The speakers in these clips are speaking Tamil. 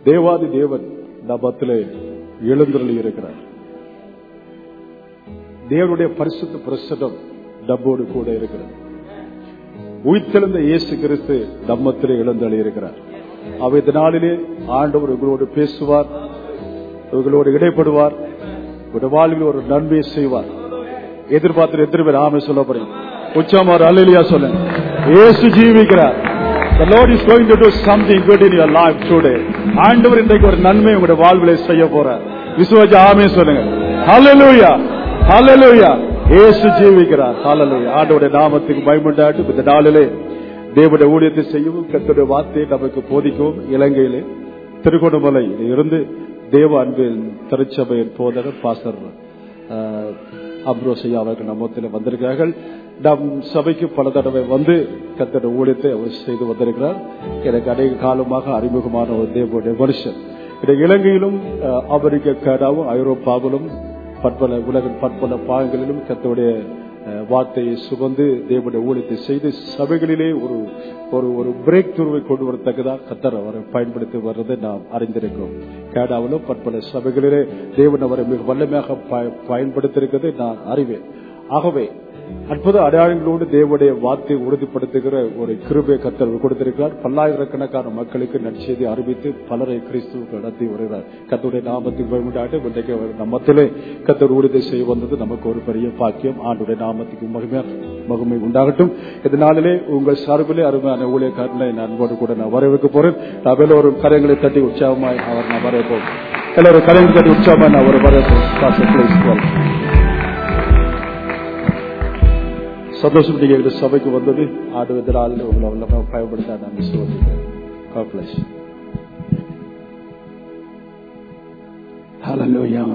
தேவாதி தேவன் நபத்திலே எழுந்தருளி இருக்கிறார் தேவனுடைய பரிசுத்த பிரசனம் நம்மோடு கூட இருக்கிறார் உயிர்த்தெழுந்த இயேசு கிறிஸ்து நம்மத்திலே எழுந்தருளி இருக்கிறார் அவை இந்த நாளிலே ஆண்டவர் உங்களோடு பேசுவார் உங்களோடு இடைப்படுவார் உங்களுடைய வாழ்வில் ஒரு நன்மையை செய்வார் எதிர்பார்த்து எத்தனை பேர் ஆமை சொல்ல போறீங்க உச்சமா ஒரு அல்லா சொல்லுங்க இயேசு ஜீவிக்கிறார் The Lord is going to do something good in your life today. ஆண்டவர் இன்றைக்கு ஒரு நன்மை உங்களுடைய வாழ்விலை செய்ய போறார் விசுவாஜ ஆமே சொல்லுங்க ஹalleluya ஹalleluya இயேசு ஜீவிக்கிறார் ஹalleluya ஆண்டவருடைய நாமத்துக்கு பயமுண்டாட்டும் இந்த நாளிலே தேவனுடைய ஊழியத்தை செய்யவும் கர்த்தருடைய வார்த்தையை நமக்கு போதிக்கவும் இலங்கையிலே திருகோணமலையில் இருந்து தேவ அன்பின் திருச்சபையின் போதகர் பாசர் அப்ரோசையா அவர்கள் நம்மத்தில் வந்திருக்கிறார்கள் நம் சபைக்கு பல தடவை வந்து கத்தட ஊழியத்தை அவர் செய்து வந்திருக்கிறார் எனக்கு அநேக காலமாக அறிமுகமான ஒரு தேவனுடைய மனுஷன் இந்த இலங்கையிலும் அஹ், அமெரிக்க கனடாவும் ஐரோப்பாவிலும் பற்பல உலகின் பற்பல பாகங்களிலும் கத்தோடைய வார்த்தையை சுமந்து தேவனுடைய ஊழியத்தை செய்து சபைகளிலே ஒரு ஒரு ஒரு பிரேக் துருவை கொண்டு வரத்தக்கதாக கத்தர் அவரை பயன்படுத்தி வர்றதை நாம் அறிந்திருக்கிறோம் கேடாவிலும் பற்பல சபைகளிலே தேவன் அவரை மிக வல்லமையாக பய- பயன்படுத்தியிருக்கிறதை நான் அறிவேன் ஆகவே அற்புத அடையாளங்களோடு தேவனுடைய வார்த்தையை உறுதிப்படுத்துகிற ஒரு கிருபை கத்தர் கொடுத்திருக்கிறார் பல்லாயிரக்கணக்கான மக்களுக்கு நற்செய்தி அறிவித்து பலரை கிறிஸ்துவுக்கு நடத்தி வருகிறார் கத்தருடைய நாமத்துக்கு பயமுண்டாட்டு இன்றைக்கு அவர் நம்மத்திலே கத்தர் உறுதி செய்ய வந்தது நமக்கு ஒரு பெரிய பாக்கியம் ஆண்டுடைய நாமத்துக்கு மகிமை மகிமை உண்டாகட்டும் இதனாலே உங்கள் சார்பிலே அருமையான ஊழியக்காரனை நான் அன்போடு கூட நான் வரவேற்க போறேன் நான் எல்லோரும் கரங்களை தட்டி உற்சாகமாய் அவர் நான் வரவேற்போம் எல்லோரும் கரங்களை தட்டி உற்சாகமாய் நான் ஒரு வரவேற்போம் Pastor, please, welcome. சந்தோஷம் நீங்க எங்க சபைக்கு வந்தது ஆண்டு எதிரால் உங்களை வல்லமா பயன்படுத்த நான் விசுவாசிக்கிறேன் God bless you. Hallelujah.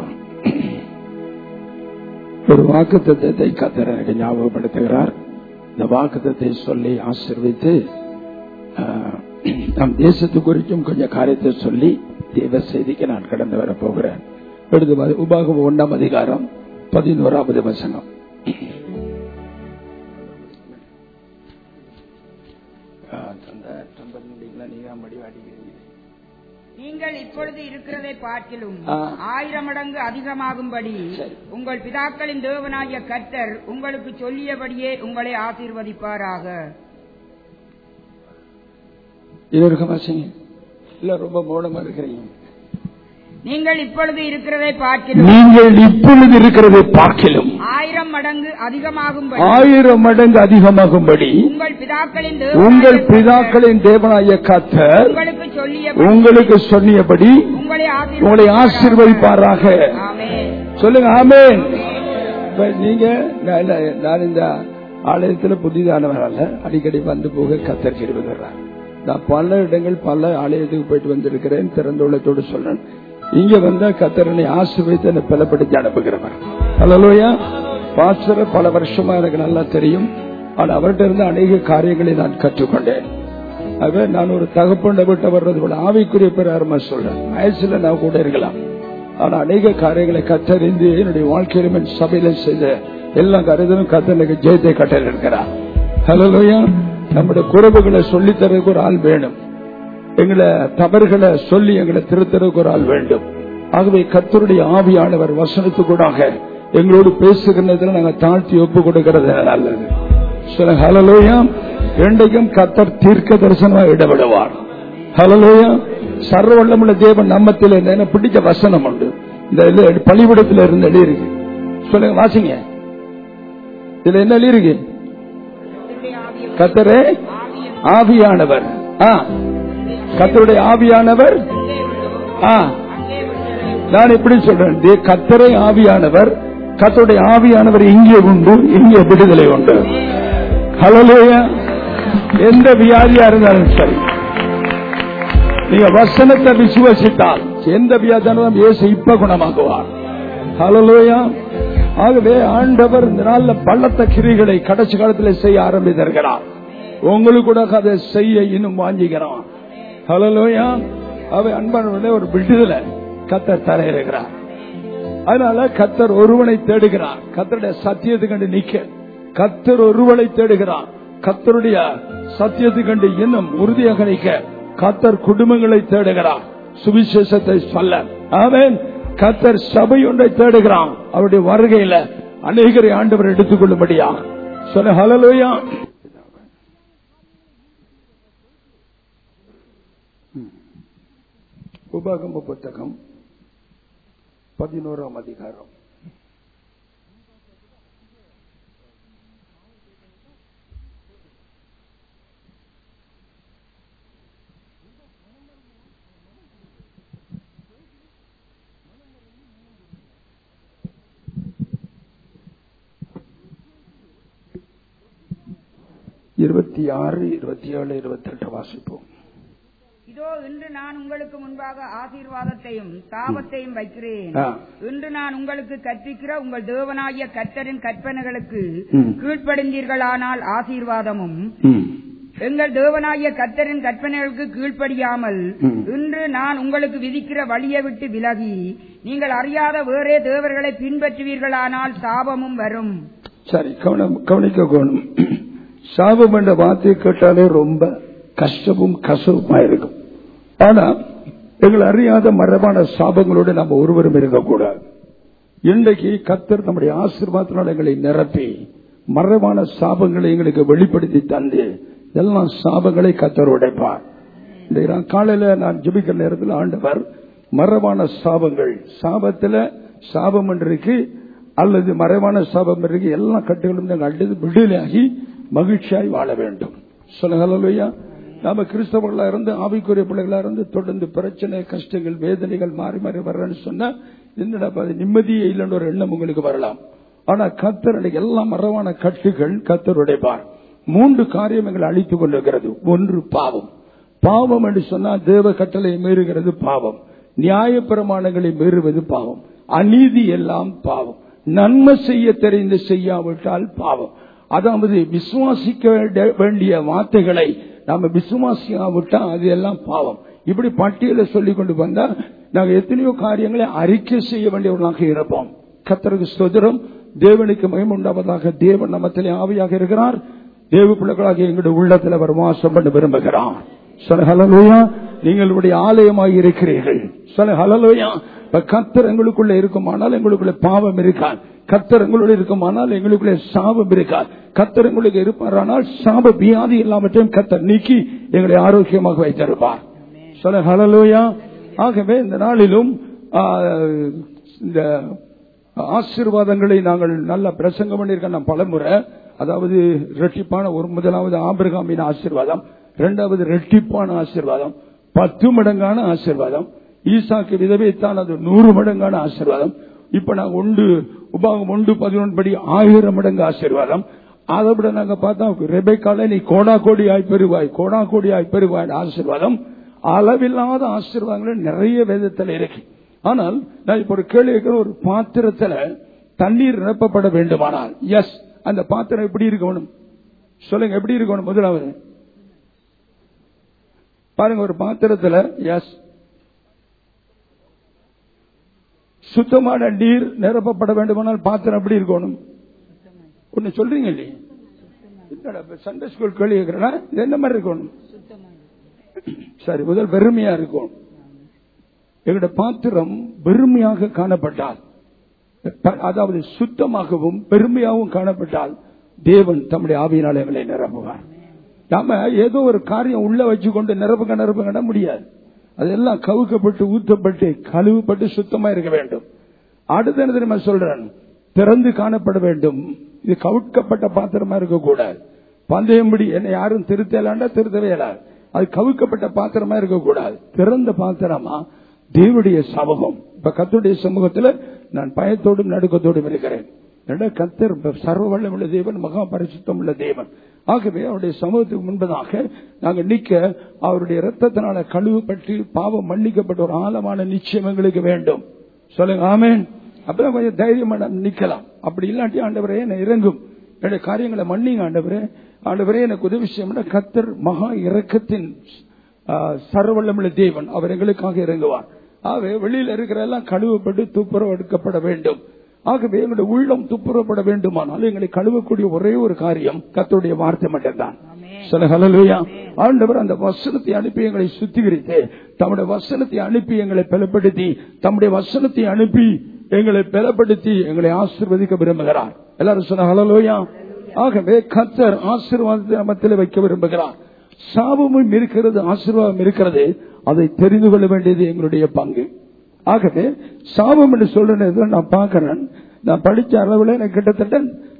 ஒரு வாக்குத்தத்தை கத்தர் எனக்கு ஞாபகப்படுத்துகிறார் இந்த வாக்குத்தத்தை சொல்லி ஆசிர்வித்து ஆஹ், நம் தேசத்து குறித்தும் கொஞ்சம் காரியத்தை சொல்லி தேவ செய்திக்கு நான் கடந்து வர போகிறேன் எடுத்து உபாகம் ஒன்றாம் அதிகாரம் பதினோராவது வசனம் ஆஹ், தந்த- தந்த முடியல, நீங்க மடி அடிக்கிறீங்க நீங்கள் இப்பொழுது இருக்கிறதை பார்க்கிலும் ஆ. ஆயிரம் மடங்கு அதிகமாகும்படி சரி. உங்கள் பிதாக்களின் தேவனாகிய கர்த்தர் உங்களுக்கு சொல்லியபடியே உங்களை ஆசீர்வதிப்பாராக இதற்கு வாசிங்க இல்ல ரொம்ப மௌனமா இருக்கிறீங்க நீங்கள் இப்பொழுது இருக்கிறதை பார்க்கிலும் நீங்கள் இப்பொழுது இருக்கிறதை பார்க்கிலும் ஆயிரம் மடங்கு அதிகமாகும்படி ஆயிரம் மடங்கு அதிகமாகும்படி உங்கள் பிதாக்களின் உங்கள் தேவனாகிய பிதாக்களின் தேவனாய கத்தர் உங்களுக்கு சொல்லிய உங்களுக்கு சொன்னியபடி உங்களை உங்களை ஆசீர்வதிப்பாராக ஆமென். சொல்லுங்க ஆமென் இப்ப நீங்க நான் இல்ல, நான் இந்த ஆலயத்துல புதிதானவர் அல்ல அடிக்கடி வந்து போக கத்தர் கிருபுகிறார் நான் பல இடங்கள் பல ஆலயத்துக்கு போயிட்டு வந்திருக்கிறேன் திறந்த உள்ளத்தோடு சொல்றேன் இங்க வந்தா கத்தரனை ஆசீர்வதித்து என்னை பலப்படுத்தி அனுப்புகிறவர் அல்லலோயா பாஸ்டர் பல வருஷமா எனக்கு நல்லா தெரியும் ஆனால் அவர்கிட்ட இருந்து அநேக காரியங்களை நான் கற்றுக்கொண்டேன் ஆகவே நான் ஒரு தகப்பண்ட விட்டு வர்றது போல ஆவிக்குரிய பிரகாரமா சொல்றேன் வயசுல நான் கூட இருக்கலாம் ஆனா அநேக காரியங்களை கத்தறிந்து என்னுடைய வாழ்க்கையிலும் என் சபையில செய்த எல்லா காரியத்திலும் கத்தனுக்கு ஜெயத்தை கட்டல் இருக்கிறார் ஹலோயா நம்முடைய குறைவுகளை சொல்லித் தரதுக்கு ஒரு ஆள் வேணும் எங்களை தவறுகளை சொல்லி எங்களை திருத்தறதுக்கு ஒரு ஆள் வேண்டும் ஆகவே கத்தருடைய ஆவியானவர் வசனத்துக்கூடாக எங்களோடு பேசுகிறதுல நாங்க தாழ்த்தி ஒப்பு கொடுக்கிறது நல்லது சில ஹலலோயா இன்றைக்கும் கத்தர் தீர்க்க தரிசனமா இடவிடுவார் ஹலலோயா சர்வ வல்லமுள்ள தேவன் நம்மத்தில் என்ன பிடிச்ச வசனம் உண்டு இந்த இதுல பள்ளிவிடத்துல இருந்து எழுதி இருக்கு சொல்லுங்க வாசிங்க இதுல என்ன எழுதி இருக்கு கத்தரே ஆவியானவர் ஆ கத்தருடைய ஆவியானவர் ஆ நான் எப்படி சொல்றேன் தே- கத்தரை ஆவியானவர் கத்தருடைய ஆவியானவர் இங்கே உண்டு இங்கே விடுதலை உண்டு ஹலோயா எந்த வியாதியா இருந்தாலும் சரி நீங்க வசனத்தை விசுவசித்தால் எந்த வியாதியானதும் இயேசு இப்ப குணமாக்குவார் ஹலோயா ஆகவே ஆண்டவர் இந்த நாள்ல பள்ளத்த கிரிகளை கடைசி காலத்தில் செய்ய ஆரம்பித்திருக்கிறார் உங்களுக்கு கூட அதை செய்ய இன்னும் வாஞ்சிக்கிறோம் ஹலோயா அவை அன்பானவர்களே ஒரு விடுதலை கத்தர் தர இருக்கிறார் அதனால கத்தர் ஒருவனை தேடுகிறார் கத்தருடைய சத்தியத்தை கண்டு நிக்க கத்தர் ஒருவனை தேடுகிறார் கத்தருடைய சத்தியத்தை கண்டு இன்னும் உறுதியாக நிக்க கத்தர் குடும்பங்களை தேடுகிறார் சுவிசேஷத்தை சொல்ல ஆமென் கத்தர் சபை ஒன்றை தேடுகிறான் அவருடைய வருகையில அநேகரை ஆண்டவர் எடுத்துக்கொள்ளும்படியா சொல்ல ஹலலோயா உபாகம புத்தகம் பதினோராம் அதிகாரம் இருபத்தி ஆறு இருபத்தி ஏழு இருபத்தி எட்டு வாசிப்போம் இதோ இன்று நான் உங்களுக்கு முன்பாக ஆசீர்வாதத்தையும் சாபத்தையும் வைக்கிறேன் ஆ. இன்று நான் உங்களுக்கு கற்பிக்கிற உங்கள் தேவனாகிய கர்த்தரின் கற்பனைகளுக்கு ம். கீழ்ப்படிந்தீர்களானால் ஆசீர்வாதமும் ம். எங்கள் தேவனாகிய கர்த்தரின் கற்பனைகளுக்கு கீழ்ப்படியாமல் ம். இன்று நான் உங்களுக்கு விதிக்கிற வழியை விட்டு விலகி நீங்கள் அறியாத வேறே தேவர்களை பின்பற்றுவீர்களானால் சாபமும் வரும் சரி கவனம் கவனிக்க கோணும் சாபம் என்ற வார்த்தையை கேட்டாலே ரொம்ப கஷ்டமும் கசவுமா இருக்கும் ஆனா எங்களை அறியாத மரபான சாபங்களோடு நம்ம ஒருவரும் இருக்கக்கூடாது இன்றைக்கு கத்தர் நம்முடைய ஆசீர்வாதத்தினால் எங்களை நிரப்பி மரபான சாபங்களை எங்களுக்கு வெளிப்படுத்தி தந்து எல்லா சாபங்களை கத்தர் உடைப்பார் இந்த நான் காலையில நான் ஜெபிக்கிற நேரத்தில் ஆண்டவர் மரபான சாபங்கள் சாபத்துல சாபம் என்று இருக்கு அல்லது மறைவான சாபம் இருக்கு எல்லா கட்டுகளும் நாங்கள் அழுது விடுதலையாகி மகிழ்ச்சியாய் வாழ வேண்டும் சொல்லுங்க நாம கிறிஸ்தவர்களா இருந்து ஆவிக்குரிய பிள்ளைகளா இருந்து தொடர்ந்து பிரச்சனை கஷ்டங்கள் வேதனைகள் மாறி மாறி வர்றேன்னு சொன்னா என்னடா அது நிம்மதியே இல்லைன்னு ஒரு எண்ணம் உங்களுக்கு வரலாம் ஆனா கத்தர் அன்னைக்கு எல்லா மரவான கட்டுகள் கத்தர் உடைப்பார் மூன்று காரியம் எங்களை அழித்துக் கொண்டிருக்கிறது ஒன்று பாவம் பாவம் என்று சொன்னால் தேவ கட்டளை மீறுகிறது பாவம் நியாய பிரமாணங்களை மீறுவது பாவம் அநீதி எல்லாம் பாவம் நன்மை செய்ய தெரிந்து செய்யாவிட்டால் பாவம் அதாவது விசுவாசிக்க வேண்ட- வேண்டிய வார்த்தைகளை நாம விசுவாசியாவிட்டா அது எல்லாம் பாவம் இப்படி பட்டியலை சொல்லிக் கொண்டு வந்தா நாங்க எத்தனையோ காரியங்களை அறிக்கை செய்ய வேண்டியவர்களாக இருப்போம் கத்தருக்கு ஸ்தோத்திரம் தேவனுக்கு மயம் உண்டாவதாக தேவன் நமத்திலே ஆவியாக இருக்கிறார் தேவ பிள்ளைகளாக எங்களுடைய உள்ளத்தில் அவர் வாசம் பண்ண விரும்புகிறார் சொல்ல ஹலலோயா நீங்களுடைய ஆலயமாக இருக்கிறீர்கள் சொல்ல ஹலலோயா இப்ப கத்தர் எங்களுக்குள்ள இருக்குமானால் எங்களுக்குள்ள பாவம் இருக்காது கத்தர் எங்களுடைய இருக்குமானால் எங்களுக்குள்ள சாபம் இருக்காது கத்தர் எங்களுக்கு இருப்பாரானால் சாப வியாதி எல்லாவற்றையும் கத்தர் நீக்கி எங்களை ஆரோக்கியமாக வைத்திருப்பார் சொல்ல ஹலலோயா ஆகவே இந்த நாளிலும் ஆ, இந்த ஆசீர்வாதங்களை நாங்கள் நல்ல பிரசங்கம் பண்ணியிருக்கோம் நான் பலமுறை அதாவது ரெட்டிப்பான ஒரு முதலாவது ஆபிரகாமின் ஆசீர்வாதம் இரண்டாவது ரெட்டிப்பான ஆசீர்வாதம் பத்து மடங்கான ஆசீர்வாதம் ஈசாக்கு விதவைத்தான் அது நூறு மடங்கான ஆசீர்வாதம் இப்ப நாங்க ஒன்று உபாகம் ஒன்று பதினொன்று படி ஆயிரம் மடங்கு ஆசீர்வாதம் அதை விட நாங்க பார்த்தா ரெபைக்கால நீ கோடா கோடியாய் பெறுவாய் கோடா கோடியாய் பெறுவாய் ஆசீர்வாதம் அளவில்லாத ஆசீர்வாதங்கள் நிறைய வேதத்தில் இருக்கு ஆனால் நான் இப்ப ஒரு கேள்வி கேட்கிற ஒரு பாத்திரத்துல தண்ணீர் நிரப்பப்பட வேண்டுமானால் எஸ் அந்த பாத்திரம் எப்படி இருக்கணும் சொல்லுங்க எப்படி இருக்கணும் முதலாவது பாருங்க ஒரு பாத்திரத்துல எஸ் சுத்தமான நீர் நிரப்பப்பட வேண்டுமானால் பாத்திரம் எப்படி இருக்கணும் ஒண்ணு சொல்றீங்க இல்லையே என்னடா இப்ப சண்டே ஸ்கூல் கேள்வி கேட்கிறேன்னா இது என்ன மாதிரி இருக்கணும் சரி முதல் வெறுமையா இருக்கும் எங்களுடைய பாத்திரம் வெறுமையாக காணப்பட்டால் ப- அதாவது சுத்தமாகவும் பெருமையாகவும் காணப்பட்டால் தேவன் தம்முடைய ஆவியினால் எங்களை நிரப்புவார் நாம ஏதோ ஒரு காரியம் உள்ள வச்சு கொண்டு நிரப்புக நிரப்புக முடியாது அதெல்லாம் கவுக்கப்பட்டு ஊத்தப்பட்டு கழுவுப்பட்டு சுத்தமா இருக்க வேண்டும் அடுத்த என்ன தெரியுமா சொல்றேன் திறந்து காணப்பட வேண்டும் இது கவுக்கப்பட்ட பாத்திரமா இருக்கக்கூடாது பந்தயம்படி என்னை யாரும் திருத்தலாண்டா திருத்தவே இயலாது அது கவுக்கப்பட்ட பாத்திரமா இருக்கக்கூடாது திறந்த பாத்திரமா தேவனுடைய சமூகம் இப்ப கத்துடைய சமூகத்துல நான் பயத்தோடும் நடுக்கத்தோடும் இருக்கிறேன் என்னடா கத்தர் சர்வ வல்லம் உள்ள தேவன் மகா பரிசுத்தம் உள்ள தேவன் ஆகவே அவருடைய சமூகத்துக்கு முன்பதாக நாங்கள் நிக்க அவருடைய ரத்தத்தினால கழுவுப்பட்டு பாவம் மன்னிக்கப்பட்ட ஒரு ஆழமான நிச்சயம் எங்களுக்கு வேண்டும் சொல்லுங்க ஆமேன் அப்பதான் கொஞ்சம் தைரியமா நாம் நிக்கலாம் அப்படி இல்லாட்டி ஆண்டவரே என்னை இறங்கும் என்னுடைய காரியங்களை மன்னிங்க ஆண்டவரே ஆண்டவரே எனக்கு உதவி செய்ய கத்தர் மகா இரக்கத்தின் சர்வல்லமுள்ள தேவன் அவர் எங்களுக்காக இறங்குவார் ஆகவே வெளியில இருக்கிற எல்லாம் கழுவப்பட்டு துப்புரவு எடுக்கப்பட வேண்டும் ஆகவே எங்களுடைய உள்ளம் துப்புரப்பட வேண்டுமானால் எங்களை கழுவக்கூடிய ஒரே ஒரு காரியம் கத்தருடைய வார்த்தை மட்டும்தான் சொல்ல ஹalleluya ஆண்டவர் அந்த வசனத்தை அனுப்பி எங்களை சுத்திகரித்து தம்முடைய வசனத்தை அனுப்பி எங்களை பலப்படுத்தி தம்முடைய வசனத்தை அனுப்பி எங்களை பலப்படுத்தி எங்களை ஆசீர்வதிக்க விரும்புகிறார் எல்லாரும் சொன்ன ஹalleluya ஆகவே கத்தர் ஆசீர்வாதத்தை நமத்தில் வைக்க விரும்புகிறார் சாபமும் இருக்கிறது ஆசீர்வாதம் இருக்கிறது அதை தெரிந்து கொள்ள வேண்டியது எங்களுடைய பங்கு ஆகவே சாபம் என்று சொல்றது நான் பார்க்கிறேன் நான் படிச்ச அளவில் எனக்கு கிட்டத்தட்ட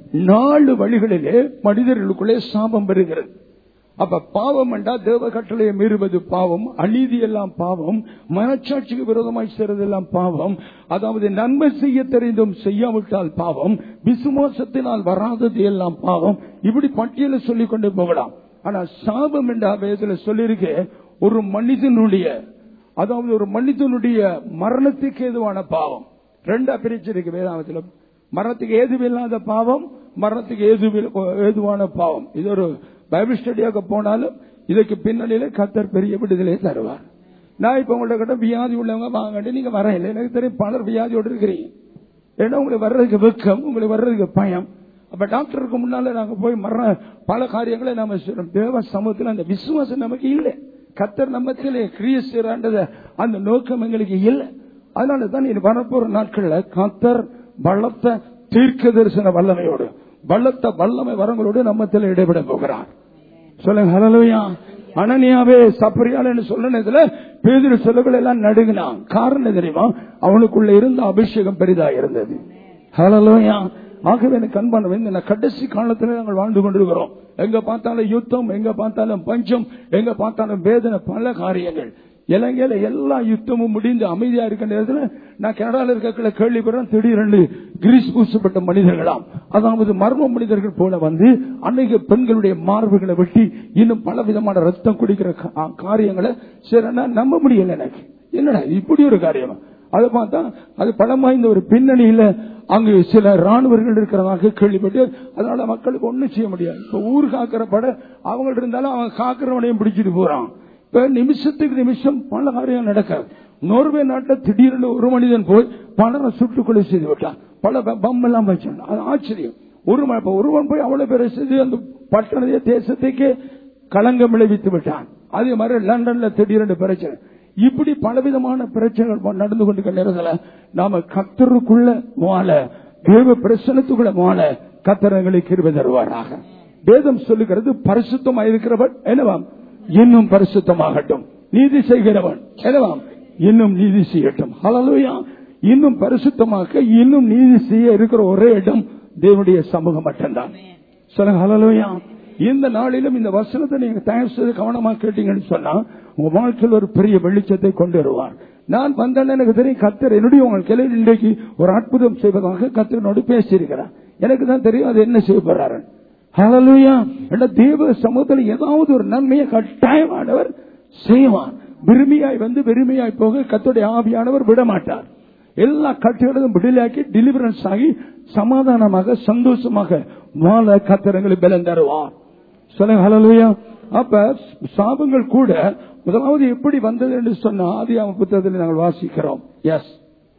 நாலு வழிகளிலே மனிதர்களுக்குள்ளே சாபம் வருகிறது அப்ப பாவம் என்றா தேவ கட்டளையை மீறுவது பாவம் அநீதி எல்லாம் பாவம் மனச்சாட்சிக்கு விரோதமாய் செய்வது எல்லாம் பாவம் அதாவது நன்மை செய்ய தெரிந்தும் செய்யாவிட்டால் பாவம் விசுவாசத்தினால் வராதது எல்லாம் பாவம் இப்படி பட்டியலை சொல்லிக் கொண்டு போகலாம் ஆனா சாபம் என்ற வேதத்துல சொல்லியிருக்க ஒரு மனிதனுடைய அதாவது ஒரு மனிதனுடைய மரணத்துக்கு ஏதுவான பாவம் ரெண்டா பிரிச்சிருக்கு வேதாமத்தில் மரணத்துக்கு ஏதுவில்லாத பாவம் மரணத்துக்கு ஏதுவில் ஏதுவான பாவம் இது ஒரு பைபிள் ஸ்டடியாக போனாலும் இதுக்கு பின்னணியில கத்தர் பெரிய விடுதலை தருவார் நான் இப்ப உங்கள்ட்ட கிட்ட வியாதி உள்ளவங்க வாங்கட்டு நீங்க வரையில எனக்கு தெரியும் பலர் வியாதியோடு இருக்கிறீங்க ஏன்னா உங்களுக்கு வர்றதுக்கு வெக்கம் உங்களுக்கு வர்றதுக்கு பயம் அப்ப டாக்டருக்கு முன்னால நாங்க போய் மரண பல காரியங்களை நாம சொல்றோம். தேவ சமூகத்தில் அந்த விசுவாசம் நமக்கு இல்லை கத்தர் நம்மத்திலே கிரியஸ்டராண்டத அந்த நோக்கம் எங்களுக்கு இல்லை அதனால தான் இனி வரப்போற நாட்கள்ல கத்தர் பலத்த தீர்க்க தரிசன வல்லமையோடு பலத்த வல்லமை வரங்களோடு நம்மத்தில் இடைபெற போகிறார் சொல்லுங்க ஹலலுயா அனனியாவே சப்பரியால் சொன்னதுல பேதிரு சொல்லுகள் எல்லாம் நடுங்கினான் காரணம் தெரியுமா அவனுக்குள்ள இருந்த அபிஷேகம் பெரிதா இருந்தது ஹலலுயா ஆகவே எனக்கு அன்பான இந்த கடைசி காலத்துல நாங்கள் வாழ்ந்து கொண்டிருக்கிறோம் எங்க பார்த்தாலும் யுத்தம் எங்க பார்த்தாலும் பஞ்சம் எங்க பார்த்தாலும் வேதனை பல காரியங்கள் இலங்கையில எல்லா யுத்தமும் முடிந்து அமைதியா இருக்க நேரத்தில் நான் கனடால இருக்க கேள்விப்படுறேன் திடீரென்று கிரீஸ் பூசப்பட்ட மனிதர்களாம் அதாவது மர்ம மனிதர்கள் போல வந்து அன்னைக்கு பெண்களுடைய மார்புகளை வெட்டி இன்னும் பல விதமான ரத்தம் குடிக்கிற கா- காரியங்களை சரி நான் நம்ப முடியல எனக்கு என்னடா இப்படி ஒரு காரியம் அதை பார்த்தா அது பலம் வாய்ந்த ஒரு பின்னணியில அங்கு சில ராணுவர்கள் இருக்கிறதாக கேள்விப்பட்டு அதனால மக்களுக்கு ஒண்ணும் செய்ய முடியாது இப்ப ஊர் காக்கிற பட அவங்க இருந்தாலும் அவன் காக்கிறவனையும் பிடிச்சிட்டு போறான் இப்ப நிமிஷத்துக்கு நிமிஷம் பல காரியம் நடக்காது நோர்வே நாட்டில் திடீர்னு ஒரு மனிதன் போய் பலரை சுட்டுக்கொலை செய்து விட்டான் பல பம் எல்லாம் வச்சான் அது ஆச்சரியம் ஒரு ம- இப்ப ஒருவன் போய் அவ்வளவு பேரை செய்து அந்த பட்டணத்தையே தேசத்துக்கே களங்கம் விளைவித்து விட்டான் அதே மாதிரி லண்டன்ல திடீரென்று பிரச்சனை இப்படி பலவிதமான பிரச்சனைகள் நடந்து கொண்டிருக்க நேரத்துல நாம கத்தருக்குள்ள வாழ தேவ பிரசனத்துக்குள்ள வாழ கத்தரங்களை கிருபை தருவாராக வேதம் சொல்லுகிறது பரிசுத்தமா இருக்கிறவன் என்னவாம் இன்னும் பரிசுத்தமாகட்டும் நீதி செய்கிறவன் என்னவாம் இன்னும் நீதி செய்யட்டும் ஹalleluya இன்னும் பரிசுத்தமாக்க இன்னும் நீதி செய்ய இருக்கிற ஒரே இடம் தேவனுடைய சமூகம் மட்டும்தான் சொல்லுங்க ஹalleluya இந்த நாளிலும் இந்த வசனத்தை நீங்க தயவு செய்து கவனமா கேட்டீங்கன்னு சொன்னா உங்க வாழ்க்கையில் ஒரு பெரிய வெளிச்சத்தை கொண்டு வருவார் நான் வந்தேன்னு எனக்கு தெரியும் கத்தர் என்னுடைய உங்கள் கிளையில் இன்றைக்கு ஒரு அற்புதம் செய்வதாக கத்தரனோடு பேசியிருக்கிறார் எனக்கு தான் தெரியும் அது என்ன செய்ய போறாரு ஹalleluya என்ற தேவ சமூகத்தில் ஏதாவது ஒரு நன்மையை கட்டாயமானவர் செய்வான் விரும்பியாய் வந்து விரும்பியாய் போக கத்துடைய ஆவியானவர் விட மாட்டார் எல்லா கட்டுகளும் விடுதலையாக்கி டெலிவரன்ஸ் ஆகி சமாதானமாக சந்தோஷமாக வாழ கத்திரங்களை பலன் தருவார் சொல்லுங்க ஹalleluya அப்ப சாபங்கள் கூட முதலாவது எப்படி வந்தது என்று சொன்னா ஆதியாம புத்தகத்தில் நாங்கள் வாசிக்கிறோம் எஸ்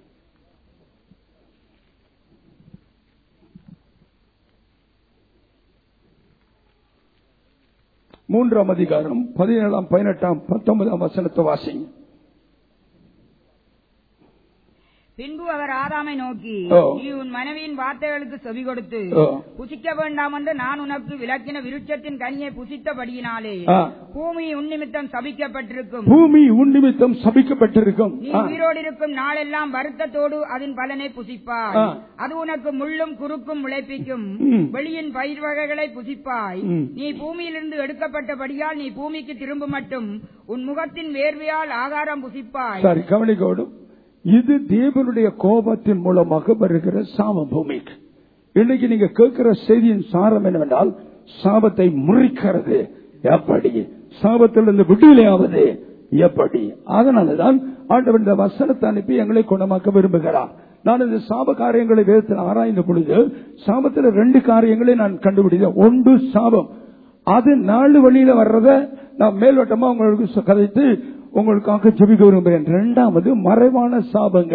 மூன்றாம் அதிகாரம் பதினேழாம் பதினெட்டாம் பத்தொன்பதாம் வசனத்தை வாசிங்க பின்பு அவர் ஆதாமை நோக்கி ஓ. நீ உன் மனைவியின் வார்த்தைகளுக்கு செவி கொடுத்து ஓ. புசிக்க வேண்டாம் என்று நான் உனக்கு விளக்கின விருட்சத்தின் கனியை புசித்தபடியினாலே ஆ. பூமி உன் நிமித்தம் சபிக்கப்பட்டிருக்கும் பூமி உன் நிமித்தம் சபிக்கப்பட்டிருக்கும் நீ ஆ. உயிரோடு இருக்கும் நாளெல்லாம் வருத்தத்தோடு அதன் பலனை புசிப்பாய் ஆ. அது உனக்கு முள்ளும் குறுக்கும் முளைப்பிக்கும் ம். வெளியின் பயிர் வகைகளை புசிப்பாய் ம். நீ பூமியிலிருந்து எடுக்கப்பட்டபடியால் நீ பூமிக்கு திரும்ப மட்டும் உன் முகத்தின் வேர்வையால் ஆகாரம் புசிப்பாய் சரி கவனிக்கோடும் இது தேவனுடைய கோபத்தின் மூலமாக வருகிற சாப பூமிக்கு இன்னைக்கு நீங்க கேட்கிற செய்தியின் சாரம் என்னவென்றால் சாபத்தை முறிக்கிறது எப்படி சாபத்திலிருந்து விடுதலையாவது எப்படி அதனாலதான் ஆண்டவர் இந்த வசனத்தை அனுப்பி எங்களை குணமாக்க விரும்புகிறார் நான் இந்த சாப காரியங்களை வேதத்தில் ஆராய்ந்த பொழுது சாபத்தில் ரெண்டு காரியங்களை நான் கண்டுபிடித்தேன் ஒன்று சாபம் அது நாலு வழியில வர்றத நான் மேல்வட்டமா உங்களுக்கு சொ- கதைத்து உங்களுக்காக ஜெபிக்க விரும்புகிறேன் இரண்டாவது மறைவான சாபங்கள்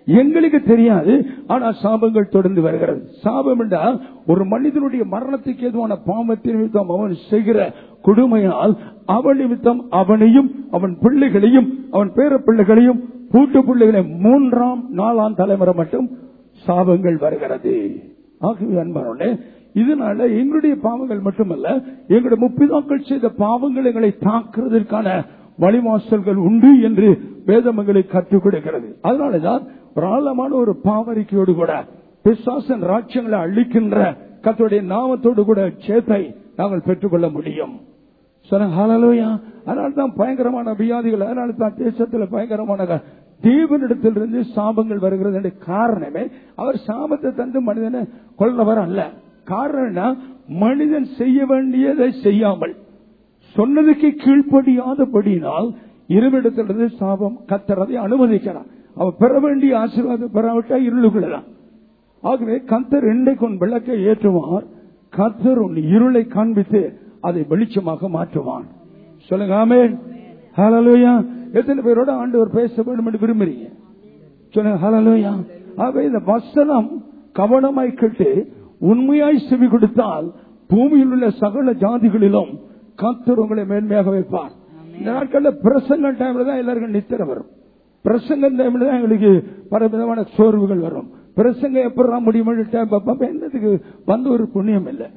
எங்களுக்கு தெரியாது ஆனா சாபங்கள் தொடர்ந்து வருகிறது சாபம் என்றால் ஒரு மனிதனுடைய மரணத்துக்கு எதுவான பாவத்தின் நிமித்தம் அவன் செய்கிற கொடுமையால் அவன் நிமித்தம் அவனையும் அவன் பிள்ளைகளையும் அவன் பேர பிள்ளைகளையும் பூட்டு பிள்ளைகளையும் மூன்றாம் நாலாம் தலைமுறை மட்டும் சாபங்கள் வருகிறது ஆகவே அன்பானே இதனால எங்களுடைய பாவங்கள் மட்டுமல்ல எங்களுடைய முப்பிதாக்கள் செய்த பாவங்கள் எங்களை தாக்குறதற்கான வழிவாசல்கள் உண்டு என்று வேதம் எங்களுக்கு கற்றுக் கொடுக்கிறது அதனாலதான் ஒரு ஆழமான ஒரு பாவரிக்கையோடு கூட பிசாசன் ராட்சியங்களை அழிக்கின்ற கத்தோடைய நாமத்தோடு கூட சேத்தை நாங்கள் பெற்றுக்கொள்ள முடியும் ஹalleluya அதனால தான் பயங்கரமான வியாதிகள் அதனால தான் தேசத்தில் பயங்கரமான தேவனிடத்திலிருந்து சாபங்கள் வருகிறது என்ற காரணமே அவர் சாபத்தை தந்து மனிதனை கொள்ளவர் அல்ல காரணம் மனிதன் செய்ய வேண்டியதை செய்யாமல் சொன்னதுக்கு கீழ்ப்படியாதபடியினால் இருவிடத்திலிருந்து சாபம் கத்தரதை அனுமதிக்கிறான் அவன் பெற வேண்டிய ஆசீர்வாதம் பெறாவிட்டா இருளுக்குள்ளதான் ஆகவே கத்தர் இன்றைக்கு உன் விளக்கை ஏற்றுவார் கத்தர் உன் இருளை காண்பித்து அதை வெளிச்சமாக மாற்றுவான் சொல்லுங்க ஆமேன் ஹalleluya எத்தனை பேரோட ஆண்டவர் பேச வேண்டும் என்று விரும்புறீங்க சொல்லுங்க ஹalleluya ஆகவே இந்த வசனம் கவனமாய் கேட்டு உண்மையாய் செவி கொடுத்தால் பூமியில் உள்ள சகல ஜாதிகளிலும் கத்தர் உங்களை மேன்மையாக வைப்பார் இந்த நாட்கள்ல பிரசங்க டைம்ல தான் எல்லாருக்கும் நித்திர வரும் பிரசங்க டைம்ல தான் எங்களுக்கு பல விதமான சோர்வுகள் வரும் பிரசங்க எப்படி முடியும் என்னதுக்கு வந்த ஒரு புண்ணியம் இல்லை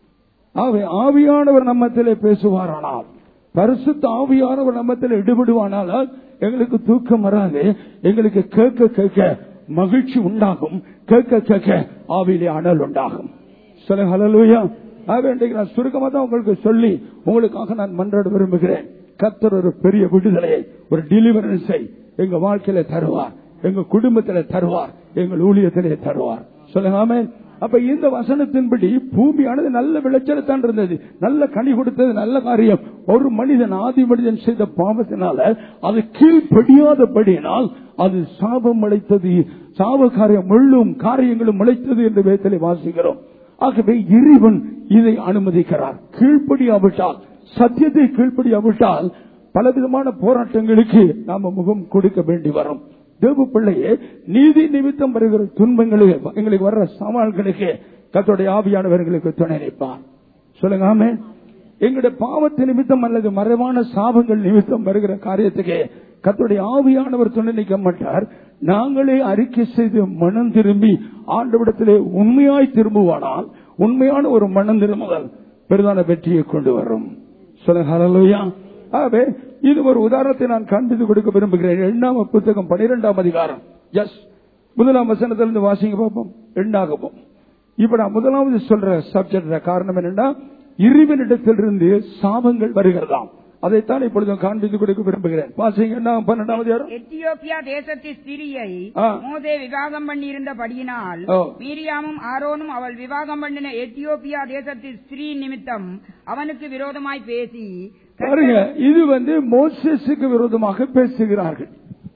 ஆகவே ஆவியானவர் நம்மத்திலே பேசுவாரானால் பரிசுத்த ஆவியானவர் நம்மத்தில் ஈடுபடுவானால் எங்களுக்கு தூக்கம் வராது எங்களுக்கு கேட்க கேட்க மகிழ்ச்சி உண்டாகும் கேட்க கேட்க ஆவியிலே அனல் உண்டாகும் சொல்ல ஹலலூயா ஆகவே இன்றைக்கு நான் சுருக்கமா தான் உங்களுக்கு சொல்லி உங்களுக்காக நான் மன்றாட விரும்புகிறேன் கத்தர் ஒரு பெரிய விடுதலையை ஒரு டெலிவரன்ஸை எங்க வாழ்க்கையில தருவார் எங்க குடும்பத்தில தருவார் எங்கள் ஊழியத்திலே தருவார் சொல்லுங்க ஆமென். அப்ப இந்த வசனத்தின்படி பூமியானது நல்ல விளைச்சல் இருந்தது நல்ல கனி கொடுத்தது நல்ல காரியம் ஒரு மனிதன் ஆதி மனிதன் செய்த பாவத்தினால அது கீழ்ப்படியாதபடியினால் அது சாபம் அழைத்தது சாப காரியம் முள்ளும் காரியங்களும் முளைத்தது என்று வேதத்திலே வாசிக்கிறோம் ஆகவே இறைவன் இதை அனுமதிக்கிறார் கீழ்ப்படியாவிட்டால் சத்தியத்தை கீழ்ப்படியாவிட்டால் பலவிதமான போராட்டங்களுக்கு நாம முகம் கொடுக்க வேண்டி வரும் தேவ பிள்ளையே நீதி நிமித்தம் வருகிற துன்பங்களுக்கு எங்களுக்கு வர்ற சவால்களுக்கு கத்தோடைய ஆவியானவர்களுக்கு துணை நிற்பார் சொல்லுங்க ஆமே எங்களுடைய பாவத்து நிமித்தம் அல்லது மறைவான சாபங்கள் நிமித்தம் வருகிற காரியத்துக்கு கத்தோடைய ஆவியானவர் துணை நிற்க மாட்டார் நாங்களே அறிக்கை செய்து மனம் திரும்பி ஆண்டவிடத்திலே உண்மையாய் திரும்புவானால் உண்மையான ஒரு மனம் திரும்புதல் பெரிதான வெற்றியை கொண்டு வரும் சொல்லுங்க ஹalleluya. ஆகவே இது ஒரு உதாரணத்தை நான் காண்பித்து கொடுக்க விரும்புகிறேன் எண்ணாம புத்தகம் பனிரெண்டாம் அதிகாரம் எஸ் முதலாம் வசனத்திலிருந்து வாசிங்க பார்ப்போம் எண்ணாகவும் இப்ப நான் முதலாவது சொல்ற சப்ஜெக்ட் காரணம் என்னன்னா இருவனிடத்திலிருந்து சாபங்கள் வருகிறதாம் அதைத்தான் இப்பொழுது காண்பித்து கொடுக்க விரும்புகிறேன் வாசிங்க எண்ணாம் பன்னெண்டாம் அதிகாரம் எத்தியோப்பியா தேசத்து ஸ்திரியை ஆ. மோசே விவாகம் பண்ணியிருந்தபடியினால் ஓ. மீரியாமும் ஆரோனும் அவள் விவாகம் பண்ணின எத்தியோப்பியா தேசத்து ஸ்திரீ நிமித்தம் அவனுக்கு விரோதமாய் பேசி பாருங்க இது வந்து மோசஸுக்கு விரோதமாக பேசுகிறார்கள்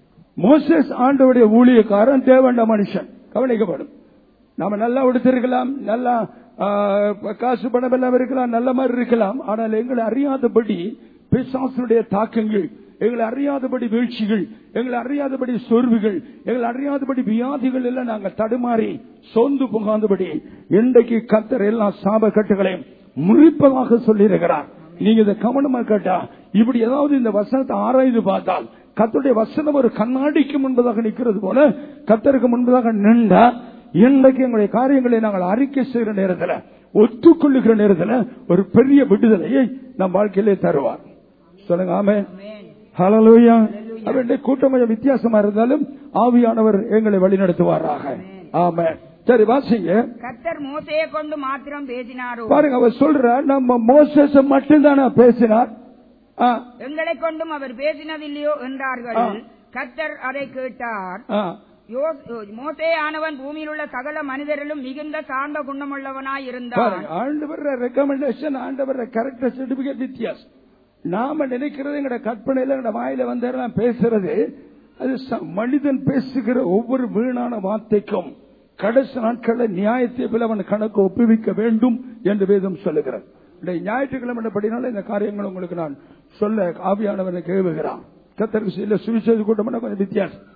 மோசஸ் ஆண்டவுடைய ஊழியக்காரன் தேவண்ட மனுஷன் கவனிக்கப்படும் நாம நல்லா உடுத்திருக்கலாம் நல்லா ஆ, காசு பணம் எல்லாம் இருக்கலாம் நல்ல மாதிரி இருக்கலாம் ஆனால் எங்களை அறியாதபடி பிசாசனுடைய தாக்கங்கள் எங்களை அறியாதபடி வீழ்ச்சிகள் எங்களை அறியாதபடி சொர்வுகள் எங்களை அறியாதபடி வியாதிகள் எல்லாம் நாங்கள் தடுமாறி சொந்து புகாந்தபடி இன்றைக்கு கத்தர் எல்லா சாப கட்டுகளையும் முறிப்பதாக சொல்லியிருக்கிறார் நீங்க இதை கவனமா கேட்டா இப்படி ஏதாவது இந்த வசனத்தை ஆராய்ந்து பார்த்தால் கத்தருடைய வசனம் ஒரு கண்ணாடிக்கு முன்பதாக நிற்கிறது போல கத்தருக்கு முன்பதாக நின்றா இன்றைக்கு எங்களுடைய காரியங்களை நாங்கள் அறிக்கை செய்கிற நேரத்தில் ஒத்துக்கொள்ளுகிற நேரத்தில் ஒரு பெரிய விடுதலையை நம் வாழ்க்கையிலே தருவார் சொல்லுங்க ஆமே ஹalleluya அவருடைய கூட்டம் கொஞ்சம் வித்தியாசமா இருந்தாலும் ஆவியானவர் எங்களை வழிநடத்துவாராக ஆமே சரி வாசிங்க கத்தர் மோசையை கொண்டு மாத்திரம் பேசினாரோ பாருங்க அவர் சொல்ற நம்ம மோசஸ் மட்டும்தானா பேசினார் ஆ, எங்களை கொண்டும் அவர் பேசினதில்லையோ என்றார்கள் ஆ. கத்தர் அதை கேட்டார் ஆ. யோ- மோசே ஆனவன் பூமியில் உள்ள சகல மனிதரிலும் மிகுந்த சார்ந்த குணமுள்ளவனாய் இருந்தான் பாருங்க ஆண்டவர் ரெக்கமெண்டேஷன் ஆண்டவர் கரெக்டர் சர்டிபிகேட் வித்தியாசம் நாம நினைக்கிறது எங்கட கற்பனையில எங்கட வாயில வந்தெல்லாம் பேசுறது அது ச- மனிதன் பேசுகிற ஒவ்வொரு வீணான வார்த்தைக்கும் கடைசி நாட்களில் நியாயத்தை போல அவன் கணக்கு ஒப்புவிக்க வேண்டும் என்று வேதம் சொல்லுகிறார் இந்த ஞாயிற்றுக்கிழமை படினால இந்த காரியங்கள் உங்களுக்கு நான் சொல்ல ஆவியானவனை கேவுகிறான் கத்தருக்கு இல்ல சுவிசேஷ கூட்டம் கொஞ்சம் வித்தியாசம்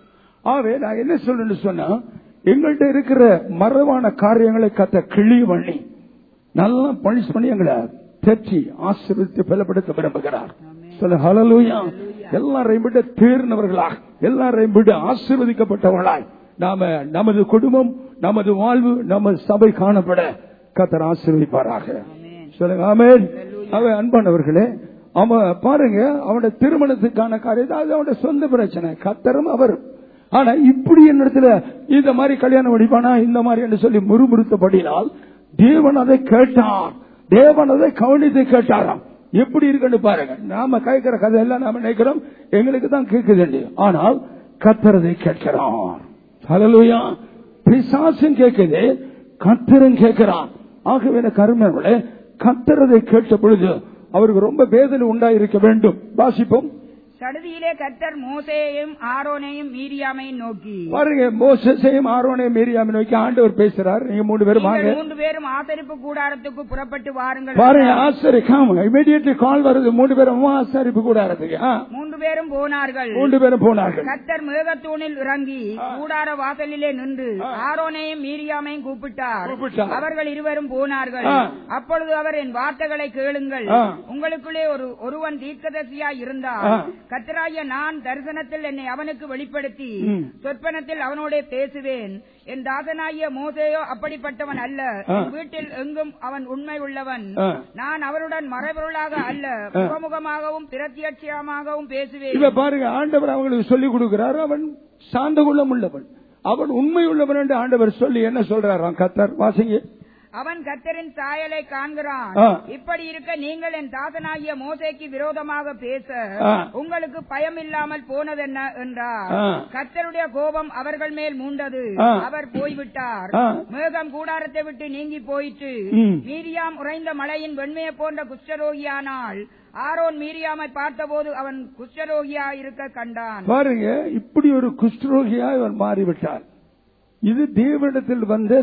ஆகவே நான் என்ன சொல்றேன்னு சொன்னா எங்கள்கிட்ட இருக்கிற மறைவான காரியங்களை கத்த கிளி பண்ணி நல்லா பணிஷ் பண்ணி எங்களை தேற்றி ஆசீர்வதித்து பலப்படுத்த விரும்புகிறார் சொல்ல ஹலலூயா எல்லாரையும் விட தேர்ந்தவர்களாக எல்லாரையும் விட ஆசீர்வதிக்கப்பட்டவர்களாய் நாம நமது குடும்பம் நமது வாழ்வு நமது சபை காணப்பட கத்தர் ஆசீர்வதிப்பாராக சொல்லுங்க ஆமென் அவன் அன்பானவர்களே அவன் பாருங்க அவனோட திருமணத்துக்கான காரியத்தை அது அவனோட சொந்த பிரச்சனை கத்தரும் அவரும் ஆனா இப்படி என்னிடத்துல இந்த மாதிரி கல்யாணம் முடிப்பானா இந்த மாதிரி என்று சொல்லி முறுமுறுத்தபடினால் தேவன் அதை கேட்டார் தேவன் அதை கவனித்து கேட்டாராம் எப்படி இருக்குன்னு பாருங்க நாம கேட்கிற கதை எல்லாம் நாம நினைக்கிறோம் எங்களுக்கு தான் கேட்குது ஆனால் கத்தரதை கேட்கிறான் ஹalleluya பிசாசும் கேட்குது கத்தரும் கேட்கிறான் ஆகவே கருமர்களே கத்தரதை கேட்ட பொழுது அவருக்கு ரொம்ப வேதனை உண்டாயிருக்க வேண்டும் வாசிப்போம் சடுதியிலே கர்த்தர் மோசேயையும் ஆரோனையும் மீரியாமையும் நோக்கி பாருங்க மோசஸையும் ஆரோனையும் மீரியாமை நோக்கி ஆண்டவர் பேசுறார் நீங்க மூணு பேரும் வாங்க நீங்கள் மூன்று பேரும் ஆசரிப்பு கூடாரத்துக்கு புறப்பட்டு வாருங்கள் பாருங்க ஆசரி காம இமீடியட்லி கால் வருது மூணு பேரும் ஆசரிப்பு கூட ஆரத்துக்கு ஆ, மூன்று பேரும் போனார்கள் மூன்று பேரும் போனார்கள் கர்த்தர் மேகத்தூணில் இறங்கி கூடார வாசலிலே நின்று ஆரோனையும் மீரியாமையும் கூப்பிட்டார் கூப்பிட்டார். அவர்கள் இருவரும் போனார்கள் ஆ. அப்பொழுது அவர் என் வார்த்தைகளை கேளுங்கள் ஆ. உங்களுக்குள்ளே ஒரு ஒருவன் தீர்க்கதரிசியாய் இருந்தால் ஆ. கர்த்தராகிய நான் தரிசனத்தில் என்னை அவனுக்கு வெளிப்படுத்தி ம். சொற்பனத்தில் அவனோட பேசுவேன் என் தாசனாகிய மோசேயோ அப்படிப்பட்டவன் அல்ல ஆ. என் வீட்டில் எங்கும் அவன் உண்மை உள்ளவன் ஆ. நான் அவருடன் மறைபொருளாக அல்ல முகமுகமாகவும் பிரத்யட்சமாகவும் பேசுவேன் இவ பாருங்க ஆண்டவர் அவங்களுக்கு சொல்லி கொடுக்கிறார் அவன் சாந்த குணம் உள்ளவன் அவன் உண்மை உள்ளவன் என்று ஆண்டவர் சொல்லி என்ன சொல்றாராம் கத்தர் வாசிங்க அவன் கர்த்தரின் சாயலை காண்கிறான் ஆ. இப்படி இருக்க நீங்கள் என் தாசனாகிய மோசேக்கு விரோதமாக பேச ஆ. உங்களுக்கு பயம் இல்லாமல் போனதென்ன என்றார் ஆ. கர்த்தருடைய கோபம் அவர்கள் மேல் மூண்டது ஆ. அவர் போய்விட்டார் ஆ. மேகம் கூடாரத்தை விட்டு நீங்கி போயிற்று ம். மீரியாம் உறைந்த மலையின் வெண்மையை போன்ற குஷ்டரோகியானால் ஆரோன் மீரியாமை பார்த்தபோது அவன் குஷ்டரோகியா இருக்க கண்டான் பாருங்க இப்படி ஒரு குஷ்டரோகியா இவன் மாறிவிட்டார் இது தேவனிடத்தில் வந்த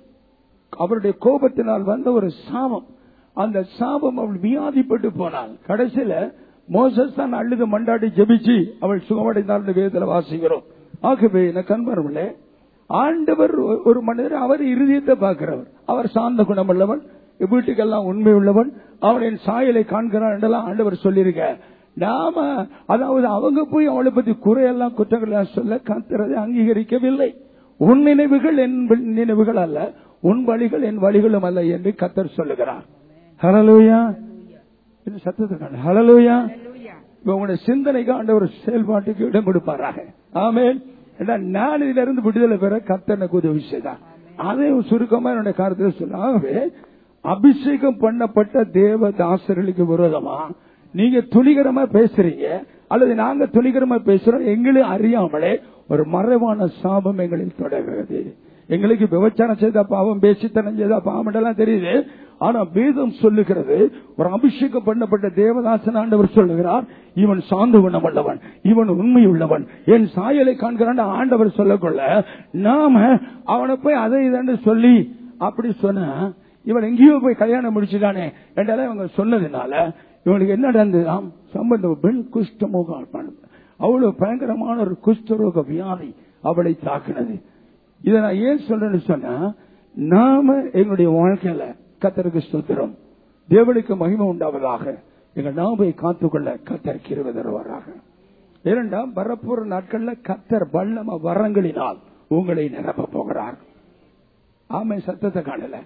அவருடைய கோபத்தினால் வந்த ஒரு சாபம் அந்த சாபம் அவள் வியாதிப்பட்டு போனாள் கடைசியில மோசஸ் தான் அழுது மண்டாடி ஜெபிச்சு அவள் சுகமடைந்தாள் வேதத்துல வாசிக்கிறோம் ஆகவே எனக்கு அன்பர்களே ஆண்டவர் ஒ- ஒரு மனிதர் அவர் இருதயத்தை பார்க்கிறவர் அவர் சார்ந்த குணமுள்ளவன் வீட்டுக்கெல்லாம் உண்மை உள்ளவன் அவனின் சாயலை காண்கிறான் என்றெல்லாம் ஆண்டவர் சொல்லியிருக்க நாம அதாவது அவங்க போய் அவளை பத்தி குறையெல்லாம் குற்றங்கள் எல்லாம் சொல்ல கத்துறதை அங்கீகரிக்கவில்லை உன் நினைவுகள் என் வி- நினைவுகள் அல்ல உன் வழிகள் என் வழிகளும் அல்ல என்று கத்தர் சொல்லுகிறார் ஹலலூயா இது சத்தத்துக்கான ஹலலூயா அல்லேலூயா. இப்ப உங்களுடைய சிந்தனைக்கு ஆண்டவர் செயல்பாட்டுக்கு இடம் கொடுப்பாராக ஆமென் ஏன்னா நான் இதுல இருந்து விடுதலை பெற கத்தனுக்கு உதவி செய்தார் அதையும் சுருக்கமா என்னுடைய காலத்தில் சொல்ல ஆகவே அபிஷேகம் பண்ணப்பட்ட தேவ தாசர்களுக்கு விரோதமா நீங்க துணிகரமா பேசுறீங்க அல்லது நாங்க துணிகரமா பேசுறோம் எங்களும் அறியாமலே ஒரு மறைவான சாபம் எங்களில் தொடர்கிறது எங்களுக்கு விபச்சாரம் செய்த பாவம் பேசித்தனம் செய்த பாவம் எல்லாம் தெரியுது ஆனா வேதம் சொல்லுகிறது ஒரு அபிஷேகம் பண்ணப்பட்ட தேவதாசன் ஆண்டவர் சொல்லுகிறார் இவன் சார்ந்த குணமுள்ளவன் இவன் உண்மை உள்ளவன் என் சாயலை காண்கிறான் ஆண்டவர் சொல்லக்கொள்ள நாம அவனை போய் அதை இதன்னு சொல்லி அப்படி சொன்ன இவன் எங்கேயோ போய் கல்யாணம் முடிச்சுட்டானே என்றாலும் இவங்க சொன்னதுனால இவனுக்கு என்ன நடந்ததாம் சம்பந்தம் பெண் குஷ்டமோக அவ்வளவு பயங்கரமான ஒரு குஷ்டரோக வியாதி அவளை தாக்கினது இதை நான் ஏன் சொல்றேன்னு சொன்னா நாம எங்களுடைய வாழ்க்கையில கத்தருக்கு ஸ்தோத்திரம் தேவனுக்கு மகிமை உண்டாவதாக எங்கள் நாமை காத்துக்கொள்ள கத்தர் கிருபை தருவாராக இரண்டாம் வரப்போற நாட்கள்ல கத்தர் வல்லம வரங்களினால் உங்களை நிரப்ப போகிறார் ஆமை சத்தத்தை காணல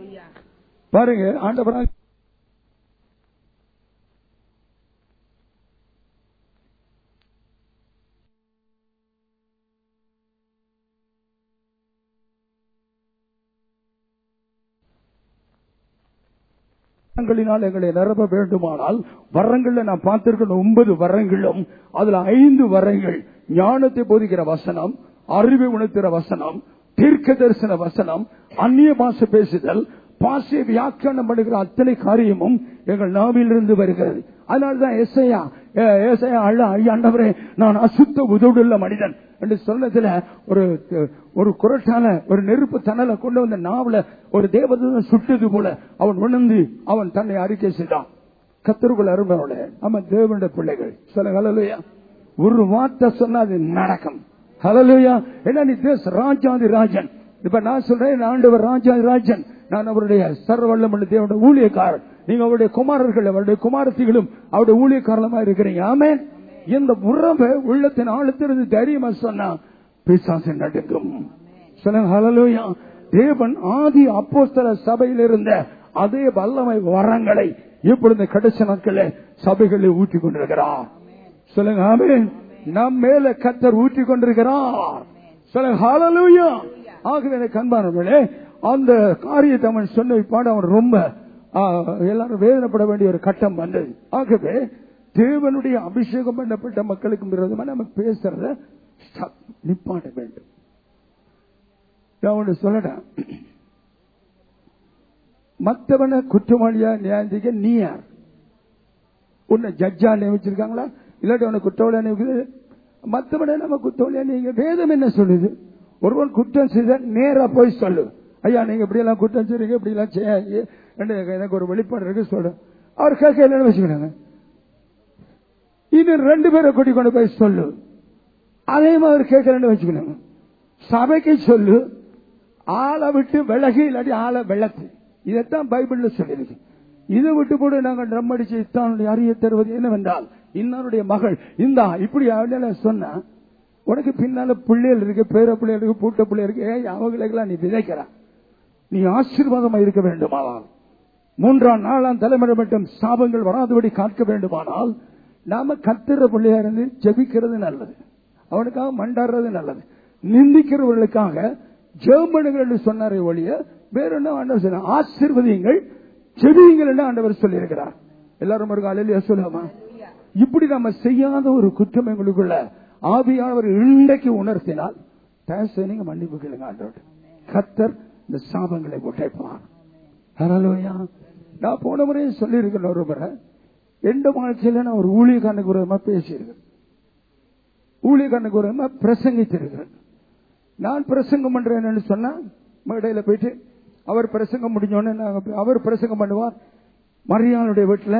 பாருங்க ஆண்டவராக வரங்களினால் எங்களை நிரப்ப வேண்டுமானால் வரங்கள்ல நான் பார்த்திருக்கிற ஒன்பது வரங்களும் அதுல ஐந்து வரங்கள் ஞானத்தை போதிக்கிற வசனம் அறிவை உணர்த்துகிற வசனம் தீர்க்க தரிசன வசனம் அந்நிய பாச பேசுதல் பாசிய வியாக்கியானம் பண்ணுகிற அத்தனை காரியமும் எங்கள் நாவிலிருந்து வருகிறது அதனால்தான் எஸ்ஐயா ஏசையா அல்ல ஐயாண்டவரே நான் அசுத்த உதவுள்ள மனிதன் என்று சொன்னதுல ஒரு ஒரு குரட்டால ஒரு நெருப்பு தணலை கொண்டு வந்த நாவல ஒரு தேவதூதன் சுட்டது போல அவன் உணர்ந்து அவன் தன்னை அறிக்கை செய்தான் கத்தருக்குள் அருமையோட நம்ம தேவனுடைய பிள்ளைகள் சில காலையா ஒரு வார்த்தை சொன்னா அது நடக்கும் ஹalleluya என்ன நீ தேச ராஜாதி ராஜன் இப்ப நான் சொல்றேன் நான் ஆண்டவர் ராஜாதி ராஜன் நான் அவருடைய சர்வல்லமல்ல தேவனுடைய ஊழியக்காரன் நீங்க அவருடைய குமாரர்கள் அவருடைய குமாரத்திகளும் அவருடைய ஊழியக்காரலமா இருக்கிறீங்க ஆமென் இந்த உறவை உள்ளத்தின் ஆழத்திலிருந்து தைரியமா சொன்னா பிசாசு நடுங்கும் சொல்லுங்க ஹalleluya தேவன் ஆதி அப்போஸ்தல சபையில் இருந்த அதே வல்லமை வரங்களை இப்பொழுது கடைசி நாட்களில் சபைகளில் ஊற்றி கொண்டிருக்கிறார் சொல்லுங்க ஆமென் நம் மேல கத்தர் ஊற்றி கொண்டிருக்கிறார் சொல்லுங்க ஹalleluya ஆகவே எனக்கு அன்பானவர்களே அந்த காரியத்தை அவன் சொன்ன பாடு அவன் ரொம்ப ஆ, எல்லாரும் வேதனைப்பட வேண்டிய ஒரு கட்டம் வந்தது ஆகவே தேவனுடைய அபிஷேகம் பண்ணப்பட்ட மக்களுக்கு விரோதமா நம்ம பேசுறத stop, நிப்பாட்ட வேண்டும் நான் ஒண்ணு சொல்லட்டேன் மற்றவனை குற்றவாளியா நியாயந்திக்க நீ யார் உன்னை ஜட்ஜா நியமிச்சிருக்காங்களா இல்லாட்டி உன்னை குற்றவாளியா நியமிக்குது மற்றவனை நம்ம குற்றவாளியா நீங்க வேதம் என்ன சொல்லுது ஒருவன் குற்றம் செய்த நேரா போய் சொல்லு ஐயா நீங்க இப்படி எல்லாம் குற்றம் செய்றீங்க இப்படி எல்லாம் செய்யாதீங்க. எனக்கு எனக்கு ஒரு வெளிப்பாடு இருக்கு சொல்லு அவர் கேட்க என்ன வச்சுக்கிறாங்க இன்னும் ரெண்டு பேரை கூட்டி கொண்டு போய் சொல்லு அதே மாதிரி கேட்கலன்னு வச்சுக்கணும் சபைக்கு சொல்லு ஆளை விட்டு விலகி இல்லாட்டி ஆளை விளக்கு இதைத்தான் பைபிள்ல சொல்லியிருக்கு இதை விட்டு கூட நாங்கள் ட்ரம் அடிச்சு இத்தானுடைய அறிய தருவது என்னவென்றால் இன்னொருடைய மகள் இந்தா இப்படி அவனால சொன்னா உனக்கு பின்னால பிள்ளைகள் இருக்கு பேர பிள்ளைகள் இருக்கு பூட்ட பிள்ளை இருக்கு ஏய், அவங்களுக்கெல்லாம் நீ விதைக்கிற நீ ஆசீர்வாதமா இருக்க வேண்டுமானால் மூன்றாம் நாளாம் தலைமுறை மட்டும் சாபங்கள் வராதபடி காக்க வேண்டுமானால் நாம கத்துற பிள்ளையா இருந்து ஜெபிக்கிறது நல்லது அவனுக்காக மண்டாடுறது நல்லது நிந்திக்கிறவர்களுக்காக ஜெர்மனுகள் என்று சொன்னாரே ஒழிய வேற என்ன ஆண்டவர் சொன்னார் ஆசீர்வதியுங்கள் ஜெபியுங்கள் என்று ஆண்டவர் சொல்லியிருக்கிறார் எல்லாரும் ஒரு காலையில சொல்லுவோமா இப்படி நம்ம செய்யாத ஒரு குற்றம் எங்களுக்குள்ள ஆவியானவர் இன்றைக்கு உணர்த்தினால் தயவுசெய்து நீங்க மன்னிப்பு கேளுங்க ஆண்டவர் கத்தர் இந்த சாபங்களை உடைப்பார் ஹalleluya நான் போன முறையும் சொல்லியிருக்கேன் ஒரு முறை எந்த வாழ்க்கையில நான் ஒரு ஊழியக்காரனுக்கு விரோதமா பேசியிருக்கேன் ஊழியக்காரனுக்கு விரோதமா பிரசங்கித்திருக்கிறேன் நான் பிரசங்கம் பண்றேன்னு சொன்னா மேடையில போயிட்டு அவர் பிரசங்கம் முடிஞ்சோடனே நாங்க போய்- அவர் பிரசங்கம் பண்ணுவார் மரியாளுடைய வீட்டுல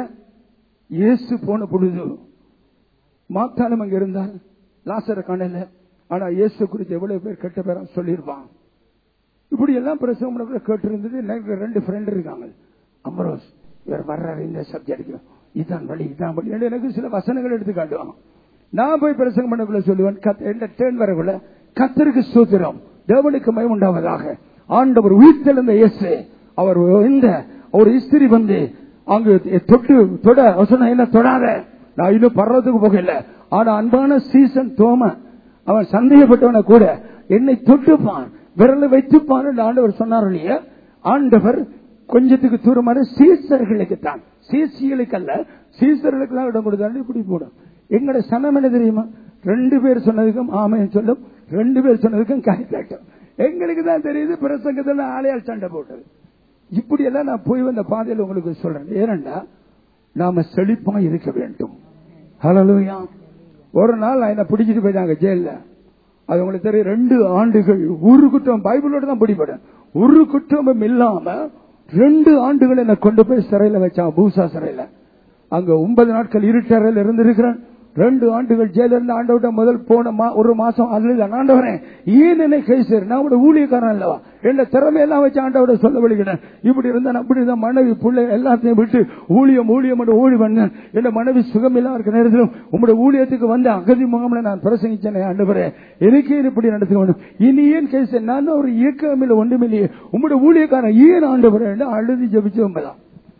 இயேசு போன பொழுது மாத்தாலும் அங்க இருந்தால் லாசர காணல ஆனா இயேசு குறித்து எவ்வளவு பேர் கெட்ட பேரா சொல்லியிருப்பான் இப்படி எல்லாம் பிரசவம் பண்ணக்குள்ள கேட்டிருந்தது எனக்கு ரெண்டு ஃப்ரெண்ட் இருக்காங்க அமரோஸ் இவர் வர்றாரு இந்த சப்ஜெக்ட் இதான் வழி இதான் வழி என்று எனக்கு சில வசனங்கள் எடுத்து காட்டுவாங்க நான் போய் பிரசங்கம் பண்ணக்குள்ள சொல்லுவேன் கத்- என்ன டேர்ன் வரக்குள்ள கத்தருக்கு சூத்திரம் தேவனுக்கு மயம் உண்டாவதாக ஆண்டவர் உயிர்த்தெழுந்த இயேசு அவர் இந்த ஒரு இஸ்திரி வந்து அங்கு தொட்டு தொட அவர் சொன்னா என்ன தொடாத நான் இன்னும் பர்றதுக்கு போகல ஆனா அன்பான சீசன் தோம அவன் சந்தேகப்பட்டவன கூட என்னை தொட்டுப்பான் விரலை வைத்துப்பான் என்று ஆண்டவர் சொன்னார் இல்லையா ஆண்டவர் கொஞ்சத்துக்கு தூரமான சீசர்களுக்கு தான் சீசிகளுக்கு அல்ல சீசர்களுக்கு தான் இடம் கொடுத்தாரு இப்படி போடும் எங்கட சனம் என்ன தெரியுமா ரெண்டு பேர் சொன்னதுக்கும் ஆமையும் சொல்லும் ரெண்டு பேர் சொன்னதுக்கும் கை காட்டும் எங்களுக்கு தான் தெரியுது பிரசங்கத்தில் ஆளையால் சண்டை போட்டது இப்படி எல்லாம் நான் போய் வந்த பாதையில் உங்களுக்கு சொல்றேன் ஏனண்டா நாம செழிப்பா இருக்க வேண்டும் ஹalleluya ஒரு நாள் என்ன பிடிச்சிட்டு போயிட்டாங்க ஜெயில அது உங்களுக்கு தெரியும் ரெண்டு ஆண்டுகள் ஒரு குற்றம் பைபிளோட தான் பிடிபடும் ஒரு குற்றமும் இல்லாம ரெண்டு ஆண்டுகள் என்ன கொண்டு போய் சிறையில வச்சான் பூசா சிறையில அங்க ஒன்பது நாட்கள் இருட்டறையில் இருந்திருக்கிறேன் ரெண்டு ஆண்டுகள் ஜெயில இருந்து ஆண்டவட்ட முதல் போன மா- ஒரு மாசம் அதுல ஆண்டவரே ஏன் என்னை கை சேர் நான் உடைய ஊழியக்காரன் அல்லவா என்ன திறமையெல்லாம் வச்சு ஆண்டவட சொல்ல வழிகிறேன் இப்படி இருந்தா அப்படி இருந்தா மனைவி பிள்ளை எல்லாத்தையும் விட்டு ஊழியம் ஊழியம் என்று ஊழி பண்ணேன் என் மனைவி சுகம் இல்லாம இருக்க நேரத்திலும் உங்களுடைய ஊழியத்துக்கு வந்த அகதி முகாமில் நான் பிரசங்கிச்சேனே ஆண்டவரே எனக்கே இப்படி நடத்த வேண்டும் இனி ஏன் கை சேர் நான் ஒரு இயக்கம் இல்லை ஒன்றுமில்லையே உங்களுடைய ஊழியக்காரன் ஏன் ஆண்டவரே என்று அழுதி ஜபிச்சு வந்தலாம்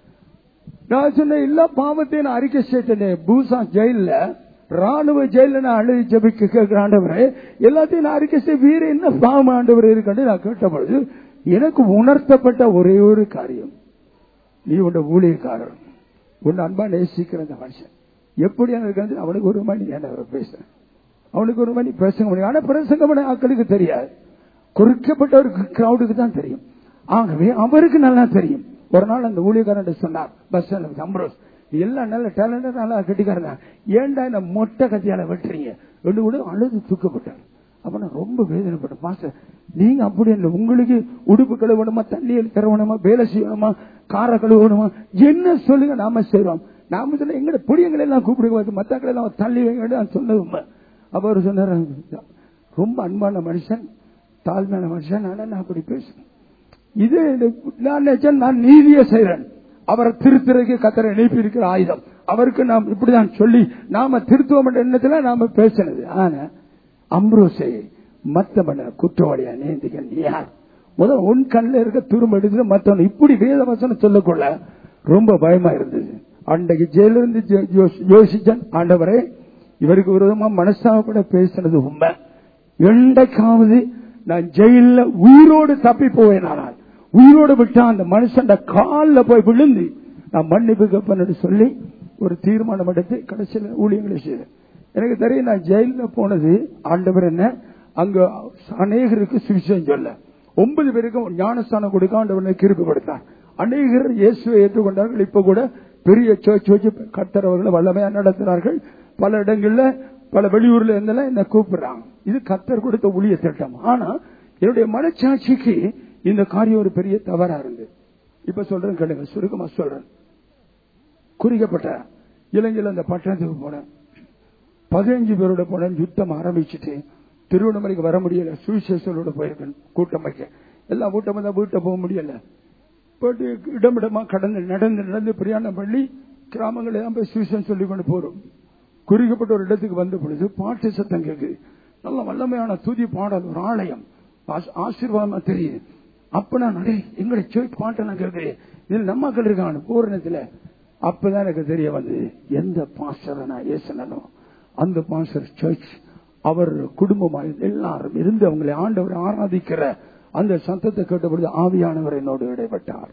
நான் சொன்ன எல்லா பாவத்தையும் நான் அறிக்கை செய்தேன் பூசா ஜெயில ராணுவ ஜெயில நான் அழுதி ஜபிக்க கேட்கிற ஆண்டவரே எல்லாத்தையும் நான் அறிக்கை செய்ய வேற என்ன பாவம் ஆண்டவர் இருக்கண்டு நான் கேட்ட பொழுது எனக்கு உணர்த்தப்பட்ட ஒரே ஒரு காரியம் நீ உன்னை ஊழியக்காரன் உன் அன்பா நேசிக்கிற அந்த மனுஷன் எப்படி இருக்கிறது அவனுக்கு ஒரு மணி ஆண்டவர் பேசுறேன் அவனுக்கு ஒரு மணி பிரசங்க முடியும் ஆனா பிரசங்க பண்ண ஆட்களுக்கு தெரியாது குறிக்கப்பட்ட ஒரு கிரௌடுக்கு தான் தெரியும் ஆகவே அவருக்கு நல்லா தெரியும் ஒரு நாள் அந்த ஊழியக்காரன் சொன்னார் பஸ் அம்ரோஸ் நீ எல்லாம் நல்ல டேலண்ட் நல்லா கட்டிக்காரங்க ஏன்டா இந்த மொட்டை கத்தியால வெட்டுறீங்க ரெண்டு கூட அழுது தூக்கப்பட்டார் அப்ப நான் ரொம்ப வேதனைப்பட்டேன் மாஸ்டர் நீங்க அப்படி இல்லை உங்களுக்கு உடுப்பு கழுவணுமா தண்ணி தரவணுமா வேலை செய்யணுமா காரை கழுவணுமா என்ன சொல்லுங்க நாம செய்யறோம் நாம சொல்ல எங்கட புடியங்களை எல்லாம் கூப்பிடுங்க மத்தாக்களை எல்லாம் தள்ளி வைங்க நான் சொன்னது உண்மை அப்ப அவர் சொன்னார் ரொம்ப அன்பான மனுஷன் தாழ்மையான மனுஷன் ஆனா நான் அப்படி பேசுறேன் இது எனக்கு- நான் நினைச்சேன் நான் நீதியை செய்றேன் அவரை திருத்துறதுக்கு கத்தரை இணைப்பி இருக்கிற ஆயுதம் அவருக்கு நாம் இப்படிதான் சொல்லி நாம திருத்துவோம் என்ற எண்ணத்துல நாம பேசினது ஆனா அம்ரோசை மத்தவன குற்றவாளியா நேந்திக்க நீ யார் முதல் உன் கண்ணில் இருக்க துரும்ப எடுத்து மத்தவன் இப்படி வேத வசனம் சொல்லக்கொள்ள ரொம்ப பயமா இருந்தது அன்றைக்கு ஜெயிலிருந்து ஜோ- யோசி- யோசிச்சேன் ஆண்டவரே இவருக்கு விரோதமா மனசாக பேசினது உண்மை என்றைக்காவது நான் ஜெயில உயிரோடு தப்பி போவேன் ஆனால் உயிரோடு விட்டா அந்த மனுஷன் காலில் போய் விழுந்து நான் மன்னிப்பு கேட்பேன்னு சொல்லி ஒரு தீர்மானம் எடுத்து கடைசியில் ஊழியங்களை செய்தேன் எனக்கு தெரியும் நான் ஜெயில போனது ஆண்டவர் என்ன அங்க அநேகருக்கு சுவிசேஷம் சொல்ல ஒன்பது பேருக்கும் ஞானஸ்தானம் கொடுக்க ஆண்டவர் கிருப்பு கொடுத்தார் அநேகர் இயேசுவை ஏற்றுக்கொண்டார்கள் இப்ப கூட பெரிய சர்ச் வச்சு கர்த்தர் அவர்களை வல்லமையா நடத்துறார்கள் பல இடங்கள்ல பல வெளியூர்ல இருந்தெல்லாம் என்ன கூப்பிடுறாங்க இது கத்தர் கொடுத்த ஊழிய திட்டம் ஆனா என்னுடைய மனச்சாட்சிக்கு இந்த காரியம் ஒரு பெரிய தவறா இருந்து இப்ப சொல்றேன் கேளுங்க சுருக்கமா சொல்றேன் குறிக்கப்பட்ட இலங்கையில் அந்த பட்டணத்துக்கு போனேன் பதினஞ்சு பேரோட போனேன் யுத்தம் ஆரம்பிச்சுட்டு திருவண்ணாமலைக்கு வர முடியல சுவிசேஷனோட போயிருக்கேன் கூட்டம் வைக்க எல்லாம் கூட்டம் தான் வீட்டை போக முடியல போட்டு இடமிடமா கடந்து நடந்து நடந்து பிரயாணம் பண்ணி கிராமங்கள் எல்லாம் போய் சுவிசேஷம் சொல்லி கொண்டு போறோம் குறிக்கப்பட்ட ஒரு இடத்துக்கு வந்த பொழுது பாட்டு சத்தம் கேக்குது நல்ல வல்லமையான துதி பாடல் ஒரு ஆலயம் ஆச- ஆசீர்வாதமா தெரியுது அப்ப நான் அடே எங்களை சேர்ச் பாட்டை நான் கேட்கிறேன் இதில் நம்ம மக்கள் இருக்காங்க பூரணத்துல அப்பதான் எனக்கு தெரிய வந்தது எந்த பாஸ்டரை நான் ஏசனோ அந்த பாஸ்டர் சர்ச் அவர் குடும்பமா எல்லாரும் இருந்து அவங்களை ஆண்டவரை ஆராதிக்கிற அந்த சத்தத்தை கேட்டபொழுது ஆவியானவர் என்னோடு இடைப்பட்டார்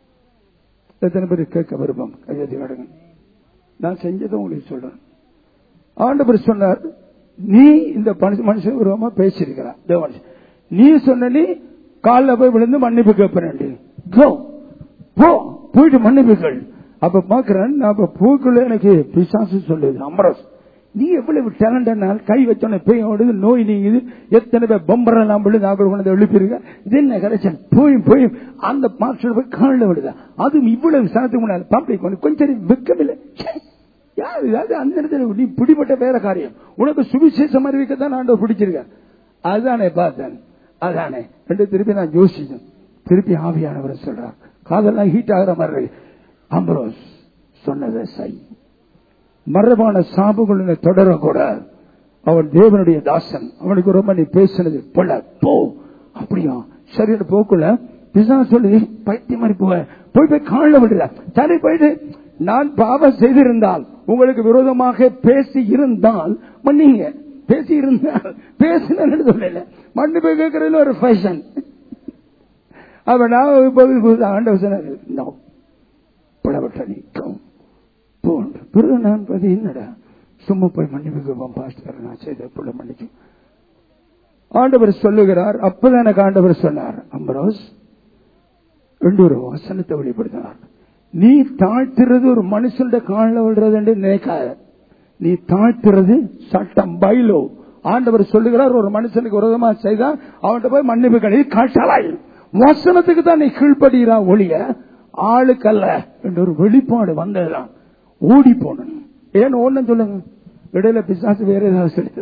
எத்தனை பேர் கேட்க விருப்பம் கையெழுதி காடுங்க நான் செஞ்சதை உங்களுக்கு சொல்றேன் ஆண்டவர் சொன்னார் நீ இந்த மனுஷ- மனுஷன் உருவமா பேசியிருக்கிறார் தேவன் நீ சொன்ன நீ காலில் போய் விழுந்து மன்னிப்பு கேட்பேன் கோ போ போயிட்டு மன்னிப்புகள் அப்ப பாக்குறேன் நான் அப்ப பூக்குள்ள எனக்கு பிசாசு சொல்லுது அமரஸ் நீ எவ்வளவு டேலண்ட் கை வச்சோன்னே பேய் ஓடுது நோய் நீங்குது எத்தனை பேர் பொம்பரெல்லாம் விழுது நாங்கள் கொண்டு வந்து எழுப்பிருக்க இது என்ன கிடைச்சல் போயும் போயும் அந்த மாஸ்டர் போய் காலில் விடுதா அதுவும் இவ்வளவு சனத்துக்கு முன்னாடி பப்ளிக் வந்து கொஞ்சம் வெக்கமில்லை ச்சே. யாரு அது அந்த இடத்துல நீ பிடிபட்ட வேற காரியம் உனக்கு சுவிசேஷம் அறிவிக்கத்தான் ஆண்டவர் பிடிச்சிருக்க அதுதானே பார்த்தேன் அதானே ரெண்டு திருப்பி நான் யோசிச்சேன் திருப்பி ஆவியானவர் சொல்றார் காதெல்லாம் ஹீட் ஆகிற மாதிரி இருக்கு. அம்பரோஸ் சொன்னதை செய் மரபான சாபுகளை தொடரக்கூடாது அவன் தேவனுடைய தாசன் அவனுக்கு ரொம்ப நீ பேசினது போல போ அப்படியா சரியான போக்குள்ள பிசா சொல்லி பைத்திய மாதிரி போக போய் போய் காணல விடுற சரி போயிட்டு நான் பாவம் செய்திருந்தால் உங்களுக்கு விரோதமாக பேசி இருந்தால் மன்னிங்க பேசி இருந்தால் பேசினு சொல்லல மன்னிப்பு கேட்கறதுல ஒரு ஃபேஷன் அப்ப நான் இப்போது ஆண்டவர் சொன்னார் "No. பிளவட்ட நீக்கம் போன்று பிறகு நான் பதி என்னடா சும்மா போய் மன்னிப்பு பாஸ்டர் நான் செய்த பிள்ளை மன்னிச்சு ஆண்டவர் சொல்லுகிறார் அப்பதான் எனக்கு ஆண்டவர் சொன்னார் அம்பரோஸ் ரெண்டு ஒரு வசனத்தை வெளிப்படுத்தினார் நீ தாழ்த்துறது ஒரு மனுஷன் காலில் விடுறது என்று நினைக்காத நீ தாழ்த்துறது சட்டம் பைலோ ஆண்டவர் சொல்லுகிறார் ஒரு மனுஷனுக்கு விரோதமா செய்தால் அவன்கிட்ட போய் மன்னிப்பு கிடையாது காட்டலாய் வசனத்துக்கு தான் நீ கீழ்படுகிறா ஒளிய ஆளுக்கல்ல என்ற ஒரு வெளிப்பாடு வந்ததுதான் ஓடி போனேன் ஏன் ஒண்ணும் சொல்லுங்க இடையில பிசாசு வேற ஏதாவது சொல்லி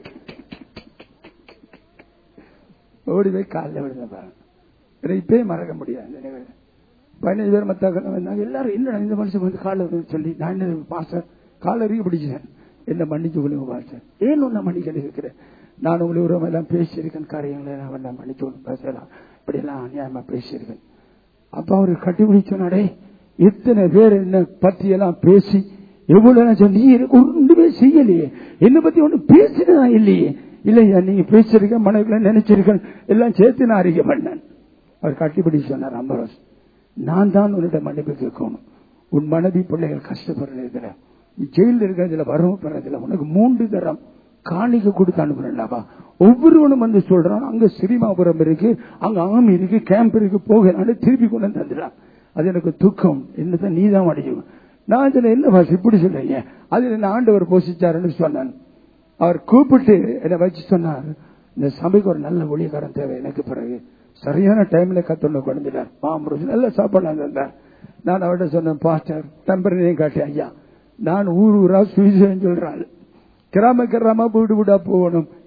ஓடி போய் காலில் விழுந்த பாருங்க இதை இப்பயே மறக்க முடியாது இந்த நிகழ்வு பதினஞ்சு பேர் மத்த வந்தாங்க எல்லாரும் என்ன இந்த மனுஷன் வந்து காலில் விழுந்து சொல்லி நான் என்ன பாஸ்டர் காலில் இறுக்கி பிடிச்சேன் என்ன மன்னிச்சு கொள்ளுங்க பாஸ்டர் ஏன் ஒன்ன மன்னிக்க இருக்கிறேன் நான் உங்களை உறவு எல்லாம் பேசியிருக்கேன் காரியங்களை நான் வேண்டாம் மன்னிச்சு கொண்டு பேசலாம் இப்படியெல்லாம் அநியாயமா பேசியிருக்கேன் அப்ப அவரு கட்டி பிடிச்சோனாடே எத்தனை பேர் என்ன பத்தி எல்லாம் பேசி எவ்வளவு நான் சொன்னேன், நீ எனக்கு ஒன்றுமே செய்யலையே என்ன பத்தி ஒண்ணு பேசினதா இல்லையே இல்லையா நீங்க பேசிருக்க மனைவில நினைச்சிருக்க எல்லாம் சேர்த்து நான் அறிக்கை பண்ணேன் அவர் கட்டிப்பிடி சொன்னார் அம்பரோஸ் நான் தான் உன்னிட மன்னிப்பு கேட்கணும் உன் மனைவி பிள்ளைகள் கஷ்டப்படுறதுல நீ ஜெயில இருக்கிறதுல வரவு பெறதுல உனக்கு மூன்று தரம் காணிக்க கொடுத்து அனுப்புறேன்டாப்பா ஒவ்வொருவனும் வந்து சொல்றான் அங்க சிரிமாபுரம் இருக்கு அங்க ஆமி இருக்கு கேம்ப் இருக்கு போகிறான்னு திருப்பி கொண்டு வந்து தந்துடான் அது எனக்கு துக்கம் என்னதான் நீ தான் அடிக்கும் நான் இதுல என்ன பாஸ் இப்படி சொல்றீங்க அது என்ன ஆண்டவர் போஷிச்சாருன்னு சொன்னான் அவர் கூப்பிட்டு என்னை வச்சு சொன்னார் இந்த சபைக்கு ஒரு நல்ல ஒளிகாரம் தேவை எனக்கு பிறகு சரியான டைம்ல கத்தொன்னு கொண்டுட்டார் மாமரம் நல்ல சாப்பாடு தந்தார் நான் அவர்கிட்ட சொன்னேன் பாஸ்டர் டெம்பரரியும் காட்டி ஐயா நான் ஊர் ஊரா சுவிசேஷம் சொல்றாள் கிராம கிராம வீடு வீடா போகணும்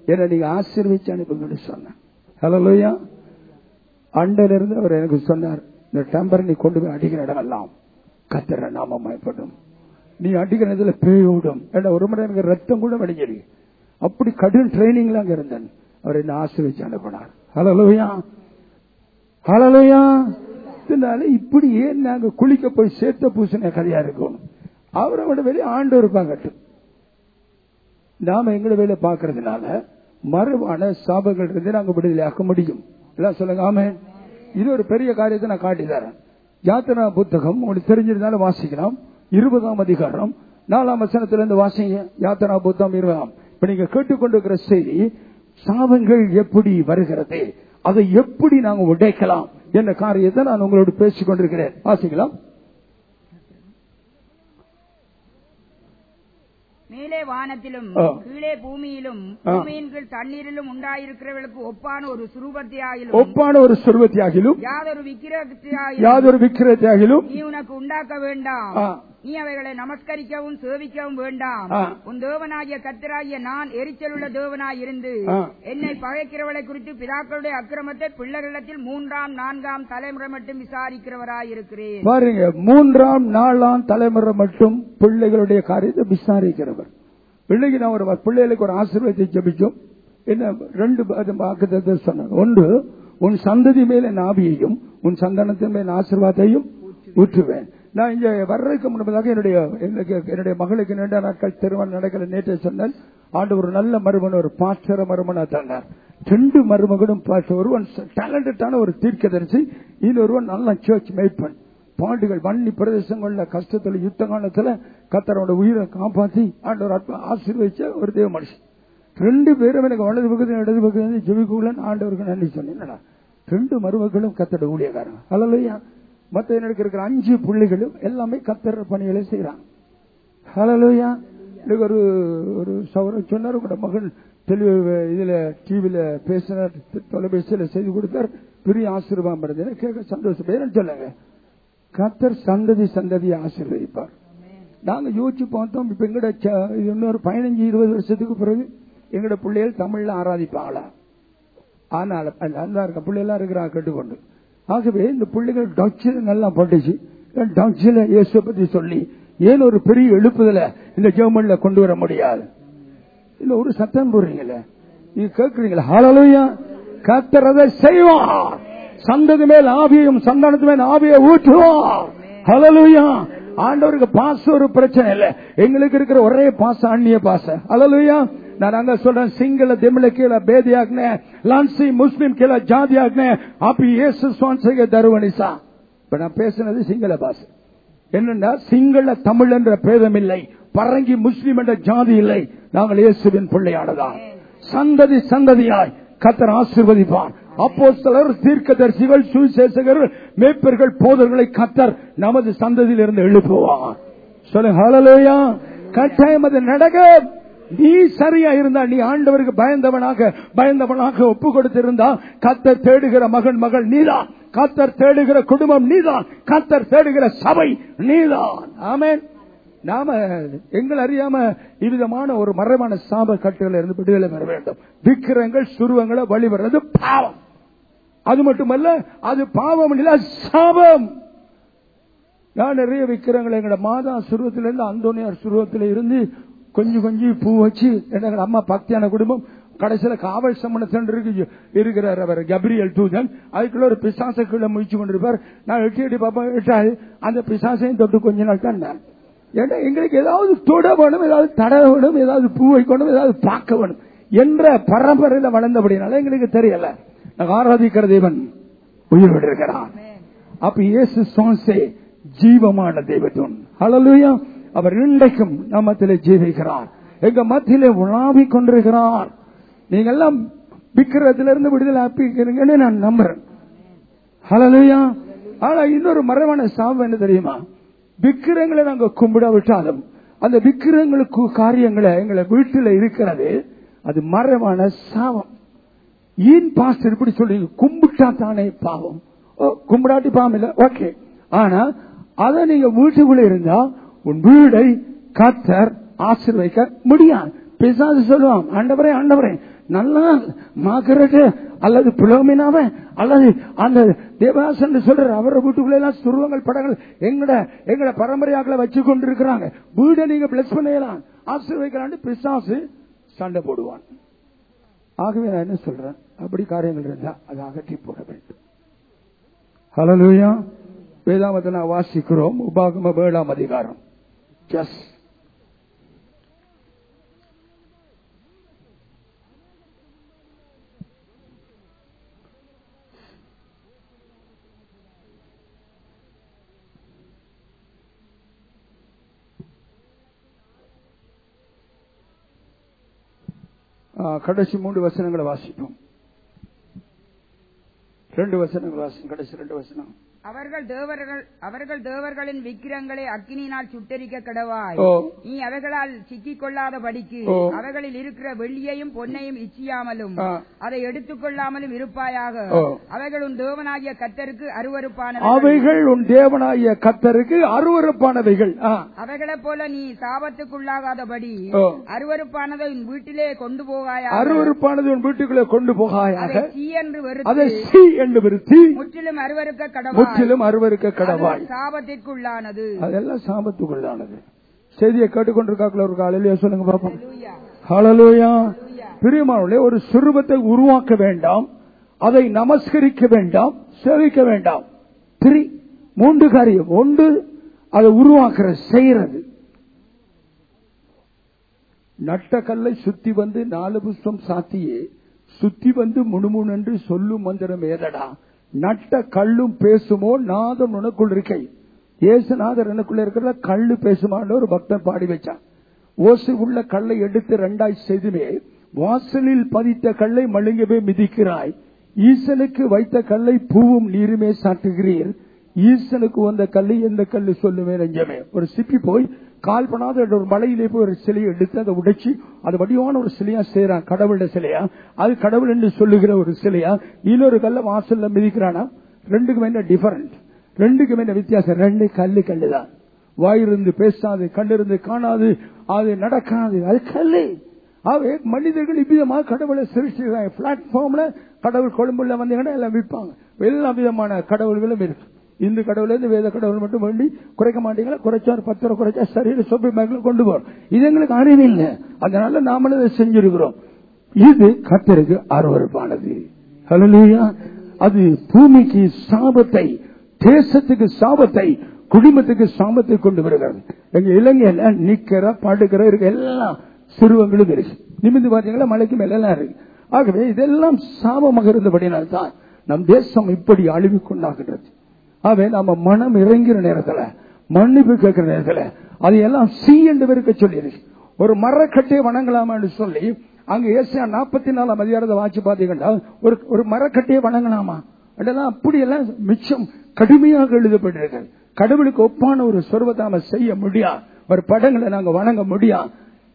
என்ன நீங்க ஆசீர்வதிச்சு அனுப்புங்கன்னு சொன்னேன் ஹலோயா அண்டையில இருந்து அவர் எனக்கு சொன்னார் இந்த டெம்பர் நீ கொண்டு போய் அடிக்கிற இடம் எல்லாம் கத்திர நாமமாய்ப்படும் நீ அடிக்கிற இதுல பேய் ஓடும் ஏன்னா ஒரு முறை எனக்கு ரத்தம் கூட வடிஞ்சது அப்படி கடும் ட்ரைனிங்ல அங்க இருந்தேன் அவர் என்ன ஆசீர்வதிச்சு அனுப்பினார் ஹலோயா ஹலோயா இதனால இப்படி ஏன் நாங்க குளிக்க போய் சேர்த்த பூசின கதையா இருக்கணும் அவரோட வெளியே ஆண்டு இருப்பாங்கட்டும் நாம எங்களோட வேலை பார்க்கறதுனால மறுவான சாபங்கள் இருந்து நாங்க விடுதலையாக்க முடியும் எல்லாம் சொல்லுங்க ஆமே இது ஒரு பெரிய காரியத்தை நான் காட்டி தரேன் யாத்திரா புத்தகம் உங்களுக்கு தெரிஞ்சிருந்தாலும் வாசிக்கலாம் இருபதாம் அதிகாரம் நாலாம் வசனத்திலிருந்து வாசிங்க யாத்திரா புத்தகம் இருபதாம் இப்ப நீங்க கேட்டுக்கொண்டிருக்கிற செய்தி சாபங்கள் எப்படி வருகிறது அதை எப்படி நாங்க உடைக்கலாம் என்ற காரியத்தை நான் உங்களோடு பேசிக் கொண்டிருக்கிறேன் வாசிக்கலாம் மேலே வானத்திலும் ஆ. கீழே பூமியிலும் ஆ. பூமியின் கீழ் தண்ணீரிலும் உண்டாயிருக்கிறவர்களுக்கு ஒப்பான ஒரு சுரூபத்தையாயிலும் ஒப்பான ஒரு சுருவத்தியாகிலும் யாதொரு விக்கிரகத்தையாயிலும் யாதொரு விக்கிரத்தையாகிலும் நீ உனக்கு உண்டாக்க வேண்டாம் ஆ. நீ அவைகளை நமஸ்கரிக்கவும் சேவிக்கவும் வேண்டாம் ஆ. உன் தேவனாகிய கத்தராகிய நான் எரிச்சலுள்ள தேவனாய் இருந்து ஆ. என்னை பகைக்கிறவளை குறித்து பிதாக்களுடைய அக்கிரமத்தை பிள்ளைகளிடத்தில் மூன்றாம் நான்காம் தலைமுறை மட்டும் விசாரிக்கிறவராய் இருக்கிறேன் பாருங்க மூன்றாம் நாலாம் தலைமுறை மட்டும் பிள்ளைகளுடைய காரியத்தை விசாரிக்கிறவர் பிள்ளைக்கு நான் ஒரு பிள்ளைகளுக்கு ஒரு ஆசீர்வாதத்தை ஜபிச்சோம் என்ன ரெண்டு வாக்குத்தத்தை சொன்னாங்க ஒன்று உன் சந்ததி மேல என் ஆவியையும் உன் சந்தானத்தின் மேல் ஆசீர்வாதத்தையும் ஊற்றுவேன் நான் இங்க வர்றதுக்கு முன்பதாக என்னுடைய எனக்கு என்னுடைய மகளுக்கு நீண்ட நாட்கள் திருமணம் நடக்கிற நேற்று சொன்னேன் ஆண்டு ஒரு நல்ல மருமன் ஒரு பாஸ்டர மருமனா தந்தார் ரெண்டு மருமகனும் பாஸ்டர் ஒருவன் டேலண்டடான ஒரு தீர்க்கதரிசி இன்னொருவன் நல்ல சர்ச் மேய்ப்பன் பாண்டுகள் வன்னி பிரதேசங்கள்ல கஷ்டத்துல யுத்த காலத்துல கத்தரோட உயிரை காப்பாத்தி ஆண்டவர் அற்ப- ஆசீர்வதிச்ச ஒரு தேவ மனுஷன் ரெண்டு பேரும் எனக்கு வலது பக்கத்துல இடது பக்கத்துல ஜெபிக்குள்ளன் ஆண்டவருக்கு நன்றி சொன்னேன் ரெண்டு மருமகளும் கத்தோட ஊழியக்காரங்க ஹலோயா மத்த எனக்கு இருக்கிற அஞ்சு புள்ளிகளும் எல்லாமே கத்தர் பணிகளை செய்யறாங்க ஹலோயா எனக்கு ஒரு ஒரு சௌரம் சொன்னார் கூட மகன் தெளிவு இதுல டிவில பேசினார் தொலைபேசியில செய்து கொடுத்தார் பெரிய ஆசீர்வாதம் இருந்தது கேட்க சந்தோஷம் பேரன் சொல்லுங்க கத்தர் சந்ததி சந்ததியை ஆசீர்வதிப்பார் நாங்க யோசிச்சு பார்த்தோம் இப்ப எங்கட ச- இது இன்னொரு பதினஞ்சு இருபது வருஷத்துக்கு பிறகு எங்கட பிள்ளைகள் தமிழ்ல ஆராதிப்பாங்களா ஆனால் அந்த இருக்க பிள்ளைலாம் இருக்கிறாங்க கேட்டுக்கொண்டு ஆகவே இந்த பிள்ளைகள் டச்சில் நல்லா பட்டுச்சு டச்சில் இயேசு பத்தி சொல்லி ஏன் ஒரு பெரிய எழுப்புதல இந்த ஜெர்மன்ல கொண்டு வர முடியாது இல்ல ஒரு சத்தம் போடுறீங்களே நீங்க கேட்கறீங்களா ஹalleluya கர்த்தர் அதை செய்வார் சந்ததி மேல் ஆவியையும் சந்தானத்து மேல் ஆவியை ஊற்றுவார் ஹalleluya ஆண்டவருக்கு பாச ஒரு பிரச்சனை இல்ல எங்களுக்கு இருக்கிற ஒரே பாசம் அந்நிய பாச ஹalleluya நான் அங்க சொல்றேன் சிங்கள தமிழ கீழே பேதியாக்குனே லான்சி முஸ்லிம் கீழே ஜாதியாக்குனே அப்படி இயேசு சுவான்சைய தருவனிசா இப்ப நான் பேசுனது சிங்கள பாசை என்னன்னா சிங்கள தமிழ் என்ற பேதம் இல்லை பரங்கி முஸ்லிம் என்ற ஜாதி இல்லை நாங்கள் இயேசுவின் பிள்ளையானதான் சந்ததி சந்ததியாய் கத்தர் ஆசிர்வதிப்பார் அப்போ சிலர் தீர்க்கதரிசிகள் சுவிசேஷகர்கள் மேய்ப்பர்கள் போதர்களை கத்தர் நமது சந்ததியில் இருந்து எழுப்புவார் சொல்லுங்க ஹalleluya கட்டாயம் அது நடக்கும் நீ சரியா இருந்தா நீ ஆண்டவருக்கு பயந்தவனாக பயந்தவனாக ஒப்பு கொடுத்திருந்தா கத்தர் தேடுகிற மகன் மகள் நீதான் கத்தர் தேடுகிற குடும்பம் நீதான் கத்தர் தேடுகிற சபை நீதான் ஆமென் நாம எங்கள் அறியாம இவ்விதமான ஒரு மறைவான சாப கட்டுகளை இருந்து விடுதலை பெற வேண்டும் விக்கிரங்கள் சுருவங்களை வழிபடுறது பாவம் அது மட்டுமல்ல அது பாவம் இல்ல சாபம் நான் நிறைய விக்கிரங்களை எங்களோட மாதா சுருவத்தில இருந்து அந்தோனியார் சுருவத்தில இருந்து கொஞ்சம் கொஞ்சம் பூ வச்சு எங்களோட அம்மா பக்தியான குடும்பம் கடைசியில காவல் சம்மன சென்டருக்கு இருக்கிறார் அவர் கபிரியல் தூதன் அதுக்குள்ள ஒரு பிசாசை கீழே முயற்சி கொண்டிருப்பார் நான் எட்டி எட்டி பாப்பா விட்டால் அந்த பிசாசையும் தொட்டு கொஞ்ச நாள் தான் நான். ஏன்னா எங்களுக்கு ஏதாவது தொட வேணும் ஏதாவது தட வேணும் ஏதாவது பூ வைக்கணும் ஏதாவது பார்க்க வேணும் என்ற பரம்பரையில வளர்ந்தபடினால எங்களுக்கு தெரியல நாங்கள் ஆராதிக்கிற தேவன் உயிர் விடுகிறான் அப்ப இயேசு சுவாசே ஜீவமான தெய்வத்துவன் ஹalleluya அவர் இன்றைக்கும் நம்மத்திலே ஜீவிக்கிறார் எங்க மத்தியிலே உலாவிக் கொண்டிருக்கிறார் நீங்க எல்லாம் விக்கிரத்திலிருந்து விடுதலை ஆப்பிக்கிறீங்கன்னு நான் நம்புறேன் ஹalleluya ஆனா இன்னொரு மறைவான சாபம் என்ன தெரியுமா விக்கிரங்களை நாங்க கும்பிட விட்டாலும் அந்த விக்கிரங்களுக்கு காரியங்களை எங்களை வீட்டில் இருக்கிறது அது மறைவான சாபம் ஏன் பாஸ்டர் இப்படி சொல்லி கும்பிட்டா தானே பாவம் ஓ, கும்பிடாட்டி பாவம் இல்ல ஓகே ஆனா அத நீங்க வீட்டுக்குள்ள இருந்தா உன் வீடை கத்தர் ஆசீர்வதிக்க முடியாது பிசாசு சொல்லுவான் ஆண்டவரே ஆண்டவரே நல்லா மாகரக அல்லது புலோமினாவ அல்லது அந்த தேவாசன் சொல்ற அவர வீட்டுக்குள்ள எல்லாம் துருவங்கள் படங்கள் எங்கட எங்கட பரம்பரையாக்களை வச்சு கொண்டிருக்கிறாங்க வீடை நீங்க பிளஸ் பண்ணலாம் ஆசீர்வதிக்கலான்னு பிசாசு சண்டை போடுவான் ஆகவே நான் என்ன சொல்றேன் அப்படி காரியங்கள் இருந்தா அதை அகற்றி போட வேண்டும் ஹலலூயா வேதாமத்தை நான் வாசிக்கிறோம் உபாகம வேளாம் அதிகாரம் ஜஸ் கடைசி மூன்று வசனங்களை வாசிப்போம் ரெண்டு வசனங்கள் வாசிப்போம் கடைசி ரெண்டு வசனம் அவர்கள் தேவர்கள் அவர்கள் தேவர்களின் விக்கிரங்களை அக்கினியினால் சுட்டரிக்க கடவாய் ஓ. நீ அவைகளால் சிக்கிக் கொள்ளாதபடிக்கு ஓ. அவைகளில் இருக்கிற வெள்ளியையும் பொன்னையும் இச்சியாமலும் ஆ. அதை எடுத்துக் கொள்ளாமலும் இருப்பாயாக ஓ. அவைகள் உன் தேவனாகிய கத்தருக்கு அருவருப்பான அவைகள் உன் தேவனாகிய கத்தருக்கு அருவருப்பானவைகள் ஆ. அவைகளைப் போல நீ சாபத்துக்குள்ளாகாதபடி ஓ. அருவருப்பானதை உன் வீட்டிலே கொண்டு போகாயாக அருவருப்பானது உன் வீட்டுக்குள்ளே கொண்டு அதை போகாயாக சீ என்று அதை வெறுத்து சி என்று விருத்தி முற்றிலும் அருவருக்க கடவாய் முற்றிலும் அருவருக்க கடவாய் அது சாபத்திற்குள்ளானது அதெல்லாம் சாபத்துக்குள்ளானது செய்தியை கேட்டுக்கொண்டிருக்காக்குள்ள ஒரு காலையிலேயே சொல்லுங்க பாப்போம் ஹalleluya. ஹalleluya பிரியமானவர்களே ஒரு சுரூபத்தை உருவாக்க வேண்டாம் அதை நமஸ்கரிக்க வேண்டாம் சேவிக்க வேண்டாம் த்ரீ மூன்று காரியம் ஒன்று அதை உருவாக்குற செய்யறது நட்ட கல்லை சுத்தி வந்து நாலு புஷ்பம் சாத்தியே சுத்தி வந்து முணுமுணு என்று சொல்லும் மந்திரம் ஏதடா நட்ட கல்லும் பேசுமோ நாதம் உனக்குள் இருக்கை ஏசுநாதர் எனக்குள்ள இருக்கிற கல்லு பேசுமான்னு ஒரு பக்தன் பாடி வச்சான் ஓசை உள்ள கல்லை எடுத்து ரெண்டாய் செய்துமே வாசலில் பதித்த கல்லை மழுங்கவே மிதிக்கிறாய் ஈசனுக்கு வைத்த கல்லை பூவும் நீருமே சாட்டுகிறீர் ஈசனுக்கு வந்த கல்லை எந்த கல்லு சொல்லுமே நெஞ்சமே ஒரு சிப்பி போய் கால் பண்ணாத ஒரு மலையிலே போய் ஒரு சிலையை எடுத்து அதை உடைச்சு அது வடிவான ஒரு சிலையா செய்யறான் கடவுள சிலையா அது கடவுள் என்று சொல்லுகிற ஒரு சிலையா இன்னொரு கல்ல வாசல்ல மிதிக்கிறானா ரெண்டுக்கும் என்ன டிஃபரண்ட் ரெண்டுக்கும் என்ன வித்தியாசம் ரெண்டு கல்லு கல்லு தான் வாயிருந்து பேசாது கண்டிருந்து காணாது அது நடக்காது அது கல்லு அவை மனிதர்கள் இவ்விதமா கடவுளை சிருஷ்டிக்கிறாங்க பிளாட்ஃபார்ம்ல கடவுள் கொழும்புல வந்தீங்கன்னா எல்லாம் விற்பாங்க எல்லா விதமான கடவுள்களும் இருக்கு இந்து கடவுள் இருந்து வேத கடவுள் மட்டும் வேண்டி குறைக்க மாட்டீங்களா குறைச்சா ஒரு பத்து ரூபா குறைச்சா சரியில்லை சொப்பி பேங்க்ல கொண்டு போறோம் இது எங்களுக்கு அறிவு இல்லை அதனால நாமளும் இதை செஞ்சிருக்கிறோம் இது கத்தருக்கு அருவறுப்பானது ஹalleluya அது பூமிக்கு சாபத்தை தேசத்துக்கு சாபத்தை குடும்பத்துக்கு சாபத்தை கொண்டு வருகிறது எங்க இலங்கையில நிக்கிற படுக்கிற இருக்க எல்லாம் சிறுவங்களும் இருக்கு நிமிந்து பாத்தீங்களா மலைக்கு மேல எல்லாம் இருக்கு ஆகவே இதெல்லாம் சாபமாக இருந்தபடினால்தான் நம் தேசம் இப்படி அழிவு கொண்டாகிறது ஆகவே நம்ம மனம் இறங்கிற நேரத்துல மன்னிப்பு கேட்கிற நேரத்துல அதையெல்லாம் சி என்று இருக்க சொல்லியிருக்கு ஒரு மரக்கட்டையை வணங்கலாமான்னு சொல்லி அங்க ஏசியா நாற்பத்தி நாலாம் அதிகாரத்தை வாட்சி பாத்தீங்கன்னா ஒரு ஒரு மரக்கட்டையை வணங்கலாமா அதெல்லாம் அப்படியெல்லாம் மிச்சம் கடுமையாக எழுதப்பட்டிருக்கு கடவுளுக்கு ஒப்பான ஒரு சொருவத்தை நாம செய்ய முடியாது ஒரு படங்களை நாங்க வணங்க முடியாது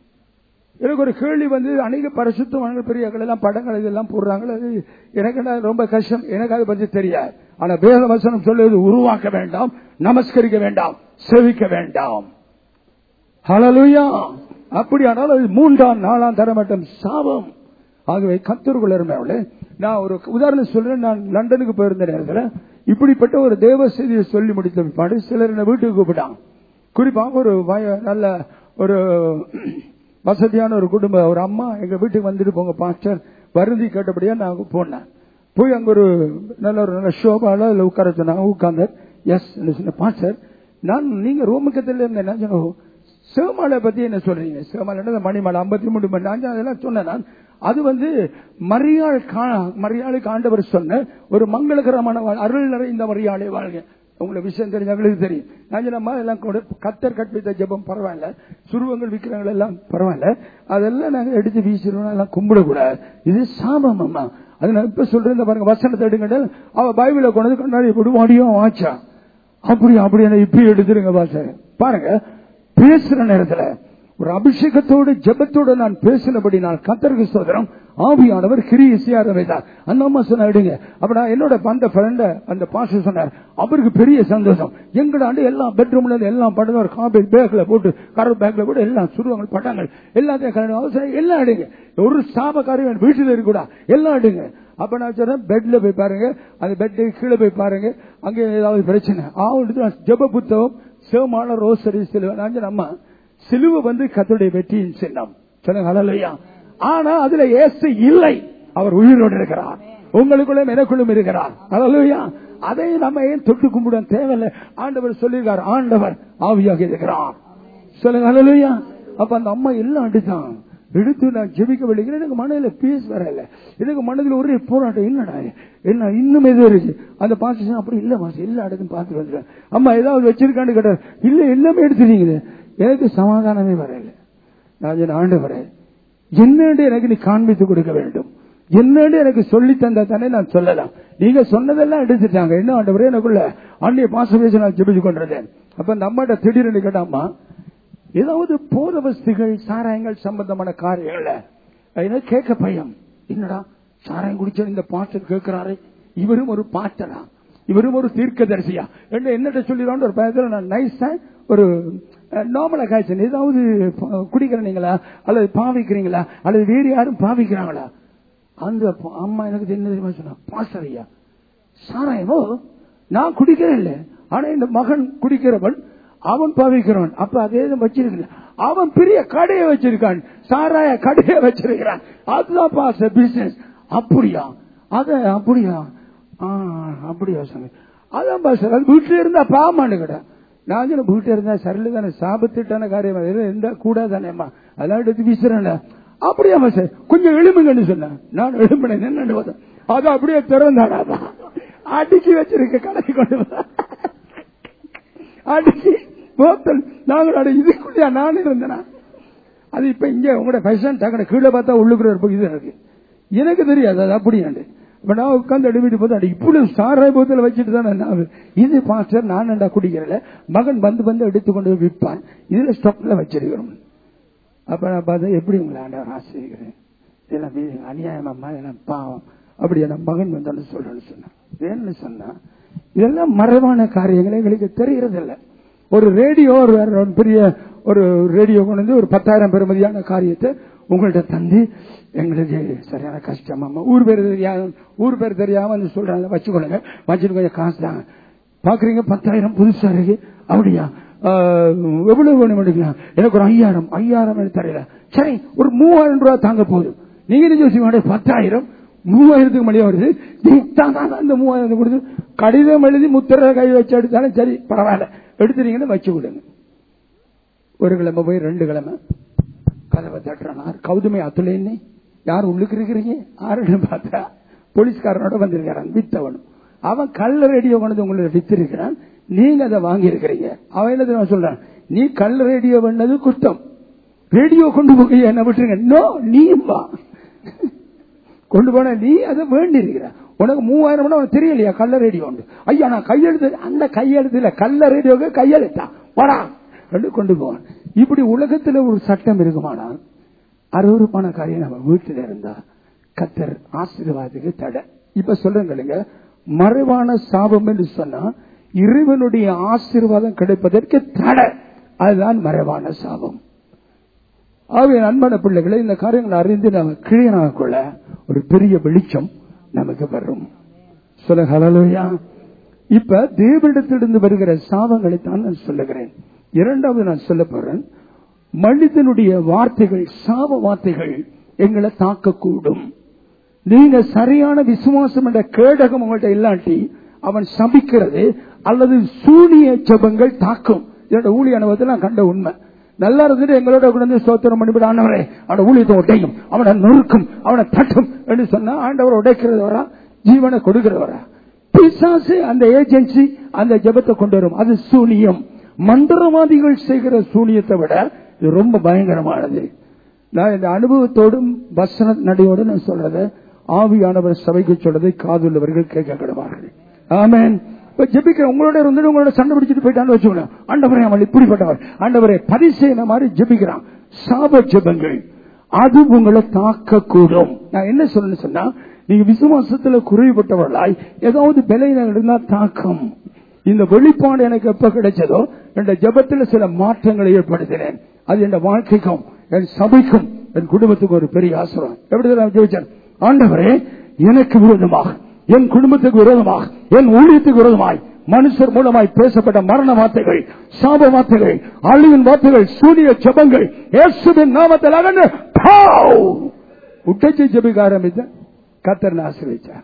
எனக்கு ஒரு கேள்வி வந்து அநேக பரிசுத்தமான பெரியவர்கள் எல்லாம் படங்கள் இதெல்லாம் போடுறாங்க அது எனக்கு என்ன ரொம்ப கஷ்டம் எனக்கு அதை பற்றி தெரியாது ஆனா வேத வசனம் சொல்லுவது உருவாக்க வேண்டாம் நமஸ்கரிக்க வேண்டாம் செவிக்க வேண்டாம் ஹalleluya அப்படியானால் அது மூன்றாம் நாலாம் தரமட்டம் சாபம் ஆகவே கத்தருக்குள்ள இருந்தவளே நான் ஒரு உதாரணம் சொல்றேன் நான் லண்டனுக்கு போயிருந்த நேரத்தில் இப்படிப்பட்ட ஒரு தேவ செய்தியை சொல்லி முடித்த பிற்பாடு சிலர் என்ன வீட்டுக்கு கூப்பிட்டாங்க குறிப்பாக ஒரு வய- நல்ல ஒரு வசதியான ஒரு குடும்பம் ஒரு அம்மா எங்க வீட்டுக்கு வந்துட்டு போங்க பாஸ்டர் வருந்தி கேட்டபடியா நான் போனேன் போய் அங்க ஒரு நல்ல ஒரு நல்ல ஷோபால அதுல உட்கார சொன்னாங்க உட்கார்ந்து எஸ் சொன்ன பாஸ்டர் நான் நீங்க ரோமுக்கத்தில் இருந்த என்ன சொன்ன சிவமாலை பத்தி என்ன சொல்றீங்க சிவமாலை மணிமாலை ஐம்பத்தி மூணு மணி நான் அதெல்லாம் சொன்னேன் நான் அது வந்து மரியாள் கா- மரியாளுக்கு ஆண்டவர் சொன்ன ஒரு மங்களகரமான வாழ்- அருள் நிறைந்த மரியாதை வாழ்க உங்களுக்கு விஷயம் தெரிஞ்சவங்களுக்கு தெரியும் நான் சொன்னம்மா எல்லாம் கூட கத்தர் கற்பித்த ஜெபம் பரவாயில்ல சுருவங்கள் விற்கிறாங்க எல்லாம் பரவாயில்ல அதெல்லாம் நாங்க எடுத்து வீசிடுவோம் எல்லாம் கும்பிடக்கூடாது இது சாபம் அம்மா அது நான் இப்ப சொல்றேன் இந்த பாருங்க வசனத்தை எடுங்க அவ பைபிளை கொண்டு கொண்டாடி விடுவாடியும் வாச்சா அப்படி அப்படி என்ன இப்படி எடுத்துருங்க பாச பாருங்க பேசுற நேரத்துல ஒரு அபிஷேகத்தோடு ஜெபத்தோடு நான் பேசினபடி நான் கத்தருக்கு சோதரம் ஆவியானவர் கிரியை செய்ய ஆரம்பித்தார் அந்த அம்மா சொன்னாடுங்க அப்ப நான் என்னோட அந்த ஃப்ரெண்ட அந்த பாஸ்டர் சொன்னார் அவருக்கு பெரிய சந்தோஷம் எங்கடாண்டு எல்லா பெட்ரூம்ல இருந்து எல்லாம் படம் ஒரு காபி பேக்ல போட்டு கரல் பேக்ல போட்டு எல்லாம் சுருவங்கள் பட்டங்கள் எல்லாத்தையும் கலந்து அவசரம் எல்லாம் அடுங்க ஒரு சாபக்காரியம் வீட்டில் இருக்கக்கூடா எல்லாம் அடுங்க அப்ப நான் சொல்றேன் பெட்ல போய் பாருங்க அந்த பெட்டு கீழே போய் பாருங்க அங்க ஏதாவது பிரச்சனை ஆவுண்டு ஜெப புத்தகம் சிவமான ரோசரி சிலுவை நான் நம்ம சிலுவை வந்து கத்தருடைய வெற்றியின் சின்னம் சொல்லுங்க ஹalleluya. ஆனா அதுல இயேசு இல்லை அவர் உயிரோடு இருக்கிறார் உங்களுக்குள்ளும் எனக்குள்ளும் இருக்கிறார் ஹalleluya. அதை நம்ம ஏன் தொட்டு கும்பிட தேவையில்லை ஆண்டவர் சொல்லியிருக்கார் ஆண்டவர் ஆவியாக இருக்கிறார் சொல்லுங்க ஹalleluya. அப்ப அந்த அம்மா எல்லாம் அடித்தான் எடுத்து நான் ஜெபிக்க விடுகிறேன் எனக்கு மனதில் பீஸ் வரல எனக்கு மனதில் ஒரே போராட்டம் என்னடா என்ன இன்னும் எது இருக்கு அந்த பாஸ்டர் அப்படி இல்ல மாசம் எல்லா இடத்தையும் பார்த்துட்டு வந்துட்டேன் அம்மா ஏதாவது வச்சிருக்கான்னு கேட்டார் இல்ல எல்லாமே எடுத்துட்டீங்க எனக்கு சமாதானமே வரல நான் சொன்னேன், ஆண்டவரே என்னன்னு எனக்கு நீ காண்பித்து கொடுக்க வேண்டும் என்னன்னு எனக்கு சொல்லி தந்தா தானே நான் சொல்லலாம் நீங்க சொன்னதெல்லாம் எடுத்துட்டாங்க என்ன ஆண்டவரே எனக்குள்ள அன்னைய பாச பேச நான் ஜெபிச்சு கொண்டிருந்தேன் அப்ப அந்த அம்மாட்ட திடீர்னு கேட்டாமா ஏதாவது போத வஸ்துகள் சாராயங்கள் சம்பந்தமான காரியங்கள்ல எனக்கு கேட்க பயம் என்னடா சாராயம் குடிச்ச இந்த பாஸ்டர் கேட்கிறாரு இவரும் ஒரு பாஸ்டரா இவரும் ஒரு தீர்க்கதரிசியா என்ன என்னட்ட சொல்லிடுவான்னு ஒரு பயத்துல நான் நைஸா ஒரு நார்மலா காய்ச்சல் ஏதாவது ப- குடிக்கிறீங்களா அல்லது பாவிக்கிறீங்களா அல்லது வேறு யாரும் பாவிக்கிறாங்களா அந்த ப- அம்மா எனக்கு என்ன தெரியுமா சொன்னா பாஸ்டர் ஐயா சாராயமோ நான் குடிக்கிறேன் இல்ல ஆனா இந்த மகன் குடிக்கிறவன் அவன் பாவிக்கிறவன் அப்ப அதே தான் வச்சிருக்கல அவன் பெரிய கடையை வச்சிருக்கான் சாராய கடையை வச்சிருக்கிறான் அதுதான் பாச பிசினஸ் அப்படியா அத அப்படியா ஆ, அப்படியா சாமி அதான் பாச அது வீட்டுல இருந்தா பாமான்னு கடை நான் சொன்ன வீட்டுல இருந்தா சரியில்லை தானே சாபத்திட்டான காரியம் அது இருந்தா கூடாதானேம்மா அதெல்லாம் எடுத்து வீசுறேன் அப்படியா சார் கொஞ்சம் எழும்புங்கன்னு சொன்னேன் நான் எழும்பினேன் என்னன்னு பார்த்தேன் அது அப்படியே திறந்தாடா அடிச்சு வச்சிருக்க கடை கொண்டு வா. அடிச்சு போத்தல் நாங்கள் அட இதுக்குள்ளயா நான் இருந்தேனா அது இப்ப இங்க உங்களோட ஃபேஷன் டக்கட கீழே பார்த்தா உள்ளுக்குள்ள ஒரு இது இருக்கு எனக்கு தெரியாது அது அப்படியாண்டு இப்ப நான் உட்கார்ந்து அடிவிட்டு போது அடி இப்படி சாராய போத்தல வச்சுட்டு தான் நான் இது பாஸ்டர் நான் என்னடா குடிக்கிறல மகன் வந்து வந்து எடுத்து கொண்டு போய் விற்பான் இதுல ஸ்டாக்ல வச்சிருக்கிறோம் அப்ப நான் பார்த்தா எப்படி உங்களை ஆண்டவர் ஆசிரியக்கிறேன் இதெல்லாம் மீ- அநியாயமாம்மா இதெல்லாம் பாவம் அப்படி என் மகன் வந்து சொல்றேன்னு சொன்னான் ஏன்னு சொன்னா இதெல்லாம் மறைவான காரியங்கள் எங்களுக்கு தெரியறதில்ல ஒரு ரேடியோ ஒரு வேற ஒரு பெரிய ஒரு ரேடியோ கொண்டு வந்து ஒரு பத்தாயிரம் பெறுமதியான காரியத்தை உங்கள்ட்ட தந்து எங்களுக்கு சரியான கஷ்டம் அம்மா ஊர் பேர் தெரியாம ஊர் பேர் தெரியாம வந்து சொல்றாங்க வச்சுக்கொள்ளுங்க வச்சுட்டு கொஞ்சம் காசு தாங்க பாக்குறீங்க பத்தாயிரம் புதுசா இருக்கு அப்படியா ஆஹ், எவ்வளவு வேணும் எடுக்கலாம் எனக்கு ஒரு ஐயாயிரம் ஐயாயிரம் எனக்கு தெரியல சரி ஒரு மூவாயிரம் ரூபாய் தாங்க போதும் நீங்க என்ன யோசிக்க பத்தாயிரம் மூவாயிரத்துக்கு மணியா வருது நீ தான் தான் தான் இந்த மூவாயிரம் கொடுத்து கடிதம் எழுதி முத்திர கை வச்சு எடுத்தாலும் சரி பரவாயில்ல எடுத்துறீங்கன்னு வச்சு விடுங்க ஒரு கிழமை போய் ரெண்டு கிழமை கதவை தட்டுறான் கௌதமை அத்துலேன்னு யார் உள்ளுக்கு இருக்கிறீங்க ஆருன்னு பார்த்தா போலீஸ்காரனோட வந்திருக்கிறான் வித்தவனும் அவன் கள்ள ரேடியோ கொண்டு உங்களை வித்திருக்கிறான் நீங்க அதை வாங்கி இருக்கிறீங்க அவன் என்ன தெரியுமா சொல்றான் நீ கள்ள ரேடியோ பண்ணது குத்தம் ரேடியோ கொண்டு போய் என்ன விட்டுருங்க நோ நீ வா கொண்டு போன நீ அதை வேண்டி இருக்கிற உனக்கு மூவாயிரம் மணி உனக்கு தெரியலையா கள்ள ரேடியோ உண்டு ஐயா நான் கையெழுத்து அந்த கையெழுத்துல கள்ள ரேடியோக்கு கையெழுத்தா போடா ரெண்டு கொண்டு போவான் இப்படி உலகத்துல ஒரு சட்டம் இருக்குமானால் அருவருப்பான காரியம் நம்ம வீட்டில் இருந்தா கத்தர் ஆசீர்வாதத்துக்கு தடை இப்ப சொல்றேங்க மறைவான சாபம் என்று சொன்னா இறைவனுடைய ஆசீர்வாதம் கிடைப்பதற்கு தடை அதுதான் மறைவான சாபம் ஆகவே அன்பான பிள்ளைகளை இந்த காரியங்களை அறிந்து நம்ம கிளியனாக கொள்ள ஒரு பெரிய வெளிச்சம் நமக்கு வரும் சொல்ல ஹலலோயா இப்ப தேவனிடத்திலிருந்து வருகிற சாபங்களை தான் நான் சொல்லுகிறேன் இரண்டாவது நான் சொல்ல போறேன் மனிதனுடைய வார்த்தைகள் சாப வார்த்தைகள் எங்களை தாக்கக்கூடும் நீங்க சரியான விசுவாசம் என்ற கேடகம் உங்கள்ட்ட இல்லாட்டி அவன் சபிக்கிறது அல்லது சூனிய ஜபங்கள் தாக்கும் என்னோட ஊழிய அனுபவத்தில் நான் கண்ட உண்மை நல்லா இருந்துட்டு எங்களோட கூட வந்து சோத்திரம் பண்ணிவிட ஆண்டவரே அவன ஊழியத்தை உடையும் அவனை நொறுக்கும் அவனை தட்டும் என்று சொன்னா ஆண்டவர் உடைக்கிறவரா ஜீவனை கொடுக்கிறவரா பிசாசு அந்த ஏஜென்சி அந்த ஜபத்தை கொண்டு வரும் அது சூனியம் மந்திரவாதிகள் செய்கிற சூனியத்தை விட இது ரொம்ப பயங்கரமானது நான் இந்த அனுபவத்தோடும் வசன நடையோடு நான் சொல்றத ஆவியானவர் சபைக்கு சொல்றதை காதுள்ளவர்கள் கேட்க கிடவார்கள் ஆமேன் இப்ப ஜெபிக்கிற உங்களோட இருந்து உங்களோட சண்டை பிடிச்சிட்டு போயிட்டான்னு வச்சுக்கோங்க ஆண்டவரே அவள் இப்படிப்பட்டவர் ஆண்டவரே பதிசெய்ன மாதிரி ஜெபிக்கிறான் சாப ஜெபங்கள் அது உங்களை தாக்கக்கூடும் நான் என்ன சொல்லணும்னு சொன்னா நீங்க விசுவாசத்துல குறைவுபட்டவர்களாய் ஏதாவது பலவீனம் இருந்தா தாக்கம் இந்த வெளிப்பாடு எனக்கு எப்ப கிடைச்சதோ என் ஜெபத்துல சில மாற்றங்களை ஏற்படுத்தினேன் அது என் வாழ்க்கைக்கும் என் சபைக்கும் என் குடும்பத்துக்கும் ஒரு பெரிய ஆசிரம் எப்படி நான் ஜெபிச்சேன் ஆண்டவரே எனக்கு விரோதமாக என் குடும்பத்துக்கு விரோதமாக என் ஊழியத்துக்கு விரோதமாய் மனுஷர் மூலமாய் பேசப்பட்ட மரண வார்த்தைகள் சாப வார்த்தைகள் அழிவின் வார்த்தைகள் சூரிய ஜபங்கள் இயேசுவின் நாமத்தில் அகன்று பாவ்! உட்டச்சை ஜபிக்க ஆரம்பித்த கத்தர் ஆசிரியச்சார்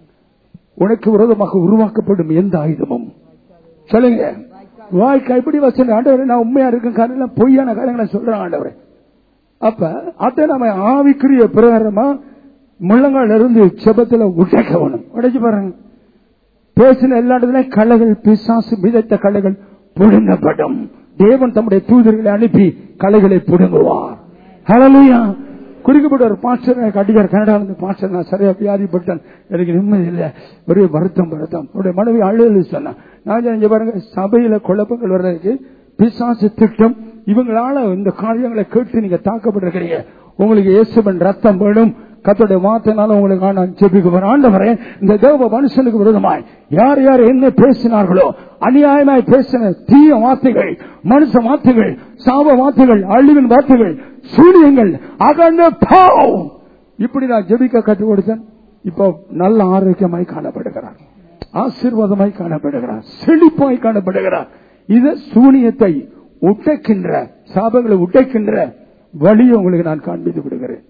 உனக்கு விரோதமாக உருவாக்கப்படும் எந்த ஆயுதமும் சொல்லுங்க வாழ்க்கை எப்படி வச்சு ஆண்டவரே நான் உண்மையா இருக்கும் காரணம் பொய்யான காரியங்களை சொல்றேன் ஆண்டவரே அப்ப அதை நம்ம ஆவிக்குரிய பிரகாரமா முள்ளங்கால இருந்து செபத்துல உடைக்க வேணும் உடைச்சு பாருங்க பேசின எல்லா இடத்துலயும் கலைகள் பிசாசு விதைத்த கலைகள் புடுங்கப்படும் தேவன் தம்முடைய தூதர்களை அனுப்பி கலைகளை புடுங்குவார் ஹalleluya குறிக்கப்பட்ட ஒரு பாஸ்டர் எனக்கு அடிக்கார் கனடால இருந்து பாஸ்டர் நான் சரியா வியாதிப்பட்டேன் எனக்கு நிம்மதி இல்லை ஒரே வருத்தம் வருத்தம் அவருடைய மனைவி அழுதல் சொன்னான் நான் சொன்னேன், இங்க பாருங்க சபையில குழப்பங்கள் வர்றதுக்கு பிசாசு திட்டம் இவங்களால இந்த காரியங்களை கேட்டு நீங்க தாக்கப்பட்டிருக்கிறீங்க உங்களுக்கு இயேசுவன் ரத்தம் வேணும் கத்தோடைய வார்த்தைனால உங்களுக்கு நான் ஜெபிக்க ஆண்டவரே இந்த தேவ மனுஷனுக்கு விரோதமாய் யார் யார் என்ன பேசினார்களோ அநியாயமாய் பேசின தீய வார்த்தைகள் மனுஷ வார்த்தைகள் சாப வார்த்தைகள் அழிவின் வார்த்தைகள் சூரியங்கள் அகண்ட பாவம் இப்படி நான் ஜெபிக்க கற்றுக் கொடுத்தேன் இப்போ நல்ல ஆரோக்கியமாய் காணப்படுகிறார் ஆசீர்வாதமாய் காணப்படுகிறார் செழிப்பாய் காணப்படுகிறார் இது சூனியத்தை உடைக்கின்ற சாபங்களை உடைக்கின்ற வழியை உங்களுக்கு நான் காண்பித்து விடுகிறேன்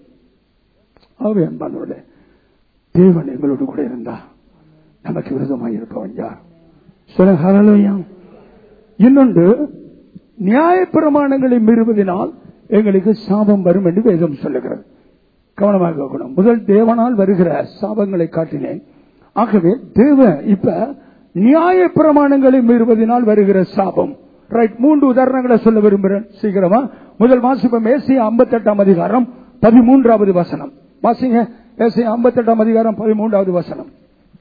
ஆகவே அன்பானவர்களே தேவன் எங்களோடு கூட இருந்தா நமக்கு விரோதமாக இருப்பவன் யார் சொல்லுங்க ஹalleluya. இன்னொன்று நியாயப்பிரமாணங்களை மீறுவதனால் எங்களுக்கு சாபம் வரும் என்று வேதம் சொல்லுகிறது கவனமாக இருக்கணும் முதல் தேவனால் வருகிற சாபங்களை காட்டினேன் ஆகவே தேவ இப்ப நியாய பிரமாணங்களை மீறுவதனால் வருகிற சாபம் ரைட் மூன்று உதாரணங்களை சொல்ல விரும்புகிறேன் சீக்கிரமா முதல் வாசிப்பம் ஏசிய ஐம்பத்தி எட்டாம் அதிகாரம் பதிமூன்றாவது வசனம் வாசிங்க ஏசிய ஐம்பத்தி எட்டாம் அதிகாரம் பதிமூன்றாவது வசனம்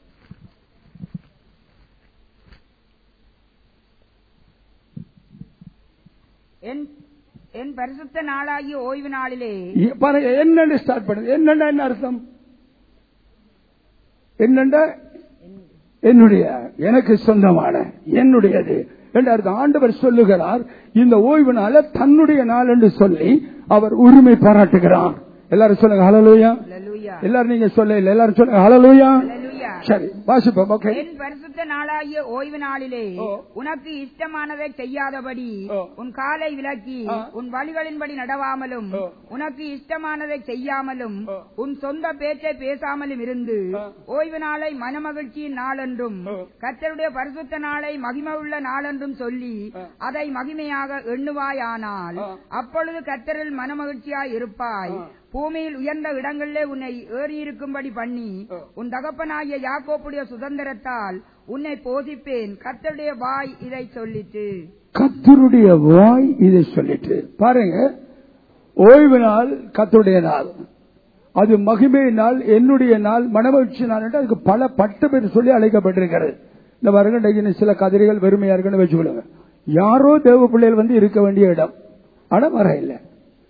என் என் பரிசுத்த நாளாகிய ஓய்வு நாளிலே இ- பாருங்க என்னன்னு ஸ்டார்ட் பண்ணுங்க என்னண்டா என்ன அர்த்தம் என்னண்டா என்னுடைய எனக்கு சொந்தமான என்னுடையது என்று அர்த்தம் ஆண்டவர் சொல்லுகிறார் இந்த ஓய்வு நாள தன்னுடைய நாள் என்று சொல்லி அவர் உரிமை பாராட்டுகிறார் எல்லாரும் சொல்லுங்க ஹalleluya அல்லேலூயா எல்லாரும் நீங்க சொல்ல இல்ல எல்லாரும் சொல்லுங்க ஹalleluya அல்லேலூயா சரி வாசிப்போம் ஓகே என் பரிசுத்த நாளாகிய ஓய்வு நாளிலே ஓ. உனக்கு இஷ்டமானதை செய்யாதபடி ஓ. உன் காலை விலக்கி ஆ. உன் வழிகளின்படி நடவாமலும் ஓ. உனக்கு இஷ்டமானதை செய்யாமலும் ஓ. உன் சொந்த பேச்சை பேசாமலும் இருந்து ஆ. ஓய்வு நாளை மனமகிழ்ச்சியின் நாளென்றும் ஓ. கர்த்தருடைய பரிசுத்த நாளை மகிமவுள்ள நாளென்றும் சொல்லி ஆ. அதை மகிமையாக எண்ணுவாயானால் ஆ. அப்பொழுது கர்த்தரில் மனமகிழ்ச்சியாய் இருப்பாய் ஆ. பூமியில் உயர்ந்த இடங்களிலே உன்னை ஏறியிருக்கும்படி பண்ணி ஆ. உன் தகப்பனாகிய யாக்கோப்புடைய சுதந்திரத்தால் உன்னை போதிப்பேன் கர்த்தருடைய வாய் இதை சொல்லிட்டு கத்தருடைய வாய் இதை சொல்லிட்டு பாருங்க ஓய்வு நாள் கத்தருடைய நாள் அது மகிமை நாள் என்னுடைய நாள் மனமகிழ்ச்சி நாள் என்று அதுக்கு பல பட்டு பேர் சொல்லி அழைக்கப்பட்டிருக்கிறது இந்த பாருங்க இன்னைக்கு சில கதிரைகள் வெறுமையா இருக்குன்னு வச்சுக்கொள்ளுங்க யாரோ தேவ பிள்ளைகள் வந்து இருக்க வேண்டிய இடம் ஆனா வர இல்லை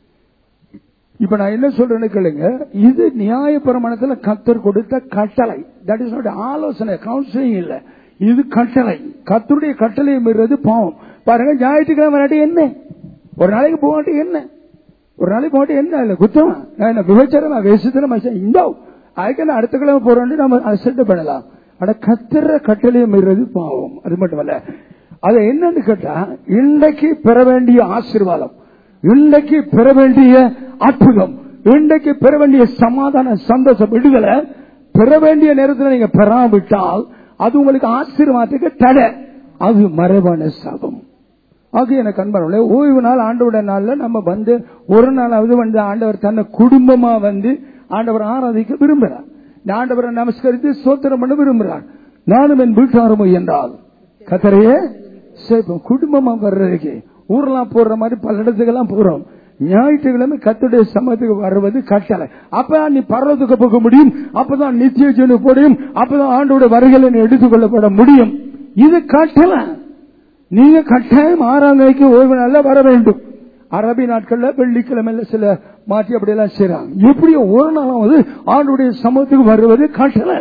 இப்ப நான் என்ன சொல்றேன்னு கேளுங்க இது நியாய பிரமாணத்துல கத்தர் கொடுத்த கட்டளை தட் இஸ் நாட் ஆலோசனை கவுன்சிலிங் இல்ல இது கட்டளை கத்தருடைய கட்டளையை மீறது பாவம் பாருங்க ஞாயிற்றுக்கிழமை விளையாட்டு என்ன ஒரு நாளைக்கு போகாட்டி என்ன ஒரு நாளைக்கு போகாட்டி என்ன இல்ல குத்தமா நான் என்ன விபச்சாரமா வேசத்தனமா இந்த அதுக்கு நான் அடுத்த கிழமை போறோம்னு நம்ம அசட்டு பண்ணலாம் ஆனா கத்துற கட்டளையை மீறது பாவம் அது மட்டுமல்ல அதை என்னன்னு கேட்டா இன்றைக்கு பெற வேண்டிய ஆசீர்வாதம் இன்றைக்கு பெற வேண்டிய அற்புதம் இன்றைக்கு பெற வேண்டிய சமாதான சந்தோஷம் விடுதலை பெற வேண்டிய நேரத்தில் நீங்க பெறாவிட்டால் அது உங்களுக்கு ஆசீர்வாதத்துக்கு தடை அது மறைவான சாபம் ஆக எனக்கு அன்பானவர்களே ஓய்வு நாள் ஆண்டோட நாள்ல நம்ம வந்து ஒரு நாளாவது வந்து ஆண்டவர் தன்னை குடும்பமா வந்து ஆண்டவர் ஆராதிக்க விரும்புகிறார் இந்த ஆண்டவரை நமஸ்கரித்து சோத்திரம் பண்ண விரும்புகிறார் நானும் என் வீட்டாரமோ என்றால் கத்தரையே சேர்ப்போம் குடும்பமா வர்றதுக்கு ஊர்லாம் போடுற மாதிரி பல இடத்துக்கெல்லாம் போறோம் ஞாயிற்றுக்கிழமை கத்துடைய சமயத்துக்கு வருவது கட்டளை அப்பதான் நீ பர்வத்துக்கு போக முடியும் அப்பதான் நித்திய ஜீவனு போடையும் அப்பதான் ஆண்டோட வருகையில நீ எடுத்துக்கொள்ளப்பட முடியும் இது கட்டளை நீங்க கட்டாயம் ஆறாம் தேதிக்கு ஓய்வு நாள்ல வர வேண்டும் அரபி நாட்கள்ல வெள்ளிக்கிழமையில சில மாற்றி அப்படியெல்லாம் செய்றாங்க எப்படியோ ஒரு நாளாவது ஆண்டுடைய சமூகத்துக்கு வருவது கட்டளை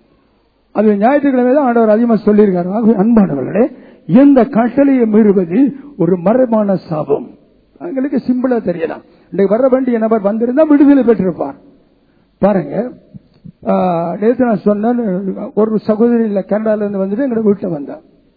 அது ஞாயிற்றுக்கிழமை தான் ஆண்டவர் அதிகமா சொல்லியிருக்காரு ஆகவே அன்பானவர்களே எந்த கட்டளையை மீறுவது ஒரு மரபான சாபம் எங்களுக்கு சிம்பிளா தெரியலாம் இன்றைக்கு வர வேண்டிய நபர் வந்திருந்தா விடுதலை பெற்றிருப்பார் பாருங்க ஆ, நேத்து நான் சொன்னேன் ஒரு சகோதரி இல்ல கனடால இருந்து வந்துட்டு எங்க வீட்டுல வந்தா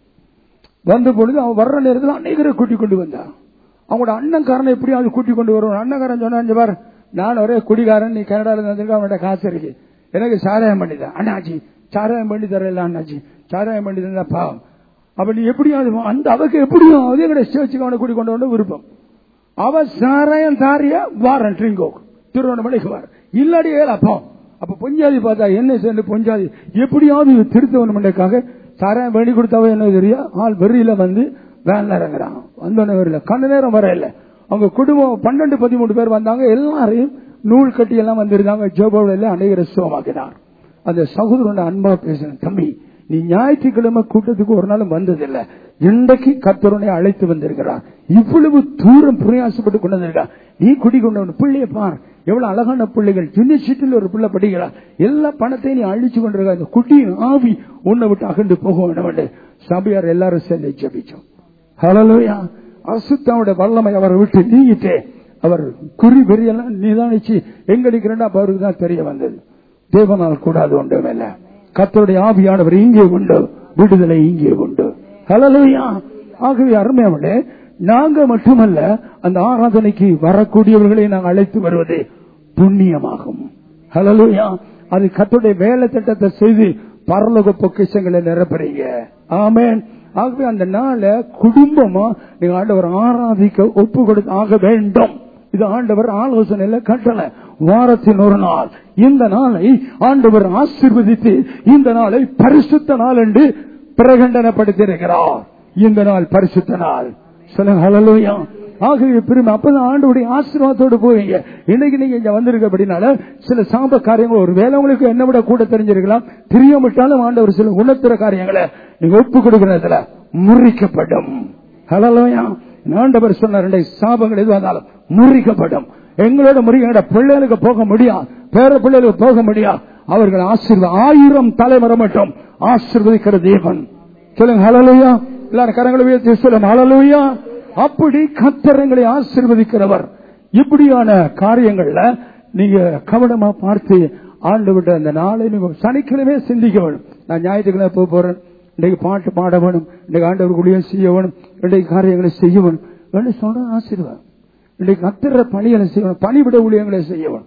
வந்த பொழுது அவன் வர்ற நேரத்தில் அநேகரை கூட்டி கொண்டு வந்தான் அவங்களோட அண்ணன்காரனை எப்படியாவது கூட்டி கொண்டு வருவான் அண்ணன்காரன் சொன்னா "இங்க பாரு நான் ஒரே குடிகாரன் நீ கனடால இருந்து வந்திருக்க அவனோட காசு இருக்கு எனக்கு சாராயம் பண்ணி தான் அண்ணாச்சி சாராயம் பண்ணி தரல அண்ணாச்சி சாராயம் பண்ணி தந்தா பாவம் அப்ப நீ எப்படியாவது வா. அந்த அவக்கு எப்படியாவது எங்களுடைய சேர்ச்சுக்கு அவனை கூட்டி கொண்டு வந்து விருப்பம் அவன் சாராயம் தாரிய வாரன் ட்ரிங்கோ திருவண்ணாமலைக்கு வார இல்லாடி அப்போ அப்ப பொஞ்சாதி பார்த்தா என்ன சேர்ந்து பொஞ்சாதி எப்படியாவது திருத்தவனுக்காக சாராயம் வேண்டி கொடுத்தாவே என்ன தெரியா ஆள் வெறியில வந்து வேன்ல இறங்குறான் வந்தோடனே வரல கண்ண நேரம் வர இல்ல அவங்க குடும்பம் பன்னெண்டு பதிமூணு பேர் வந்தாங்க எல்லாரையும் நூல் கட்டி எல்லாம் வந்திருந்தாங்க ஜோபாவில் எல்லாம் அநேகரை சுகமாக்கினார் அந்த சகோதரன் அன்பா பேசின தம்பி நீ ஞாயிற்றுக்கிழமை கூட்டத்துக்கு ஒரு நாளும் வந்ததில்லை இன்றைக்கு கத்தருனை அழைத்து வந்திருக்கிறார் இவ்வளவு தூரம் பிரயாசப்பட்டு கொண்டு வந்திருக்கா நீ குடி கொண்டவன் பிள்ளைய பார் எவ்வளவு அழகான பிள்ளைகள் யூனிவர்சிட்டியில் ஒரு பிள்ளை படிக்கிறா எல்லா பணத்தையும் நீ அழிச்சு கொண்டிருக்க இந்த குட்டியின் ஆவி உன்னை விட்டு அகண்டு போக வேண்டும் சபையார் எல்லாரும் சேர்ந்து ஜபிச்சோம் ஹலலோயா அசுத்தாவோட வல்லமை அவரை விட்டு நீங்கிட்டே அவர் குறி பெரியெல்லாம் நிதானிச்சு எங்க அடிக்கிறேன் அப்ப அவருக்கு தான் தெரிய வந்தது தேவனால் கூடாது ஒன்றும் இல்ல கத்தருடைய ஆவியானவர் இங்கே உண்டு விடுதலை இங்கே உண்டு ஹலலோயா ஆகவே அருமையாவளே நாங்க மட்டுமல்ல அந்த ஆராதனைக்கு வரக்கூடியவர்களை நாங்கள் அழைத்து வருவது புண்ணியமாகும் ஹலலோயா அது கத்தருடைய வேலை திட்டத்தை செய்து பரலோக பொக்கிஷங்களை நிரப்புறீங்க ஆமென் ஆகவே அந்த நாளை குடும்பமா நீங்க ஆண்டவர் ஆராதிக்க ஒப்பு கொடுத்து ஆக வேண்டும் இது ஆண்டவர் ஆலோசனையில கட்டளை வாரத்தின் ஒரு நாள் இந்த நாளை ஆண்டவர் ஆசீர்வதித்து இந்த நாளை பரிசுத்த நாள் என்று பிரகண்டனப்படுத்தியிருக்கிறார் இந்த நாள் பரிசுத்த நாள் சொல்லுங்க ஹalleluya. ஆகவே பெருமை அப்பதான் ஆண்டவருடைய ஆசீர்வாதத்தோடு போவீங்க இன்னைக்கு நீங்க இங்க வந்திருக்க அப்படின்னால சில சாப காரியங்கள் ஒரு வேலை உங்களுக்கு என்ன விட கூட தெரிஞ்சிருக்கலாம் தெரியாமட்டாலும் ஆண்டவர் சில உணர்த்துற காரியங்களை நீங்க ஒப்பு கொடுக்கிறதுல முறிக்கப்படும் ஹலோயா ஆண்டவர் சொன்ன ரெண்டை சாபங்கள் எது வந்தாலும் முறிக்கப்படும் எங்களோட முறிகளோட பிள்ளைகளுக்கு போக முடியாது பேர பிள்ளைகளுக்கு போக முடியாது அவர்கள் ஆசீர்வ ஆயிரம் தலைமுறை மட்டும் ஆசீர்வதிக்கிற தேவன் சொல்லுங்க ஹலலுயா எல்லாரும் கரங்களை உயர்த்தி சொல்லுங்க ஹலலுயா அப்படி கத்தரங்களை ஆசீர்வதிக்கிறவர் இப்படியான காரியங்கள்ல நீங்க கவனமா பார்த்து ஆண்டு விட்ட அந்த நாளை நீங்க சனிக்கிழமை சிந்திக்க வேணும் நான் ஞாயிற்றுக்கிழமை போக போறேன் இன்றைக்கு பாட்டு பாட வேணும் இன்றைக்கு ஆண்டவர் ஊழியம் செய்ய வேணும் இன்றைக்கு காரியங்களை செய்ய வேணும் என்று சொல்ற ஆசீர்வாதம் இன்றைக்கு கத்துற பணிகளை செய்யணும் பணிவிட ஊழியங்களை செய்ய வேணும்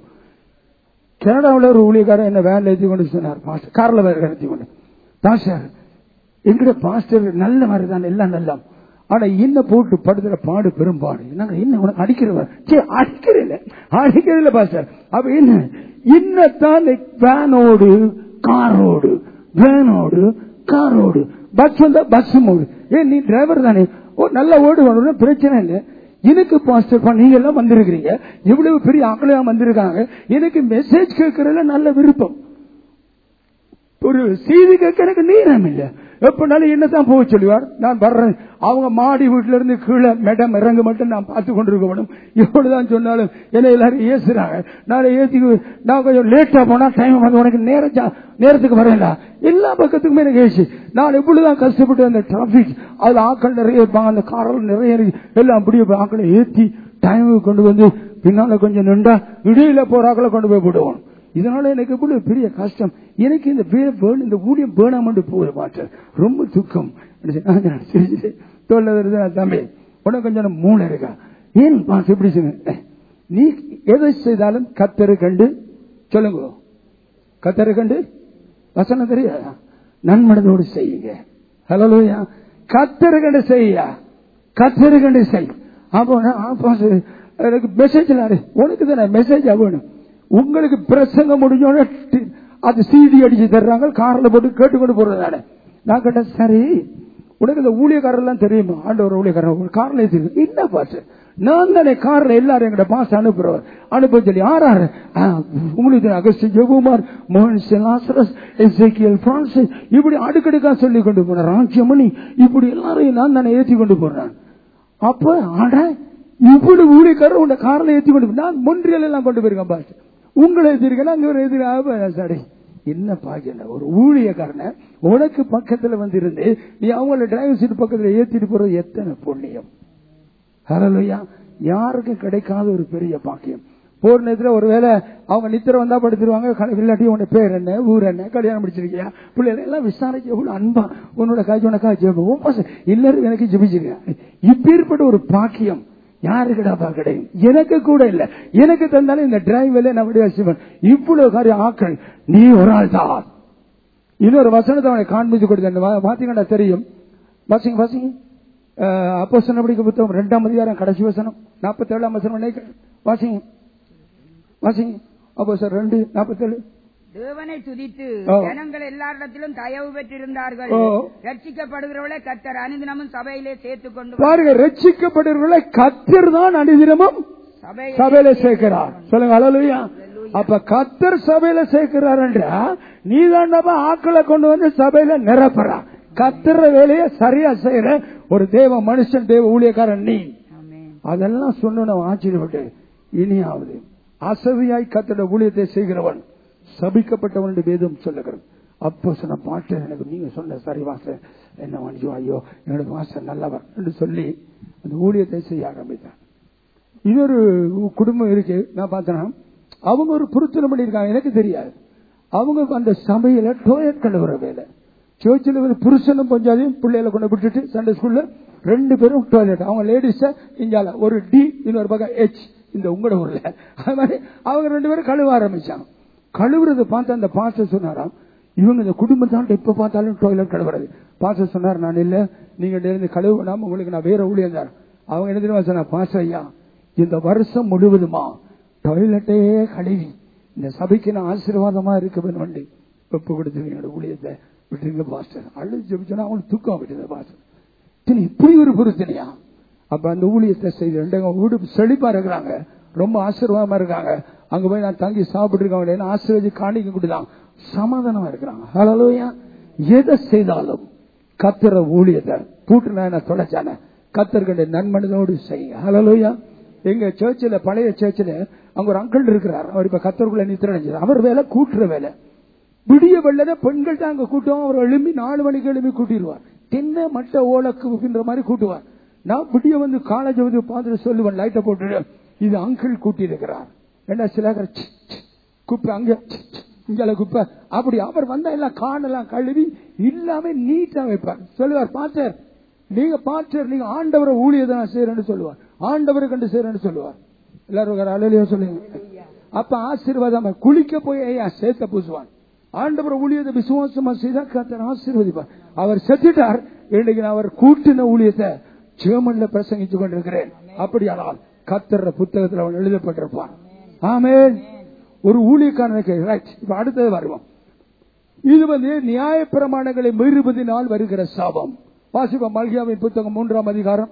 கனடாவில் ஒரு ஊழியக்காரன் என்ன வேலை ஏற்றி கொண்டு சொன்னார் பாஸ்டர் கார்ல வேற ஏற்றி கொண்டு பாஸ்டர் எங்கட பாஸ்டர் நல்ல மாதிரி தான் எல்லாம் நல்லா ஆனா என்ன போட்டு படுத்துற பாடு பெரும்பாடு நாங்க என்ன உனக்கு அடிக்கிறவர் சே அடிக்கிறதில்ல அடிக்கிறதில்ல பாஸ்டர் அப்ப என்ன இன்னத்தான் வேனோடு காரோடு வேனோடு காரோடு பஸ் வந்தா பஸ் ஓடு ஏன் நீ டிரைவர் தானே ஓ நல்ல ஓடு பிரச்சனை இல்லை எனக்கு பாஸ்டர் நீங்க எல்லாம் வந்திருக்கிறீங்க இவ்வளவு பெரிய ஆக்களையா வந்திருக்காங்க எனக்கு மெசேஜ் கேட்கறதுல நல்ல விருப்பம் ஒரு செய்தி கேட்க எனக்கு நேரம் இல்ல எப்பனாலும் என்னதான் போக சொல்லுவார் நான் வர்றேன் அவங்க மாடி வீட்டுல இருந்து கீழே மேடம் இறங்க மட்டும் நான் பார்த்து கொண்டிருக்க வேணும் எவ்வளவுதான் சொன்னாலும் என்ன எல்லாரும் ஏசுறாங்க நான் ஏத்தி நான் கொஞ்சம் லேட்டா போனா டைம் வந்து உனக்கு நேரம் ஜா- நேரத்துக்கு வரல எல்லா பக்கத்துக்குமே எனக்கு ஏசி நான் எவ்வளவுதான் கஷ்டப்பட்டு அந்த டிராபிக் அதுல ஆக்கள் நிறைய இருப்பாங்க அந்த காரில் நிறைய இருக்கு எல்லாம் அப்படியே ஆக்களை ஏத்தி டைமுக்கு கொண்டு வந்து பின்னால கொஞ்சம் நின்றா இடையில போற ஆக்களை கொண்டு போய் விடுவோம் இதனால எனக்கு இவ்வளவு பெரிய கஷ்டம் எனக்கு இந்த வே- வேணும், இந்த ஊழியம் வேணாமட்டு போக மாட்டேன் ரொம்ப துக்கம் தோல்ல வருது நான் தம்பி உனக்கு கொஞ்சம் மூளை இருக்கா ஏன் பாஸ் எப்படி சொன்ன நீ எதை செய்தாலும் கத்தரு கண்டு சொல்லுங்க கத்தரு கண்டு வசனம் தெரியாதா நன்மனதோடு செய்யுங்க ஹலோயா கத்தரு கண்டு செய்யா கத்தரு கண்டு செய் அப்போ நான், ஆ, பாஸ், எனக்கு மெசேஜ் உனக்கு தானே மெசேஜ் வேணும் உங்களுக்கு பிரசங்க முடிஞ்சோட அது சிடி அடிச்சு தர்றாங்க கார்ல போட்டு கேட்டுக்கொண்டு போறது தானே நான் கேட்டேன் சரி உனக்கு இந்த ஊழியக்காரர் எல்லாம் தெரியுமா ஆண்டவர் ஊழியக்காரர் ஒரு கார்ல ஏத்தி என்ன பாஸ் நான் தானே கார்ல எல்லாரும் எங்கட பாஸ் அனுப்புறவர் அனுப்ப சொல்லி ஆறாரு ஆ, உங்களுக்கு தெரியும், அகஸ்டின் ஜெகுமார் மோகன் செலாசரஸ் எசேக்கியல் பிரான்சிஸ் இப்படி அடுக்கடுக்கா சொல்லி கொண்டு போன ராஜ்யமணி இப்படி எல்லாரையும் நான் தானே ஏற்றி கொண்டு போறேன் அப்ப ஆட இவ்வளவு ஊழியக்காரர் உன்னை காரில் ஏற்றி கொண்டு போய் நான் மொன்றியல் எல்லாம் கொண்டு போயிருக்கேன் பாட்டு உங்களை எதிர்க்கலாம் அங்க ஒரு எதிராக சரி என்ன பாக்கியம் ஒரு ஊழியக்காரனை உனக்கு பக்கத்துல வந்து இருந்து நீ அவங்கள டிரைவர் சீட் பக்கத்துல ஏத்திட்டு போறது எத்தனை புண்ணியம் ஹலோயா யாருக்கும் கிடைக்காத ஒரு பெரிய பாக்கியம் போர் நேரத்துல ஒருவேளை அவங்க நித்திர வந்தா படுத்துருவாங்க க- இல்லாட்டி உன்னை பேர் என்ன ஊர் என்ன கல்யாணம் முடிச்சிருக்கியா பிள்ளைகள் எல்லாம் விசாரிக்க எவ்வளவு அன்பா உன்னோட காய்ச்சி உனக்கா ஜெபம் எல்லாரும் எனக்கு ஜெபிச்சிருக்கேன் இப்பேற்பட்ட ஒரு பாக்கியம் யாருக்குடாப்பா கிடைக்கும் எனக்கு கூட இல்ல எனக்கு தந்தாலும் இந்த டிரைவர்ல நான் விட சிவன் இவ்வளவு காரியம் ஆக்கள் நீ ஒரு ஆள் தான் இன்னொரு வசனத்தை அவனை காண்பிச்சு கொடுத்தேன் பாத்தீங்கன்னா தெரியும் வாசிங்க வாசிங்க அப்போ சொன்ன படிக்க புத்தகம் ரெண்டாம் அதிகாரம் கடைசி வசனம் நாற்பத்தி ஏழாம் வசனம் நினைக்கிறேன் வாசிங்க வாசிங்க அப்போ சார் ரெண்டு நாற்பத்தேழு தேவனை துதித்து ஓ. ஜனங்கள் எல்லாரிடத்திலும் தயவு பெற்றிருந்தார்கள் ஓ. ரட்சிக்கப்படுகிறவளை கத்தர் அனுதினமும் சபையிலே சேர்த்துக் கொண்டு பாருங்க ரட்சிக்கப்படுறவர்களை கத்தர் தான் அனுதினமும் சபையை சபையில சேர்க்கிறார் சொல்லுங்க அலலுயா அப்ப கத்தர் சபையில சேர்க்கிறார் என்றா நீ தாண்டப்பா ஆக்களை கொண்டு வந்து சபையில நிரப்புறா கத்துற வேலையை சரியா செய்யற ஒரு தேவ மனுஷன் தேவ ஊழியக்காரன் நீ ஆமென். அதெல்லாம் சொன்ன ஆச்சரியப்பட்டு இனியாவது அசதியாய் கத்தட ஊழியத்தை செய்கிறவன் சபிக்கப்பட்டவன் வேதம் சொல்லுகிறது அப்போ சொன்ன பாட்டு எனக்கு நீங்க சொன்ன சரி வாசன் என்ன மனுஷோ ஐயோ என்னோட வாசன் நல்லவர் என்று சொல்லி அந்த ஊழியத்தை செய்ய ஆரம்பித்தான் இன்னொரு குடும்பம் இருக்கு நான் பார்த்தேன்னா அவங்க ஒரு புருத்தனை பண்ணியிருக்காங்க எனக்கு தெரியாது அவங்க அந்த சபையில டோயட் கழுவுற வேலை சர்ச்சில் ஒரு புருஷனும் கொஞ்சாதையும் பிள்ளைகளை கொண்டு விட்டுட்டு சண்டே ஸ்கூல்ல ரெண்டு பேரும் டாய்லெட் அவங்க லேடிஸ இங்கால ஒரு டி இன்னொரு பக்கம் ஹெச் இந்த உங்களோட ஊர்ல அது மாதிரி அவங்க ரெண்டு பேரும் கழுவ ஆரம்பிச்சாங்க கழுவுறத பார்த்து அந்த பாஸ்டர் சொன்னாராம் இவங்க இந்த குடும்பம் தான் எப்ப பார்த்தாலும் டாய்லெட் கழுவுறது பாஸ்டர் சொன்னார் நான் இல்ல நீங்க இருந்து கழுவுனாம உங்களுக்கு நான் வேற ஊழியம் தரேன் அவங்க என்ன தெரியுமா சொன்னா பாஸ்டர் ஐயா இந்த வருஷம் முழுவதுமா டாய்லெட்டே கழுவி இந்த சபைக்கு நான் ஆசீர்வாதமா இருக்க வண்டி ஒப்பு கொடுத்து என்னோட ஊழியத்தை விட்டுருங்க பாஸ்டர் அழுது ஜெபிச்சோன்னா அவங்களுக்கு தூக்கம் விட்டுருங்க பாஸ்டர் சரி, இப்படி ஒரு பொருத்தனையா அப்ப அந்த ஊழியத்தை செய்து ரெண்டு வீடு செழிப்பா இருக்கிறாங்க ரொம்ப ஆசீர்வாதமா இருக்காங்க அங்க போய் நான் தங்கி சாப்பிட்டு இருக்கவங்க ஆசீர்வதி காணிக்க கொடுத்தான் சமாதானமா இருக்கிறாங்க ஹலோயா எதை செய்தாலும் கத்துற ஊழியத்தை பூட்டுனா என்ன தொலைச்சான கத்தர்கண்ட நன்மனதோடு செய்யுங்க ஹலோயா எங்க சர்ச்சில் பழைய சர்ச்சில் அங்க ஒரு அங்கிள் இருக்கிறார் அவர் இப்ப கத்தருக்குள்ள நித்திர அவர் வேலை கூட்டுற வேலை விடிய வெள்ளன பெண்கள் தான் அங்க கூட்டம் அவர் எழும்பி நாலு மணிக்கு எழும்பி கூட்டிடுவார் தென்னை மட்ட ஓலக்குன்ற மாதிரி கூட்டுவார் நான் விடிய வந்து காலேஜ் வந்து பார்த்துட்டு சொல்லுவேன் லைட்டை போட்டுட்டு இது அங்கிள் கூட்டி இருக்கிறார் என்ன சில பேர், சி, சி, குப்பை அங்க சி, சி, இங்கால குப்பை அப்படி அவர் வந்தா எல்லாம் காணெல்லாம் கழுவி இல்லாம நீட்டா வைப்பார் சொல்லுவார் பாஸ்டர் நீங்க பாஸ்டர் நீங்க ஆண்டவரை ஊழியதை நான் செய்யறேன்னு சொல்லுவார் ஆண்டவரை கண்டு செய்யறேன்னு சொல்லுவார் எல்லாரும் அலையிலையோ சொல்லுங்க அப்ப ஆசீர்வாதம் குளிக்க போய் ஐயா சேத்த பூசுவான் ஆண்டவர் ஊழியத்தை விசுவாசமா செய்தா கத்தர் ஆசீர்வதிப்பார் அவர் செத்துட்டார் இன்னைக்கு நான் அவர் கூட்டின ஊழியத்தை ஜெர்மன்ல பிரசங்கிச்சு கொண்டிருக்கிறேன் அப்படியானால் கத்தர் புத்தகத்தில் அவன் எழுதப்பட்டிருப்பான் ஆமென் ஒரு ஊழியக்காரனுக்கு ரைட் இப்ப அடுத்தது வருவோம் இது வந்து நியாய பிரமாணங்களை மீறுவதனால் வருகிற சாபம் வாசிப்ப மல்கியாவின் புத்தகம் மூன்றாம் அதிகாரம்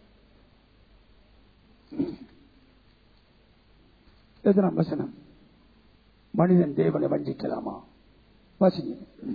எத்தனாம் வசனம் மனிதன் தேவனை வஞ்சிக்கலாமா வாசிங்க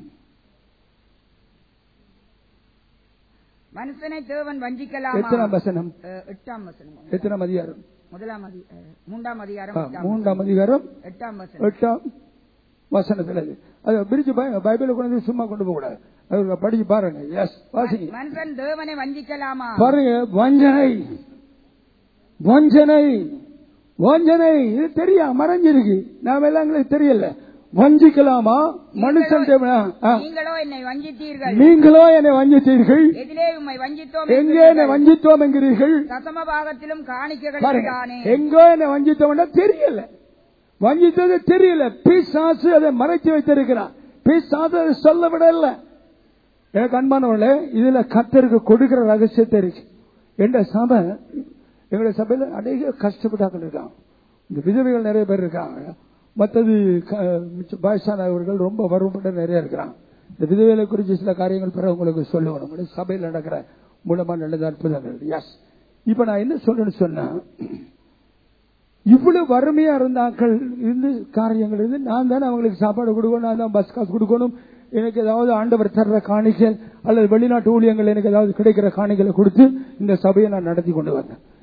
மனுஷனை தேவன் வஞ்சிக்கலாமா எத்தனாம் வசனம் அஹ், எட்டாம் வசனம் எத்தனாம் அதிகாரம் முதலாம் அதி அஹ், மூன்றாம் அதிகாரம் ஆ, எட்டாம் மூன்றாம் அதிகாரம் வசனம். எட்டாம் வசனம் எட்டாம் வசனத்துல அது. அது பிரிச்சு பைபிள கொண்டு வந்து சும்மா கொண்டு போக கூடாது அது படிச்சு பாருங்க எஸ் வாசிங்க மனுஷன் தேவனை வஞ்சிக்கலாமா பாருங்க வஞ்சனை வஞ்சனை வஞ்சனை இது தெரியா மறைஞ்சிருக்கு நாம எல்லாம் எங்களுக்கு தெரியல வஞ்சிக்கலாமா மனுஷன் தேவனா? ஆ. நீங்களோ என்னை வஞ்சித்தீர்கள் நீங்களோ என்னை வஞ்சித்தீர்கள் எதிலே உம்மை வஞ்சித்தோம் எங்கே என்னை வஞ்சித்தோம் என்கிறீர்கள் தசம பாகத்திலும் காணிக்கைகள் பாருங்க தானே எங்கோ என்னை வஞ்சித்தோம்னா தெரியல வஞ்சித்தது தெரியல பிசாசு அதை மறைச்சு வைத்திருக்கிறான் பிசாசு அதை சொல்ல விடல எனக்கு அன்பானவர்களே இதுல கத்தருக்கு கொடுக்கிற ரகசியத்தை இருக்கு என்ற சபை எங்களுடைய சபையில அநேக கஷ்டப்பட்டாக்கள் இருக்காங்க இந்த விதவைகள் நிறைய பேர் இருக்காங்க மற்றது க- மிச்ச வயசானவர்கள் ரொம்ப வறுமைப்பட்ட நிறைய இருக்கிறாங்க இந்த விதவைகளை குறித்து சில காரியங்கள் பிறகு உங்களுக்கு சொல்லுவோம் நம்முடைய சபையில் நடக்கிற மூலமா நல்லது அற்புதங்கள் எஸ் இப்ப நான் என்ன சொல்றேன்னு சொன்னா இவ்வளவு வறுமையா இருந்தாக்கள் இருந்து காரியங்கள் இருந்து நான் தானே அவங்களுக்கு சாப்பாடு கொடுக்கணும் நான் தான் பஸ் காசு கொடுக்கணும் எனக்கு ஏதாவது ஆண்டவர் தர்ற காணிக்கை அல்லது வெளிநாட்டு ஊழியங்கள் எனக்கு ஏதாவது கிடைக்கிற காணிகளை கொடுத்து இந்த சபையை நான் நடத்தி கொண்டு வந்தேன்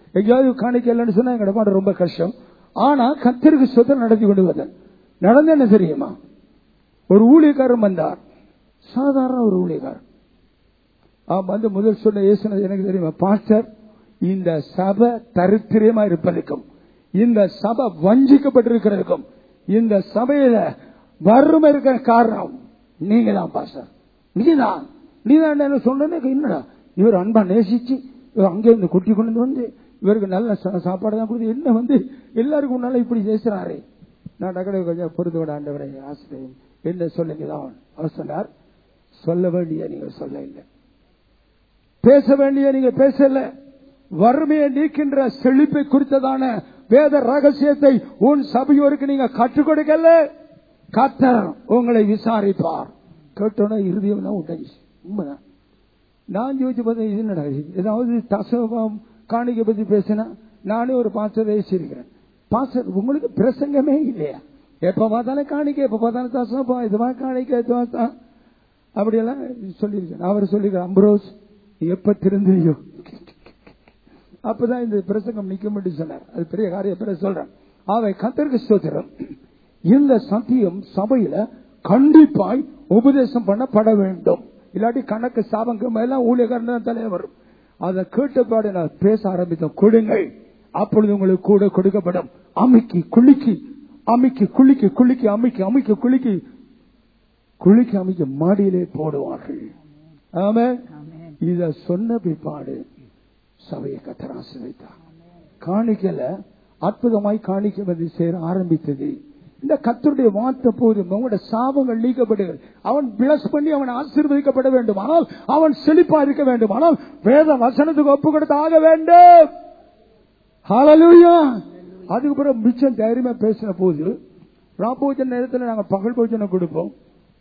எங்கேயாவது காணிக்க இல்லைன்னு சொன்னா எங்க பாட ரொம்ப கஷ்டம் ஆனா கத்தருக்கு சொத்தம் நடத்தி கொண்டு வந்தேன் நடந்த என்ன தெரியுமா ஒரு ஊழியக்காரன் வந்தார் சாதாரண ஒரு ஊழியக்காரன் அவன் வந்து முதல் சொன்ன இயேசுனது எனக்கு தெரியுமா பாஸ்டர் இந்த சபை தரித்திரமா இருப்பதற்கும் இந்த சபை வஞ்சிக்கப்பட்டிருக்கிறதுக்கும் இந்த சபையில வறுமை இருக்கிற காரணம் நீங்க தான் பாஸ்டர் நீதான் நீதான் என்ன சொன்னது என்னடா இவர் அன்பா நேசிச்சு இவர் அங்கே இருந்து குட்டி கொண்டு வந்து இவருக்கு நல்ல சா- சாப்பாடு தான் கொடுத்து என்ன வந்து எல்லாருக்கும் முன்னால இப்படி பேசுறாரு நான் டக்கடை கொஞ்சம் பொறுத்து விட ஆண்டவரை ஆசிரியம் என்ன சொல்லுங்க தான் அவர் சொன்னார் சொல்ல வேண்டிய நீங்க சொல்ல இல்லை பேச வேண்டிய நீங்க பேசல வறுமையை நீக்கின்ற செழிப்பை குறித்ததான வேத ரகசியத்தை உன் சபையோருக்கு நீங்க கற்றுக் கொடுக்கல கத்தர் உங்களை விசாரிப்பார் கேட்டோன்னா இருதயம் தான் உண்டாச்சு உண்மைதான் நான் யோசிச்சு பார்த்தேன் இது என்னடா இது? ஏதாவது தசவம் காணிக்கை பத்தி பேசினா நானே ஒரு பாஸ்டர் பேசியிருக்கிறேன் பாஸ்டர் உங்களுக்கு பிரசங்கமே இல்லையா எப்ப பார்த்தாலும் காணிக்கை எப்ப பார்த்தாலும் தசவம் இது மாதிரி காணிக்கை தோசம் அப்படியெல்லாம் சொல்லியிருக்கேன் அவர் சொல்லியிருக்கார் அம்பரோஸ் நீ எப்ப திருந்தியோ அப்பதான் இந்த பிரசங்கம் நிக்க முடியும் சொன்னார் அது பெரிய காரியம் பிறகு சொல்றேன் அவை கத்தருக்கு ஸ்தோத்திரம் இந்த சத்தியம் சபையில கண்டிப்பாய் உபதேசம் பண்ணப்பட வேண்டும் இல்லாட்டி கணக்கு சாபங்க எல்லாம் ஊழியக்காரன் தான் தலைவர் வரும் அதை கேட்டபாடு நான் பேச ஆரம்பித்தோம் கொடுங்கள் அப்பொழுது உங்களுக்கு கூட கொடுக்கப்படும் அமுக்கி குலுக்கி அமுக்கி குலுக்கி குலுக்கி அமுக்கி அமுக்கி குலுக்கி குலுக்கி அமைக்க மாடியிலே போடுவார்கள் ஆமா ஆமென். இத சொன்ன பிற்பாடு சபையை கத்தர் ஆசிரியத்தார் காணிக்கல அற்புதமாய் காணிக்க வந்து சேர ஆரம்பித்தது இந்த கத்தருடைய வார்த்தை போதும் உங்களுடைய சாபங்கள் நீக்கப்படுகிறது அவன் பிளஸ் பண்ணி அவன் ஆசீர்வதிக்கப்பட வேண்டும் ஆனால் அவன் செழிப்பா இருக்க வேண்டும் ஆனால் வேத வசனத்துக்கு ஒப்பு கொடுத்து ஆக வேண்டும் ஹalleluya அதுக்கு பிறகு மிச்சம் தைரியமா பேசின போது ராபோஜன நேரத்தில் நாங்க பகல் போஜனம் கொடுப்போம்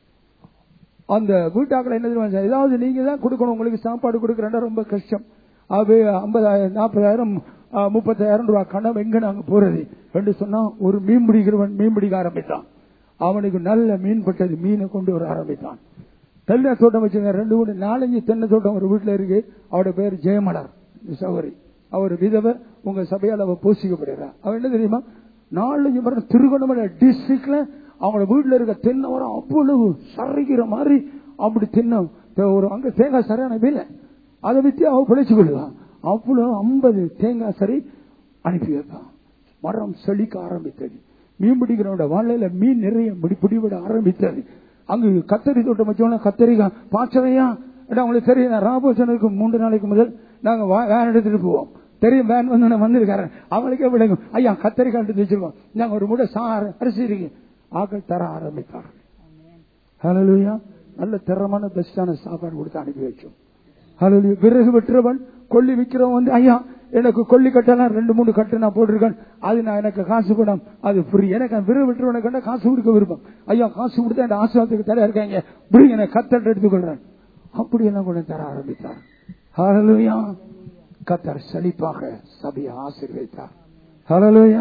அந்த வீட்டாக்கள் என்ன தெரியுமா செய்ய? ஏதாவது நீங்க தான் கொடுக்கணும் உங்களுக்கு சாப்பாடு கொடுக்கறேன்னா ரொம்ப கஷ்டம் அது ஐம்பதாயிரம் நாற்பதாயிரம் முப்பத்தாயிரம் ரூபாய் கணம் எங்க நாங்க போறது என்று சொன்னா ஒரு மீன் பிடிக்கிறவன் மீன் பிடிக்க ஆரம்பித்தான் அவனுக்கு நல்ல மீன் பட்டது மீனை கொண்டு வர ஆரம்பித்தான் தென்னை தோட்டம் வச்சுங்க ரெண்டு மூணு நாலஞ்சு தென்னை தோட்டம் ஒரு வீட்டுல இருக்கு அவட பேர் ஜெயமலர் சௌரி அவர் விதவை உங்க சபையால் அவ போஷிக்கப்படுகிறார் அவன் என்ன தெரியுமா நாலஞ்சு மரம் திருகோணமலை டிஸ்ட்ரிக்ட்ல அவங்க வீட்டுல இருக்க தென்னை மரம் அவ்வளவு சரிக்கிற மாதிரி அப்படி தென்னை ஒரு அங்க தேங்காய் சரியான விலை அதை வித்து அவ பிழைச்சு கொள்ளுவான் அவ்வளவு ஐம்பது தேங்காய் சரி அனுப்பி வைப்பான் மரம் செழிக்க ஆரம்பித்தது மீன் பிடிக்கிறவனோட வாழையில மீன் நிறைய பிடி- பிடிபட ஆரம்பித்தது அங்கு கத்தரி தோட்டம் வச்சோம்னா கத்தரிக்காய் பாய்ச்சதையா உங்களுக்கு தெரியும் நான் ராபோசனுக்கு மூன்று நாளைக்கு முதல் நாங்க வா- வேன் எடுத்துட்டு போவோம் தெரியும் வேன் வந்து வந்திருக்காரு அவங்களுக்கே விளங்கும் ஐயா கத்தரிக்காய் எடுத்து வச்சிருக்கோம் நாங்க ஒரு முறை சாறு அரிசி இருக்கு ஆக்கள் தர ஆரம்பித்தார்கள் ஹalleluya நல்ல தரமான பெஸ்டான சாப்பாடு கொடுத்து அனுப்பி வச்சோம் ஹalleluya விறகு வெட்டுறவன் கொல்லி விற்கிறவன் வந்து ஐயா எனக்கு கொல்லி கட்டலாம் ரெண்டு மூணு கட்டு நான் போட்டிருக்கேன் அது நான் எனக்கு காசு பணம் அது ஃப்ரீ எனக்கு அந்த விறகு வெட்டுறவனை கண்டா காசு கொடுக்க விருப்பம் ஐயா காசு கொடுத்தா இந்த ஆசிரமத்துக்கு தர இருக்காங்க புரியுங்க எனக்கு கத்தல் எடுத்துக்கொள்றேன் அப்படியெல்லாம் கூட தர ஆரம்பித்தார் ஹalleluya கத்தர் செழிப்பாக சபையை ஆசீர்வதித்தார் ஹalleluya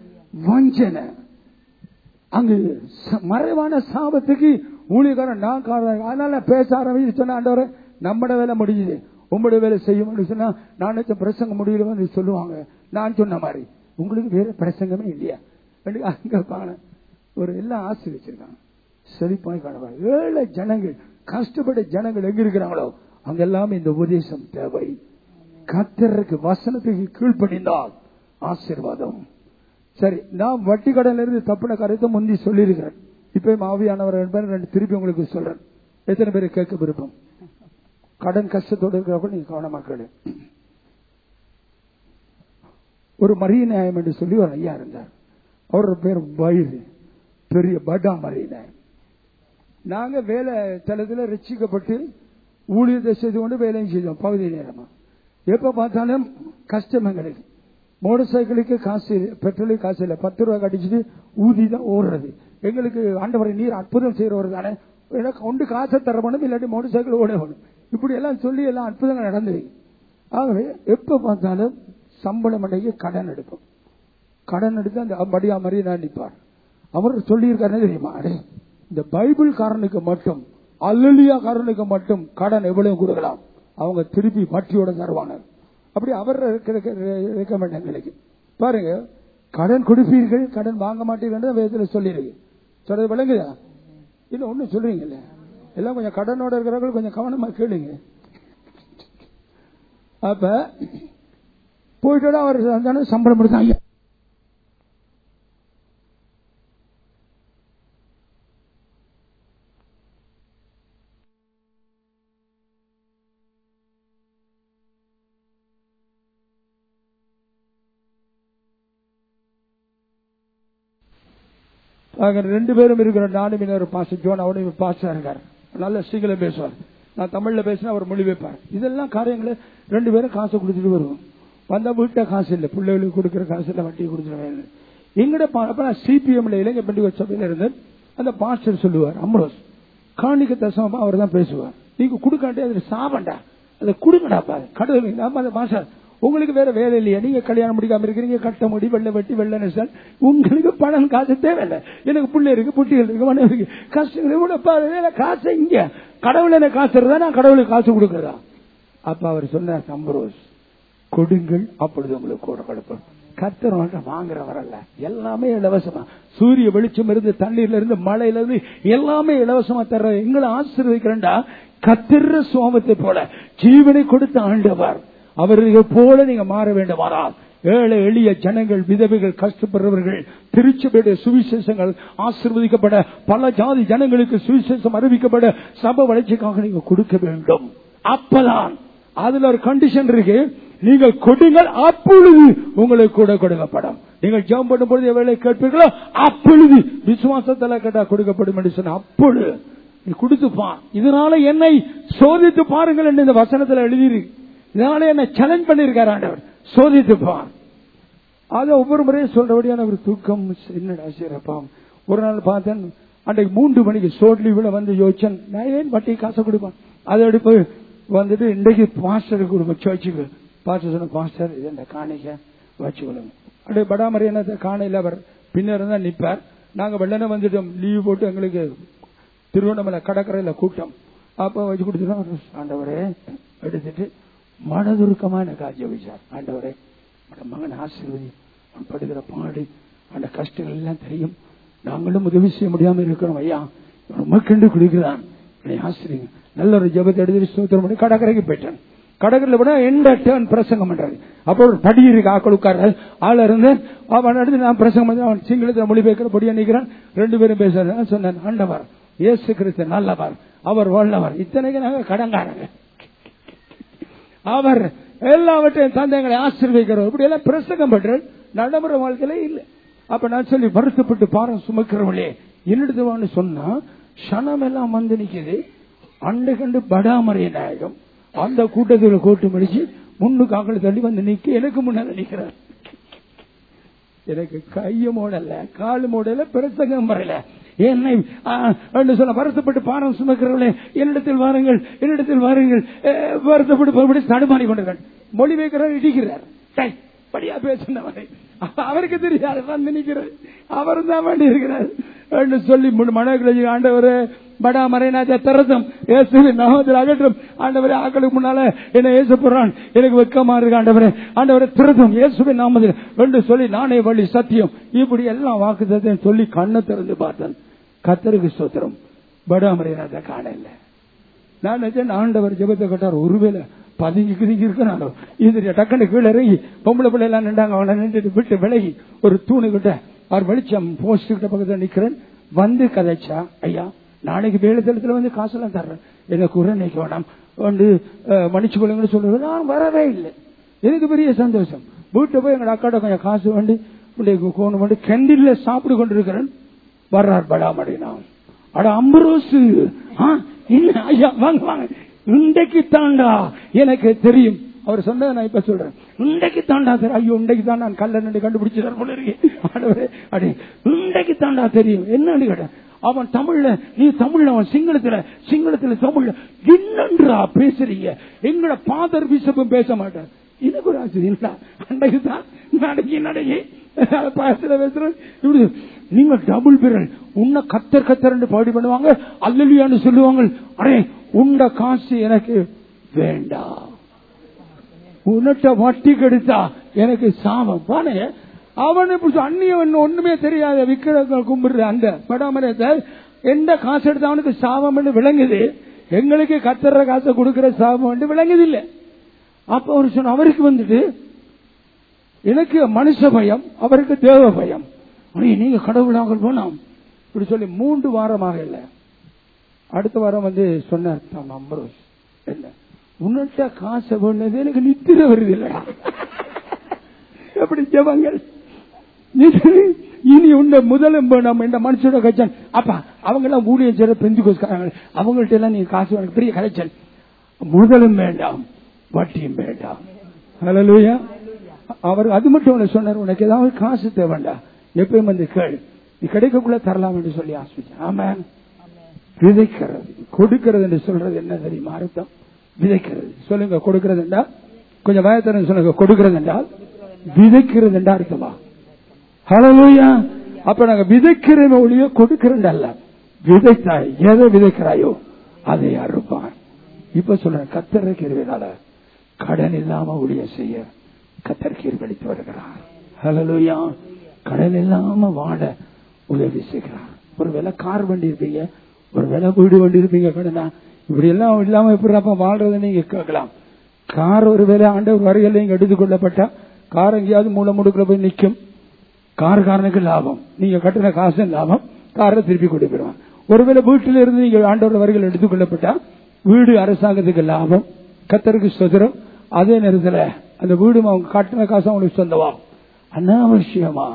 வஞ்சனை அங்கு ச- மறைவான சாபத்துக்கு ஊழியக்காரன் நான் காரணம் அதனால பேச ஆரம்பிச்சு சொன்ன ஆண்டவரே நம்மட வேலை முடியுது உங்களுடைய வேலை செய்யும் சொன்னா நான் நினைச்ச பிரசங்கம் முடியல சொல்லுவாங்க நான் சொன்ன மாதிரி உங்களுக்கு வேற பிரசங்கமே இல்லையா என்று அங்க காண ஒரு எல்லாம் ஆசை வச்சிருக்காங்க செழிப்பாய் காணவாங்க ஏழை ஜனங்கள் கஷ்டப்பட்ட ஜனங்கள் எங்க இருக்கிறாங்களோ அங்கெல்லாம் இந்த உபதேசம் தேவை கத்தருக்கு வசனத்துக்கு கீழ்ப்படிந்தால் ஆசீர்வாதம் சரி நான் வட்டி கடன்ல இருந்து தப்புன கருத்தை முந்தி சொல்லியிருக்கிறேன் இப்ப மாவியானவர் என்பதை ரெண்டு திருப்பி உங்களுக்கு சொல்றேன் எத்தனை பேர் கேட்க விருப்பம் கடன் கஷ்டத்தோடு இருக்கிறவங்க நீங்க கவனமா கேளு ஒரு மரிய நியாயம் என்று சொல்லி ஒரு ஐயா இருந்தார் அவரோட பேர் வயிறு பெரிய படா மரிய நியாயம் நாங்க வேலை தளத்துல ரசிக்கப்பட்டு ஊழியத்தை செய்து கொண்டு வேலையும் செய்தோம் பகுதி நேரமா எப்ப பார்த்தாலும் கஷ்டம் எங்களுக்கு மோட்டார் சைக்கிளுக்கு காசு இல்லை, பெட்ரோலுக்கு காசு இல்லை பத்து ரூபாய் கடிச்சிட்டு ஊதி தான் ஓடுறது எங்களுக்கு ஆண்டவரை நீர் அற்புதம் செய்யறவர் தானே எனக்கு ஒன்று காசை தரப்படும் இல்லாட்டி மோட்டார் சைக்கிள் ஓட வேணும் இப்படி எல்லாம் சொல்லி எல்லாம் அற்புதங்கள் நடந்தது ஆகவே எப்ப பார்த்தாலும் சம்பளம் அடைக்க கடன் எடுப்போம் கடன் எடுத்து அந்த படியா மாதிரி நான் நிற்பார் அவர் சொல்லியிருக்காரு தெரியுமா அடே இந்த பைபிள் காரனுக்கு மட்டும் அல்லலியா காரனுக்கு மட்டும் கடன் எவ்வளவு கொடுக்கலாம் அவங்க திருப்பி வட்டியோட தருவாங்க அப்படி அவர் ரெக்கமெண்ட் எங்களுக்கு பாருங்க கடன் கொடுப்பீர்கள் கடன் வாங்க மாட்டீர்கள் வேதத்தில் சொல்லியிருக்கு சொல்றது விளங்குதா இல்ல ஒண்ணும் சொல்றீங்கல்ல எல்லாம் கொஞ்சம் கடனோட இருக்கிறவங்க கொஞ்சம் கவனமா கேளுங்க அப்ப போயிட்டு அவர் வந்தாலும் சம்பளம் எடுத்தான் ஐயா அங்க ரெண்டு பேரும் இருக்கிற நானும் இன்னொரு பாச ஜோன் அவனும் பாசா இருக்காரு நல்ல ஸ்ரீகளை பேசுவார் நான் தமிழ்ல பேசினா அவர் மொழி வைப்பார் இதெல்லாம் காரியங்களை ரெண்டு பேரும் காசு கொடுத்துட்டு வருவோம் வந்தா வீட்டை காசு இல்லை பிள்ளைகளுக்கு கொடுக்கிற காசு இல்லை வட்டி கொடுத்துருவேன் எங்கட சிபிஎம்ல இளைஞ பெண்டிகோ சபையில இருந்து அந்த பாஸ்டர் சொல்லுவார் அம்ரோஸ் காணிக்க தசமமா அவர் தான் பேசுவார் நீங்க கொடுக்காண்டே அதுல சாபண்டா அதை கொடுங்கடா பாரு கடவுள் நம்ம அந்த பாஸ்டர் உங்களுக்கு வேற வேலை இல்லையா நீங்க கல்யாணம் முடிக்காம இருக்கிறீங்க கட்ட முடி வெள்ளை வெட்டி வெள்ளை நெசல் உங்களுக்கு பணம் காசு தேவையில்லை எனக்கு பிள்ளை இருக்கு புட்டிகள் இருக்கு மனைவி இருக்கு கஷ்டங்களை கூட பாரு காசு இங்க கடவுள் என்ன காசு இருந்தா நான் கடவுளுக்கு காசு கொடுக்கறதா அப்ப அவர் சொன்னார் சம்பரோஸ் கொடுங்கள் அப்பொழுது உங்களுக்கு கூட கொடுப்போம் கத்தர் வாங்குற வரல எல்லாமே இலவசமா சூரிய வெளிச்சம் இருந்து தண்ணீர்ல இருந்து மழையில இருந்து எல்லாமே இலவசமா தர்ற எங்களை ஆசீர்வதிக்கிறேன்டா கத்திர சுவாமத்தை போல ஜீவனை கொடுத்த ஆண்டவர் அவர்கள் போல நீங்க மாற வேண்டுமானால் ஏழை எளிய ஜனங்கள் விதவைகள் கஷ்டப்படுறவர்கள் திருச்சபையுடைய சுவிசேஷங்கள் ஆசிர்வதிக்கப்பட பல ஜாதி ஜனங்களுக்கு சுவிசேஷம் அறிவிக்கப்பட சப வளர்ச்சிக்காக நீங்க கொடுக்க வேண்டும் அப்பதான் அதுல ஒரு கண்டிஷன் இருக்கு நீங்கள் கொடுங்கள் அப்பொழுது உங்களுக்கு கூட கொடுக்கப்படும் நீங்கள் ஜெபம் பண்ணும் பொழுது எவ்வளவு கேட்பீர்களோ அப்பொழுது விசுவாசத்தில் கேட்டா கொடுக்கப்படும் என்று சொன்ன அப்பொழுது நீ கொடுத்துப்பான் இதனால என்னை சோதித்து பாருங்கள் என்று இந்த வசனத்தில் எழுதியிருக்கு இதனால என்ன சேலஞ்ச் பண்ணிருக்காரு ஆண்டவர் சோதித்துப்பான் அது ஒவ்வொரு முறையும் சொல்றபடியான ஒரு தூக்கம் என்னடா சிறப்பாம் ஒரு நாள் பார்த்தேன் அன்றைக்கு மூன்று மணிக்கு சோட்லி விட வந்து யோசிச்சேன் நான் ஏன் வட்டி காசை கொடுப்பான் அதை எடுப்பு வந்துட்டு இன்றைக்கு பாஸ்டருக்கு கொடுங்க சர்ச்சுக்கு பாஸ்டர் சொன்ன பாஸ்டர் இது இந்த காணிக்க வச்சு கொடுங்க அப்படியே படாமரி என்ன காணையில் அவர் பின்னர் தான் நிப்பார் நாங்க வெள்ளன வந்துட்டோம் லீவ் போட்டு எங்களுக்கு திருவண்ணாமலை கடற்கரையில கூட்டம் அப்ப வச்சு கொடுத்துட்டோம் ஆண்டவரே எடுத்துட்டு மனதுருக்கமா எனக்கு ஆஜபிச்சார் ஆண்டவரே மகன் ஆசீர்வதி அவன் படுகிற பாடு அந்த கஷ்டங்கள் எல்லாம் தெரியும் நாங்களும் உதவி செய்ய முடியாம இருக்கிறோம் ஐயா மக்கண்டு குடிக்கிறான் என்னை ஆசிரிங்க நல்ல ஒரு ஜபத்தை எடுத்து ஸ்தோத்திரம் பண்ணி கடற்கரைக்கு போயிட்டேன் கடற்கரையில் விட எந்த டேர்ன் பிரசங்கம் பண்றாரு அப்போ ஒரு படி இருக்கு ஆக்கள் உட்கார்றாரு ஆள் இருந்து அவன் எடுத்து நான் பிரசங்கம் பண்ணி அவன் சிங்களத்தில் மொழிபெயர்க்கிற படியா நிற்கிறான் ரெண்டு பேரும் பேசுறாரு சொன்னான் ஆண்டவர் இயேசு கிறிஸ்து நல்லவர் அவர் வல்லவர் இத்தனைக்கு நாங்க கடங்காரங்க அவர் எல்லாவற்றையும் தந்தைகளை ஆசீர்வதிக்கிறோம் இப்படி எல்லாம் பிரசங்கம் பண்ற நடைமுறை வாழ்க்கையில இல்ல அப்ப நான் சொல்லி வருத்தப்பட்டு பாரம் சுமக்கிறவளே என்னிடத்துவான்னு சொன்னா சனம் எல்லாம் வந்து நிக்குது அண்டு கண்டு படாமறைய நாயகம் அந்த கூட்டத்தில் கூட்டு முடிச்சு முன்னுக்கு ஆக்களை தள்ளி வந்து நிக்க எனக்கு முன்னால நிக்கிறார் எனக்கு கைய மூடல காலு மூடல பிரசங்கம் வரல என்னை சொன்ன வருத்தப்பட்டு பாரம் சுமக்கிறவர்களே என்னிடத்தில் வாருங்கள் என்னிடத்தில் வாருங்கள் வருத்தப்பட்டு மறுபடி தடுமாறி கொண்டிருக்கார் மொழி வைக்கிறார் இடிக்கிறார் படியா பேசினவரை அவருக்கு தெரியாது வந்து நிற்கிறார் அவர் தான் வேண்டி இருக்கிறார் என்று சொல்லி மனங்களை ஆண்டவர் படா மறைநாஜா திறத்தும் இயேசுவின் நாமத்தில் அகற்றும் ஆண்டவரே ஆக்களுக்கு முன்னால என்ன ஏசு போறான் எனக்கு வெக்கமா இருக்கு ஆண்டவரே ஆண்டவரை திறத்தும் இயேசுவின் நாமத்தில் என்று சொல்லி நானே வழி சத்தியம் இப்படி எல்லாம் வாக்கு சொல்லி கண்ணை திறந்து பார்த்தேன் கத்தருக்கு சோத்திரம் படா மறைநாஜா காணல நான் நினைச்சேன் ஆண்டவர் ஜெபத்தை கட்டார் ஒருவேளை பதுங்கி கிதுங்கி இருக்கிறாரோ இது டக்குனு கீழே இறங்கி பொம்பளை பிள்ளை எல்லாம் நின்றாங்க அவனை நின்றுட்டு விட்டு விலகி ஒரு தூணு கிட்ட அவர் வெளிச்சம் போஸ்ட் கிட்ட பக்கத்துல நிக்கிறேன் வந்து கதைச்சா ஐயா நாளைக்கு வேலைத்தளத்துல வந்து காசெல்லாம் தர்றேன் எனக்கு உரை நினைக்க வேண்டாம் வந்து மன்னிச்சு கொள்ளுங்கன்னு சொல்லுவேன் நான் வரவே இல்லை எனக்கு பெரிய சந்தோஷம் வீட்டை போய் எங்க அக்காட்ட கொஞ்சம் காசு வேண்டி கோணு வேண்டி கெண்டில சாப்பிட்டு கொண்டிருக்கிறேன் வர்றார் படாமடினா அட அம்பரோசு என்ன ஐயா வாங்க வாங்க இன்றைக்கு தாண்டா எனக்கு தெரியும் அவர் சொன்னதை நான் இப்ப சொல்றேன் இன்றைக்கு தாண்டா தெரியும் ஐயோ இன்றைக்கு தான் நான் கல்ல நின்று கண்டுபிடிச்சார் போல இருக்கேன் அடே இன்றைக்கு தாண்டா தெரியும் என்னன்னு கேட்டேன் அவன் தமிழ்ல நீ தமிழ்ல அவன் சிங்களத்துல சிங்களத்துல தமிழ்ல என்னன்றா பேசுறீங்க எங்களோட பாதர் பிசப்பும் பேச மாட்டார் எனக்கு ஒரு ஆச்சரியம் அன்றைக்கு தான் நாளைக்கு நடையே நீங்க டபுள் பிறல் உன்ன கத்தர் கத்தர் பாடி பண்ணுவாங்க அல்லலியான்னு சொல்லுவாங்க அரே உண்ட காசு எனக்கு வேண்டாம் உன்னிட்ட வட்டி கெடுத்தா எனக்கு சாபம் பானே அவன் இப்படி அந்நியவன் ஒண்ணுமே தெரியாத விக்கிரக கும்பிடுற அந்த படாமரத்தை எந்த காசு எடுத்தா அவனுக்கு சாபம் விளங்குது எங்களுக்கு கத்துற காசை கொடுக்கிற சாபம் விளங்குது இல்ல அப்ப அவர் சொன்ன அவருக்கு வந்துட்டு எனக்கு மனுஷ பயம் அவருக்கு தேவ பயம் அண்ணே, நீங்க கடவுளாக போனோம் இப்படி சொல்லி மூன்று வாரமாக இல்லை அடுத்த வாரம் வந்து சொன்னார் தான் அம்பரோஸ் என்ன உன்னிட்ட காசை வேண்டது எனக்கு நித்திர வருது இல்லடா எப்படி ஜபங்கள் நீ- இனி உண்ட முதலும் நம்ம இந்த மனுஷோட கச்சன் அப்பா அவங்க எல்லாம் ஊழியம் செய்யற பெஞ்சு கோஸ்காரங்க அவங்கள்ட்ட எல்லாம் நீ காசு எனக்கு பெரிய கலைச்சல் முதலும் வேண்டாம் வட்டியும் வேண்டாம் ஹalleluya அவர் அது மட்டும் உனக்கு சொன்னார் உனக்கு ஏதாவது காசு தேவைண்டா எப்பயும் வந்து கேள் நீ கிடைக்கக்குள்ள தரலாம் என்று சொல்லி ஆசிரிச்சேன் ஆமா விதைக்கிறது கொடுக்கிறது என்று சொல்றது என்ன தெரியுமா அர்த்தம் விதைக்கிறது சொல்லுங்க கொடுக்கிறது என்றால் கொஞ்சம் பயத்தரம் சொல்லுங்க கொடுக்கிறது என்றால் விதைக்கிறது என்றா அர்த்தமா ஹalleluya அப்ப நாங்க விதைக்கிற ஒளிய கொடுக்கிறோம் அல்ல விதைத்தாய் எதை விதைக்கிறாயோ அதை அறுப்பான் இப்ப சொல்றேன் கத்தரை கிருவினால கடன் இல்லாம ஊழியம் செய்ய கத்தர் கீழ்கழித்து வருகிறார் ஹalleluya கடன் இல்லாம வாழ உதவி செய்கிறார் ஒரு வேலை கார் வண்டி இருப்பீங்க ஒரு வேலை வீடு வண்டி இருப்பீங்க கடனா இப்படி எல்லாம் இல்லாம எப்படி அப்ப வாழ்றதை நீங்க கேட்கலாம் கார் ஒரு வேலை ஆண்டவர் வருகையில் நீங்க எடுத்துக்கொள்ளப்பட்டா கார் எங்கேயாவது மூல முடுக்குல போய் நிக்கும் கார்காரனுக்கு லாபம் நீங்க கட்டின காசு லாபம் காரை திருப்பி கொடுப்பிடுவான் ஒருவேளை வீட்டில இருந்து நீங்க ஆண்டோட வரிகள் எடுத்துக்கொள்ளப்பட்டா வீடு அரசாங்கத்துக்கு லாபம் கத்தருக்கு சுதந்திரம் அதே நேரத்துல அந்த வீடு அவங்க கட்டின காசு அவங்களுக்கு சொந்தமா அனாவசியமா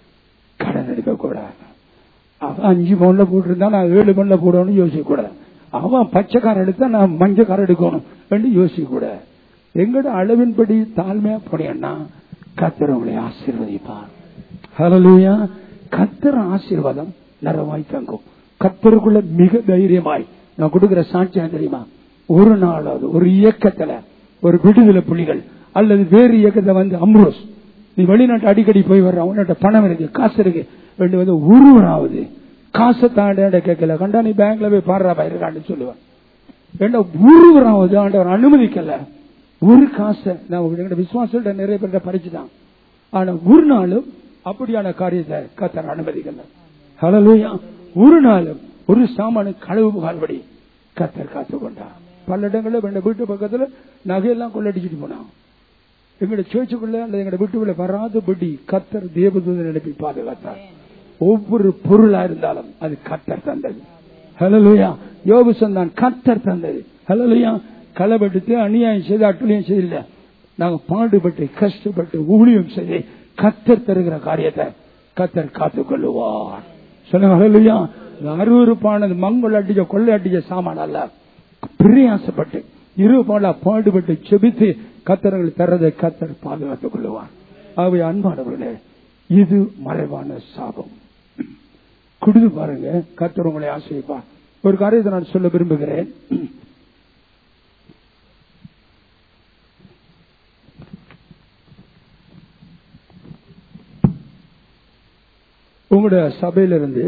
கடன் எடுக்க கூடாது அவன் அஞ்சு பவுன்ல போட்டிருந்தா நான் ஏழு பவுன்ல போடணும்னு யோசிக்க கூடாது அவன் பச்சை கார் எடுத்தா நான் மஞ்சள் கார் எடுக்கணும் என்று யோசிக்க கூடாது எங்கட அளவின்படி தாழ்மையா போனேன்னா கத்தர் உங்களை ஆசீர்வதிப்பார் ஹalleluya கத்தர் ஆசீர்வாதம் நரவாய் தங்கும் கத்தருக்குள்ள மிக தைரியமாய் நான் கொடுக்கிற சாட்சியம் தெரியுமா ஒரு நாளாவது ஒரு இயக்கத்துல ஒரு விடுதலை புலிகள் அல்லது வேறு இயக்கத்தை வந்து அம்ரோஸ் நீ வெளிநாட்டு அடிக்கடி போய் வர்ற உன்னிட்ட பணம் இருக்கு காசு இருக்கு ரெண்டு வந்து ஒருவராவது காசை தாண்ட கேட்கல கண்டா நீ பேங்க்ல போய் பாடுறா பயிருக்கான்னு சொல்லுவேன் ஏன்னா ஒருவராவது ஆண்டவர் அனுமதிக்கல ஒரு காசை நான் உங்ககிட்ட விசுவாசத்தை நிறைய பேர்ட்ட பறிச்சுட்டான் ஆனா ஒரு நாளும் அப்படியான காரியத்தை கத்தர் அனுமதிக்கல ஹalleluya ஒரு நாளும் ஒரு சாமான களவு புகார்படி கத்தர் காத்து கொண்டார் பல இடங்கள்ல எங்க வீட்டு பக்கத்துல நகையெல்லாம் கொள்ளடிச்சிட்டு போனான் எங்களோட சேர்ச்சுக்குள்ள அல்லது எங்களோட வீட்டுக்குள்ள வராதபடி கத்தர் தேவதூதன் அனுப்பி பாதுகாத்தார் ஒவ்வொரு பொருளா இருந்தாலும் அது கத்தர் தந்தது ஹலலுயா யோபு சொன்னான் கத்தர் தந்தது ஹலலுயா களவெடுத்து அநியாயம் செய்து அட்டுழியம் செய்யல நாங்க பாடுபட்டு கஷ்டப்பட்டு ஊழியம் செய்து கத்தர் தருகிற காரியத்தை கத்தர் காத்துக் கொள்ளுவார் சொல்லுங்க ஹலலுயா அருவறுப்பானது மங்கொள்ள அடிச்ச கொள்ளை அடிச்ச சாமான் அல்ல பிரயாசப்பட்டு இரு போல பாடுபட்டு செபித்து கத்தர்கள் தரதை கத்தர் பாதுகாத்துக் கொள்ளுவார் அவை அன்பானவர்களே இது மறைவான சாபம் குடிது பாருங்க கத்தர் உங்களை ஆசிரிப்பார் ஒரு காரியத்தை நான் சொல்ல விரும்புகிறேன் உங்களுடைய சபையிலிருந்து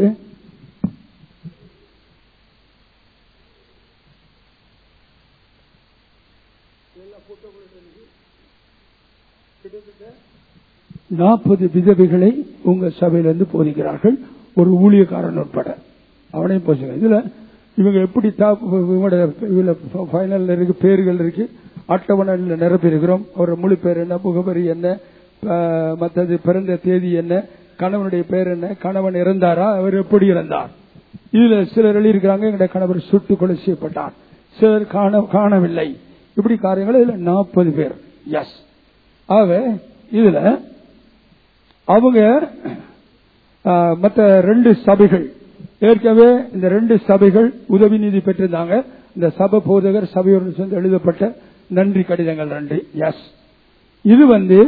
நாற்பது விதவைகளை உங்க சபையிலிருந்து போதிக்கிறார்கள் ஒரு ஊழியக்காரன் உட்பட அவனையும் போச்சுங்க இதுல இவங்க எப்படி ஃபைனல் இருக்கு பேர்கள் இருக்கு அட்டவணையில் நிரப்பி இருக்கிறோம் அவரோட முழு பேர் என்ன முகவரி என்ன அஹ், மற்றது பிறந்த தேதி என்ன கணவனுடைய பேர் என்ன கணவன் இறந்தாரா அவர் எப்படி இறந்தார் இதுல சிலர் எழுதியிருக்கிறாங்க எங்களுடைய கணவர் சுட்டு கொலை செய்யப்பட்டார் சிலர் காண காணவில்லை இப்படி காரியங்கள் இதுல நாற்பது பேர் எஸ் ஆக இதுல அவங்க ஆஹ், மற்ற ரெண்டு சபைகள் ஏற்கனவே இந்த ரெண்டு சபைகள் உதவி நிதி பெற்றிருந்தாங்க இந்த சபை போதகர் சபையோடு சேர்ந்து எழுதப்பட்ட நன்றி கடிதங்கள் நன்றி எஸ் இது வந்து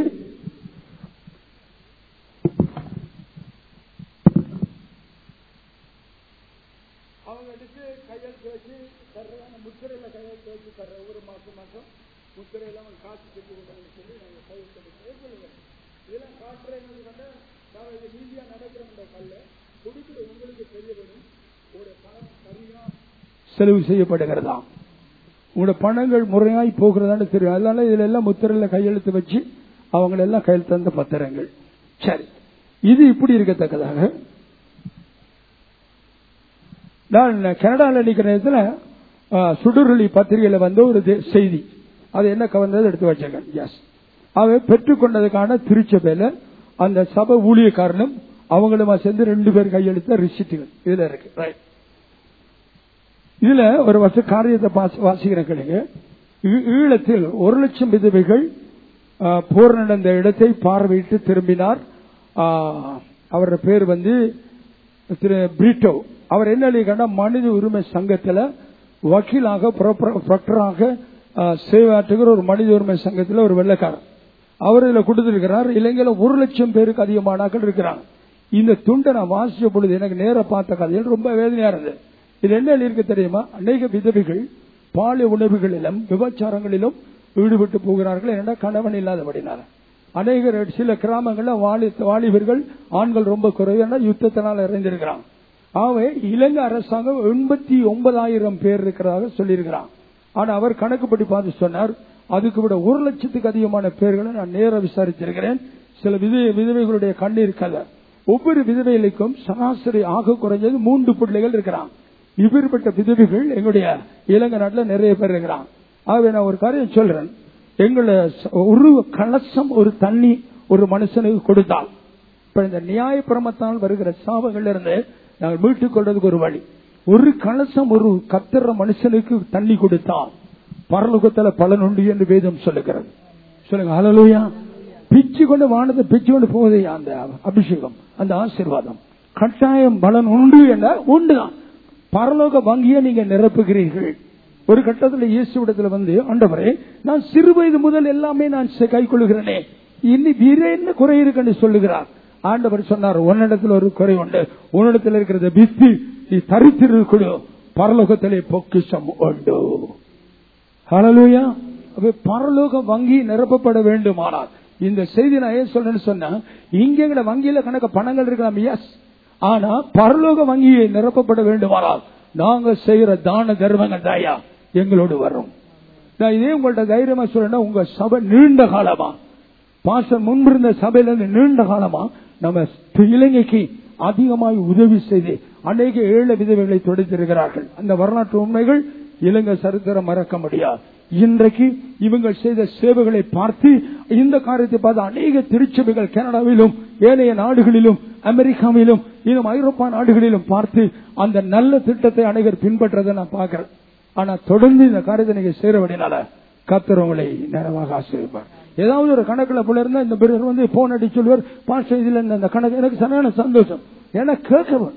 அவங்க எடுத்து கையெழுத்து வச்சு தர்றதான முத்திரையில கையெழுத்து வச்சு தர்ற ஒவ்வொரு மாசம் மாசம் முத்திரையில அவங்க காசு கட்டி விடுறதுன்னு சொல்லி நாங்க கையெழுத்து எடுத்து சொல்லுங்க இதெல்லாம் காட்டுறேன்னு கண்ட நான் இது நீதியா நடக்கிறோம் கல்ல கொடுக்கிற உங்களுக்கு தெரிய வரும் ஒரு பணம் சரியா செலவு செய்யப்படுகிறதா உங்களோட பணங்கள் முறையாய் போகிறதான்னு தெரியும் அதனால இதுல எல்லாம் முத்திரையில கையெழுத்து வச்சு அவங்கள எல்லாம் கையெழுத்து தந்த பத்திரங்கள் சரி இது இப்படி இருக்கத்தக்கதாக நான் கனடாவில் நிற்கிற நேரத்தில் சுடுரொலி பத்திரிகையில வந்த ஒரு தே- செய்தி அது என்ன கவர்ந்தது எடுத்து வச்சிருக்கேன் எஸ் அவை பெற்றுக்கொண்டதுக்கான திருச்சபையில அந்த சபை ஊழியக்காரனும் அவங்களுமா சேர்ந்து ரெண்டு பேர் கையெழுத்த ரிசிட்டுகள் இதுல இருக்கு ரைட் இதுல ஒரு வருஷ காரியத்தை பாச- வாசிக்கிறேன் கேளுங்க ஈ- ஈழத்தில் ஒரு லட்சம் விதவைகள் ஆ, போர் நடந்த இடத்தை பார்வையிட்டு திரும்பினார் ஆ, அவரோட பேர் வந்து திரு பிரிட்டோ அவர் என்ன எழுதியிருக்காருன்னா மனித உரிமை சங்கத்துல வக்கீலாக ப்ரொக்டராக சேவாற்றுகிற ஒரு மனித உரிமை சங்கத்துல ஒரு வெள்ளக்காரர் அவர் இதுல கொடுத்திருக்கிறார் இலங்கையில ஒரு லட்சம் பேருக்கு அதிகமானாக்கள் இருக்கிறாங்க இந்த துண்டை நான் வாசிச்ச பொழுது எனக்கு நேர பார்த்த கதையில் ரொம்ப வேதனையா இருந்தது இது என்ன எழுதியிருக்கு தெரியுமா அநேக விதவைகள் பாலிய உணவுகளிலும் விபச்சாரங்களிலும் ஈடுபட்டு போகிறார்கள் என்ற கணவன் இல்லாதபடினால அநேகர் சில கிராமங்கள்ல வாலி வாலிபர்கள் ஆண்கள் ரொம்ப குறைவு என யுத்தத்தினால் இறந்திருக்கிறாங்க ஆகவே இலங்கை அரசாங்கம் எண்பத்தி ஒன்பதாயிரம் பேர் இருக்கிறதாக சொல்லியிருக்கிறான் ஆனா அவர் கணக்குப்படி பார்த்து சொன்னார் அதுக்கு விட ஒரு லட்சத்துக்கு அதிகமான பேர்களை நான் நேர விசாரிச்சிருக்கிறேன் சில விதை விதவைகளுடைய கண்ணீர் கதை ஒவ்வொரு விதவைகளுக்கும் சராசரி ஆக குறைஞ்சது மூன்று பிள்ளைகள் இருக்கிறான் இப்பேற்பட்ட விதவைகள் எங்களுடைய இலங்கை நாட்டுல நிறைய பேர் இருக்கிறான் ஆகவே நான் ஒரு காரியம் சொல்றேன் எங்களை ச- ஒரு கலசம் ஒரு தண்ணி ஒரு மனுஷனுக்கு கொடுத்தால் இப்ப இந்த நியாயப்பிரமத்தால் வருகிற சாபங்கள்ல இருந்து நாங்கள் மீட்டுக் கொள்றதுக்கு ஒரு வழி ஒரு கலசம் ஒரு கத்துற மனுஷனுக்கு தண்ணி கொடுத்தால் பரலோகத்துல பலன் உண்டு என்று வேதம் சொல்லுகிறது சொல்லுங்க ஹalleluya பிச்சு கொண்டு வானத்தை பிச்சு கொண்டு போவதே அந்த அபிஷேகம் அந்த ஆசீர்வாதம் கட்டாயம் பலன் உண்டு என்ற உண்டுதான் பரலோக வங்கியை நீங்க நிரப்புகிறீர்கள் ஒரு கட்டத்துல இயேசுவிடத்துல வந்து ஆண்டவரே நான் சிறு வயது முதல் எல்லாமே நான் கை கொள்ளுகிறேனே இனி வேற என்ன குறை இருக்குன்னு சொல்லுகிறார் ஆண்டவர் சொன்னார் உன்னிடத்துல ஒரு குறை உண்டு உன்னிடத்தில் இருக்கிறத வித்து நீ தரித்திரு கொடு பரலோகத்திலே பொக்கிஷம் உண்டு ஹalleluya அப்ப பரலோக வங்கி நிரப்பப்பட வேண்டுமானால் இந்த செய்தி நான் ஏன் சொல்றேன்னு சொன்னா இங்க எங்கட வங்கியில கணக்கு பணங்கள் இருக்கலாம் எஸ் ஆனா பரலோக வங்கியை நிரப்பப்பட வேண்டுமானால் நாங்க செய்யற தான தர்மங்கள் தாயா எங்களோடு வரும் நான் இதே உங்கள்ட்ட தைரியமா சொல்றேன்னா உங்க சபை நீண்ட காலமா பாசம் முன்பிருந்த சபையில இருந்து நீண்ட காலமா நம்ம இலங்கைக்கு அதிகமாய் உதவி செய்து அநேக ஏழை விதவைகளை தொடுத்திருக்கிறார்கள் அந்த வரலாற்று உண்மைகள் இலங்கை சரித்திரம் மறக்க முடியாது இன்றைக்கு இவங்க செய்த சேவைகளை பார்த்து இந்த காரியத்தை பார்த்து அநேக திருச்சபைகள் கனடாவிலும் ஏனைய நாடுகளிலும் அமெரிக்காவிலும் இன்னும் ஐரோப்பா நாடுகளிலும் பார்த்து அந்த நல்ல திட்டத்தை அநேகர் பின்பற்றதை நான் பார்க்கிறேன் ஆனா தொடர்ந்து இந்த காரியத்தை நீங்க சேரவடினால கத்துறவங்களை நேரமாக ஆசிரியப்பார் ஏதாவது ஒரு கணக்குல போல இருந்தா இந்த பிறர் வந்து போன் அடி சொல்லுவார் பாஸ்டர் இதுல இந்த- இந்த கணக்கு எனக்கு சரியான சந்தோஷம் ஏன்னா கேட்கவன்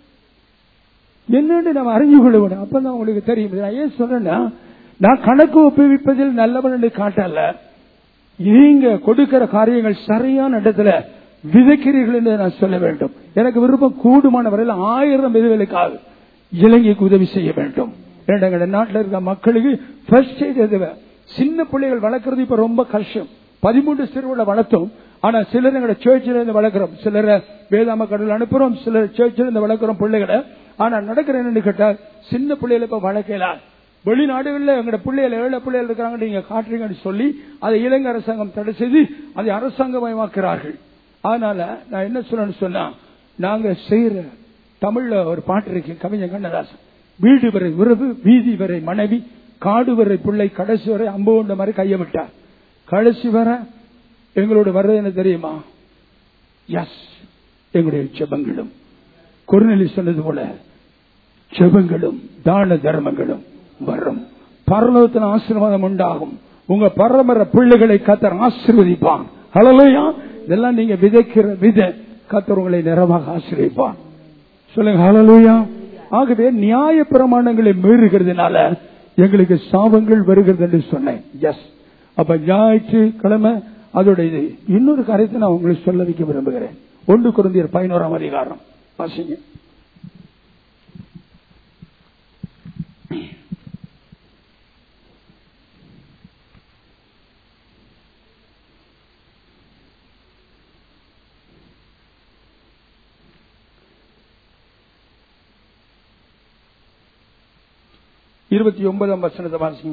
என்னன்னு நம்ம அறிஞ்சு கொள்ளுவேன் அப்பதான் உங்களுக்கு தெரியும் நான் ஏன் சொல்றேன்னா நான் கணக்கு ஒப்புவிப்பதில் நல்லவன் என்று காட்டல நீங்க கொடுக்கிற காரியங்கள் சரியான இடத்துல விதைக்கிறீர்கள் என்று நான் சொல்ல வேண்டும் எனக்கு விருப்பம் கூடுமான வரையில் ஆயிரம் விதவிகளுக்காக இலங்கைக்கு உதவி செய்ய வேண்டும் எங்களோட நாட்டில் இருக்க மக்களுக்கு ஃபர்ஸ்ட் எய்ட் எதுவே சின்ன பிள்ளைகள் வளர்க்கறது இப்ப ரொம்ப கஷ்டம் பதிமூன்று சிறுவர்களை வளர்த்தோம் ஆனா சிலர் எங்களோட சேர்ச்சில இருந்து வளர்க்கிறோம் சிலரை வேதாம கடல் அனுப்புறோம் சிலர் சேர்ச்சில இருந்து வளர்க்கிறோம் பிள்ளைகளை ஆனா நடக்கிற என்னன்னு கேட்டா சின்ன பிள்ளைகளை இப்ப வளர்க்கலாம் வெளிநாடுகள்ல எங்களோட பிள்ளைகள் ஏழை பிள்ளைகள் இருக்கிறாங்க நீங்க காட்டுறீங்கன்னு சொல்லி அதை இலங்கை அரசாங்கம் தடை செய்து அதை அரசாங்கமயமாக்குறார்கள் அதனால நான் என்ன சொல்லணும்னு சொன்னா நாங்க செய்யற தமிழ்ல ஒரு பாட்டு இருக்கு கவிஞர் கண்ணதாசன் வீடு வரை உறவு வீதி வரை மனைவி காடு வரை பிள்ளை கடைசி வரை அம்பு கொண்ட மாதிரி கைய விட்டார் கடைசி வரை எங்களோட வர்றது என்ன தெரியுமா எஸ் எங்களுடைய ஜெபங்களும் குறுநிலை சொன்னது போல ஜெபங்களும் தான தர்மங்களும் வரும் பரலோகத்தின் ஆசீர்வாதம் உண்டாகும் உங்க பரம்பர பிள்ளைகளை கத்தர் ஆசீர்வதிப்பான் ஹலோயா இதெல்லாம் நீங்க விதைக்கிற வித கத்தர் உங்களை நிறமாக ஆசீர்வதிப்பான் சொல்லுங்க ஹலோயா ஆகவே நியாய பிரமாணங்களை மீறுகிறதுனால எங்களுக்கு சாபங்கள் வருகிறது என்று சொன்னேன் எஸ் அப்ப ஞாயிற்றுக்கிழமை அதோட இது இன்னொரு காரியத்தை நான் உங்களுக்கு சொல்ல வைக்க விரும்புகிறேன் ஒன்று குருந்தியர் பதினோராம் அதிகாரம் வாசிங்க இருபத்தி ஒன்பதாம் வசனத்தை வாசிங்க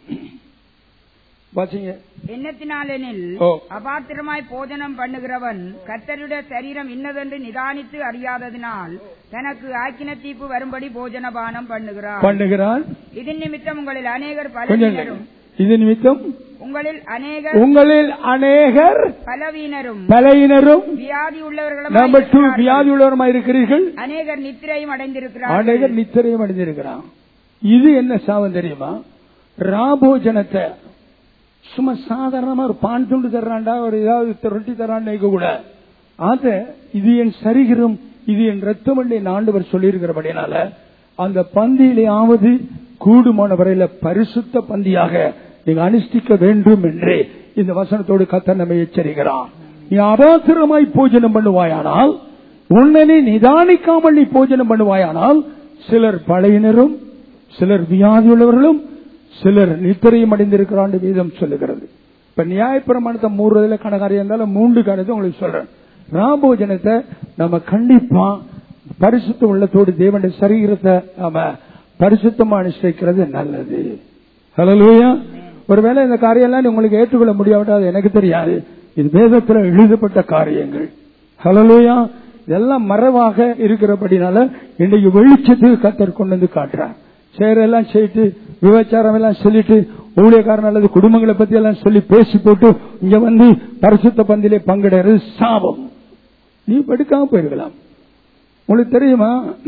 வாசிங்க எண்ணத்தினாலெனில் ஓ. அபாத்திரமாய் போஜனம் பண்ணுகிறவன் கர்த்தருடைய சரீரம் இன்னதென்று நிதானித்து அறியாததினால் தனக்கு ஆக்கின தீப்பு வரும்படி போஜனபானம் பண்ணுகிறான் பண்ணுகிறான் இதன் நிமித்தம் உங்களில் அநேகர் கொஞ்சம் பலவீனரும் இது நிமித்தம் உங்களில் அநேகர் உங்களில் அநேகர் பலவீனரும் பலையினரும் வியாதி உள்ளவர்களும் நம்பர் டூ வியாதி உள்ளவருமா இருக்கிறீர்கள் அநேகர் நித்திரையும் அடைந்திருக்கிறார்கள் அநேகர் நித்திரையும் அடைஞ்சிருக்கிறான் இது என்ன சாபம் தெரியுமா ராபோஜனத்தை சும்மா சாதாரணமா ஒரு பான் துண்டு தர்றான்டா ஒரு ஏதாவது ரொட்டி தர்றான்னு நினைக்க கூட அத இது என் சரிகிரும் இது என் ரத்தம் என்று என் ஆண்டவர் சொல்லியிருக்கிறபடினால அந்த பந்தியிலேயாவது கூடுமான வரையில பரிசுத்த பந்தியாக நீங்க அனுஷ்டிக்க வேண்டும் என்று இந்த வசனத்தோடு கத்த நம்மை எச்சரிக்கிறான் நீ அபாத்திரமாய் பூஜனம் பண்ணுவாயானால் உன்னை நிதானிக்காமல் நீ பூஜனம் பண்ணுவாயானால் சிலர் பழையினரும் சிலர் வியாதியுள்ளவர்களும் சிலர் நித்திரையும் அடைந்திருக்கிறான் வீதம் சொல்லுகிறது இப்ப நியாயப்பிரமாணத்தை மூடுறதுல கணக்காரியா இருந்தாலும் மூன்று காரியத்தை உங்களுக்கு சொல்றேன் ராபோஜனத்தை நம்ம கண்டிப்பா பரிசுத்த உள்ளத்தோடு தேவனுடைய சரீரத்தை நாம பரிசுத்தமா அனுஷ்டிக்கிறது நல்லது ஹலோயா ஒருவேளை இந்த காரியம்லாம் உங்களுக்கு ஏற்றுக்கொள்ள முடியாவிட்டா அது எனக்கு தெரியாது இது வேதத்துல எழுதப்பட்ட காரியங்கள் ஹலோயா இதெல்லாம் மறைவாக இருக்கிறபடினால இன்னைக்கு வெளிச்சத்துக்கு கத்தர் கொண்டு வந்து காட்டுறார் சேரெல்லாம் செய்யிட்டு விபச்சாரம் எல்லாம் சொல்லிட்டு ஊழியக்காரன் அல்லது குடும்பங்களை பத்தி எல்லாம் சொல்லி பேசி போட்டு இங்க வந்து பரிசுத்த பந்திலே பங்கெடுறது சாபம் நீ படுக்காம போயிருக்கலாம் உங்களுக்கு தெரியுமா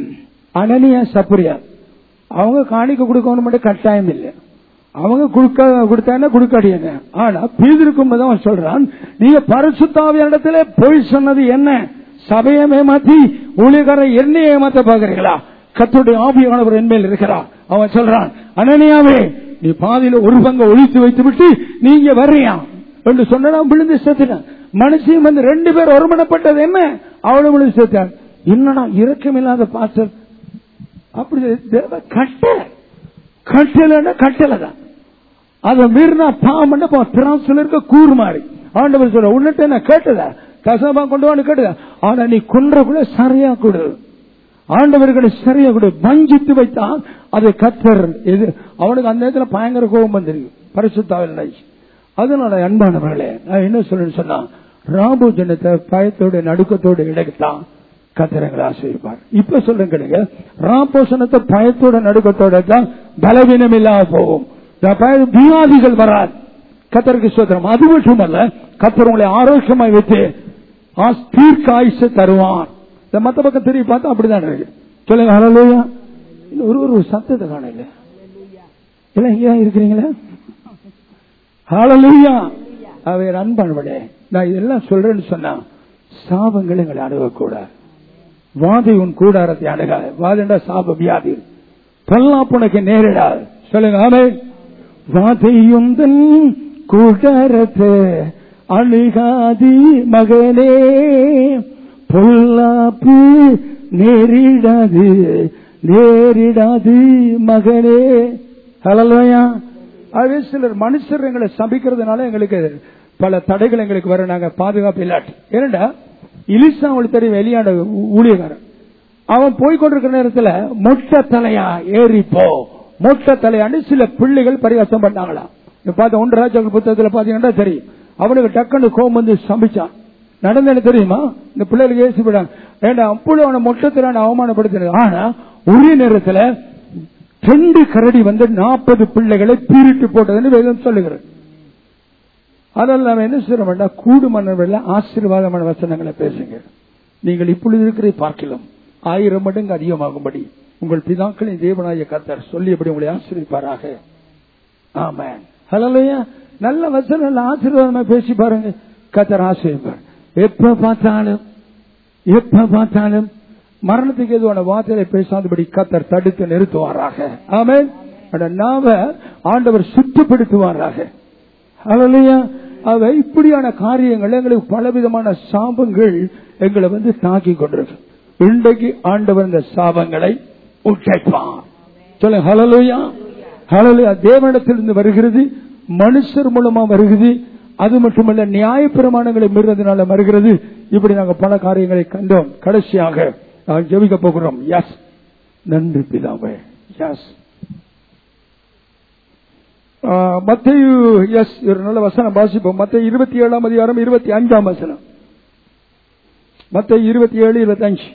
அனனியா சப்புரியா அவங்க காணிக்க கொடுக்கணும் மட்டும் கட்டாயம் இல்லை அவங்க கொடுக்க கொடுத்தாங்க கொடுக்காடியாங்க ஆனா பீதிருக்கும் போது அவன் சொல்றான் நீங்க பரிசுத்தாவிய இடத்துல போய் சொன்னது என்ன சபையை ஏமாத்தி ஊழியக்காரன் என்னைய ஏமாத்த பாக்குறீங்களா கத்துடைய ஆவியானவர் என்மேல் இருக்கிறார் அவன் சொல்றான் அனனியாவே நீ பாதியில ஒரு பங்கை ஒழித்து வைத்து விட்டு நீங்க வர்றியா என்று சொன்னா விழுந்து செத்துட்டான் மனுஷன் வந்து ரெண்டு பேர் ஒருமனப்பட்டது என்ன அவளும் விழுந்து செத்தான் என்னடா இரக்கமில்லாத பாஸ்டர் அப்படி தேவ கட்டளை கட்டளைன்னா கட்டளை தான் அதை மீறினா பாம்பண்ட திராசுல இருக்க கூறு மாறி ஆண்டவர் சொல்ற உன்னிட்ட நான் கேட்டதா கசபா கொண்டு வந்து கேட்டதா ஆனா நீ கொன்றக்குள்ள சரியா கொடு ஆண்டவர்களை சரியா கொடு வஞ்சித்து வைத்தான் அதை கத்தர் எது அவனுக்கு அந்த நேரத்தில் பயங்கர கோபம் வந்திருக்கு பரிசுத்தாவில் அதனால அன்பானவர்களே நான் என்ன சொல்றேன்னு சொன்னா ராபு ஜனத்தை பயத்தோட நடுக்கத்தோடு இடைத்தான் கத்திரங்களை ஆசிரிப்பார் இப்ப சொல்றேன் கேளுங்க ராபோசனத்தை பயத்தோட நடுக்கத்தோட தான் பலவீனம் இல்லாம போகும் வியாதிகள் வராது கத்தருக்கு சோதரம் அது மட்டுமல்ல கத்தர் உங்களை ஆரோக்கியமாய் வைத்து தீர்க்க ஆயுச தருவான் இந்த மத்த பக்கம் திரும்பி பார்த்தா அப்படிதான் இருக்கு சொல்லுங்க ஹலோயா ஒரு ஒரு சத்தத்தை காணல இல்ல இங்க இருக்கிறீங்களா ஹலோயா அவர் அன்பானவளே நான் இதெல்லாம் சொல்றேன்னு சொன்னா சாபங்கள் எங்களை அணுகக்கூடாது வாதி உன் கூடாரத்தை அணுகாது வாதிண்டா சாப வியாதி பல்லாப்புனக்கு நேரிடாது சொல்லுங்க ஆமே வாதையுந்தன் கூடாரத்தை அணுகாதி மகனே பொல்லாப்பு நேரிடாது நேரிடாது மகனே ஹலோயா அதே சிலர் மனுஷர் எங்களை சபிக்கிறதுனால எங்களுக்கு பல தடைகள் எங்களுக்கு வர நாங்க பாதுகாப்பு இல்லாட்டி ஏனண்டா இலிசா அவங்களுக்கு தெரியும் வெளியாட ஊழியக்காரன் அவன் போய்கொண்டிருக்கிற நேரத்துல மொட்டை தலையா ஏறி போ மொட்டை தலையாண்டு சில பிள்ளைகள் பரிகாசம் பண்ணாங்களாம் பார்த்த ஒன்று ராஜாக்கள் புத்தகத்துல பாத்தீங்கன்னா தெரியும் அவனுக்கு டக்குன்னு கோபம் வந்து சமைச்சான் நடந்தது தெரியுமா இந்த பிள்ளைகளுக்கு ஏசி விடாங்க ஏண்டா அப்படி அவனை மொட்டத்திலான அவமானப்படுத்தினது ஆனா ஒரே நேரத்துல ரெண்டு கரடி வந்து நாற்பது பிள்ளைகளை பீரிட்டு போட்டதுன்னு வேதம் சொல்லுகிறது அதனால நாம என்ன செய்ய வேண்டாம் கூடுமன்னர்கள் ஆசீர்வாதமான வசனங்களை பேசுங்க நீங்கள் இப்பொழுது இருக்கிற பார்க்கலாம் ஆயிரம் மடங்கு அதிகமாகும்படி உங்கள் பிதாக்களின் தேவனாய கத்தர் சொல்லியபடி உங்களை ஆசீர்விப்பாராக ஆமேன் ஹலோயா நல்ல வசனம் ஆசீர்வாதமா பேசி பாருங்க கத்தர் ஆசீர்வார் எப்ப பார்த்தாலும் எப்ப பார்த்தாலும் மரணத்துக்கு எதுவான வார்த்தையை பேசாதபடி கத்தர் தடுத்து நிறுத்துவாராக ஆமேன் நாம ஆண்டவர் சுத்தப்படுத்துவாராக அலையா அவை இப்படியான காரியங்கள் எங்களுக்கு பலவிதமான சாபங்கள் எங்களை வந்து தாக்கி கொண்டிருக்கு இன்றைக்கு ஆண்டவர் இந்த சாபங்களை உற்றைப்பான் சொல்லுங்க ஹலலுயா ஹலலுயா தேவனிடத்திலிருந்து வருகிறது மனுஷர் மூலமா வருகிறது அது மட்டுமல்ல நியாய பிரமாணங்களை மீறதுனால வருகிறது இப்படி நாங்கள் பல காரியங்களை கண்டோம் கடைசியாக நாங்கள் ஜெபிக்க போகிறோம் எஸ் நன்றி பிதாவே எஸ் மத்தையு எஸ் ஒரு நல்ல வசனம் வாசிப்போம் மத்திய இருபத்தி ஏழாம் அதிகாரம் இருபத்தி அஞ்சாம் வசனம் மத்திய இருபத்தி ஏழு இருபத்தி அஞ்சு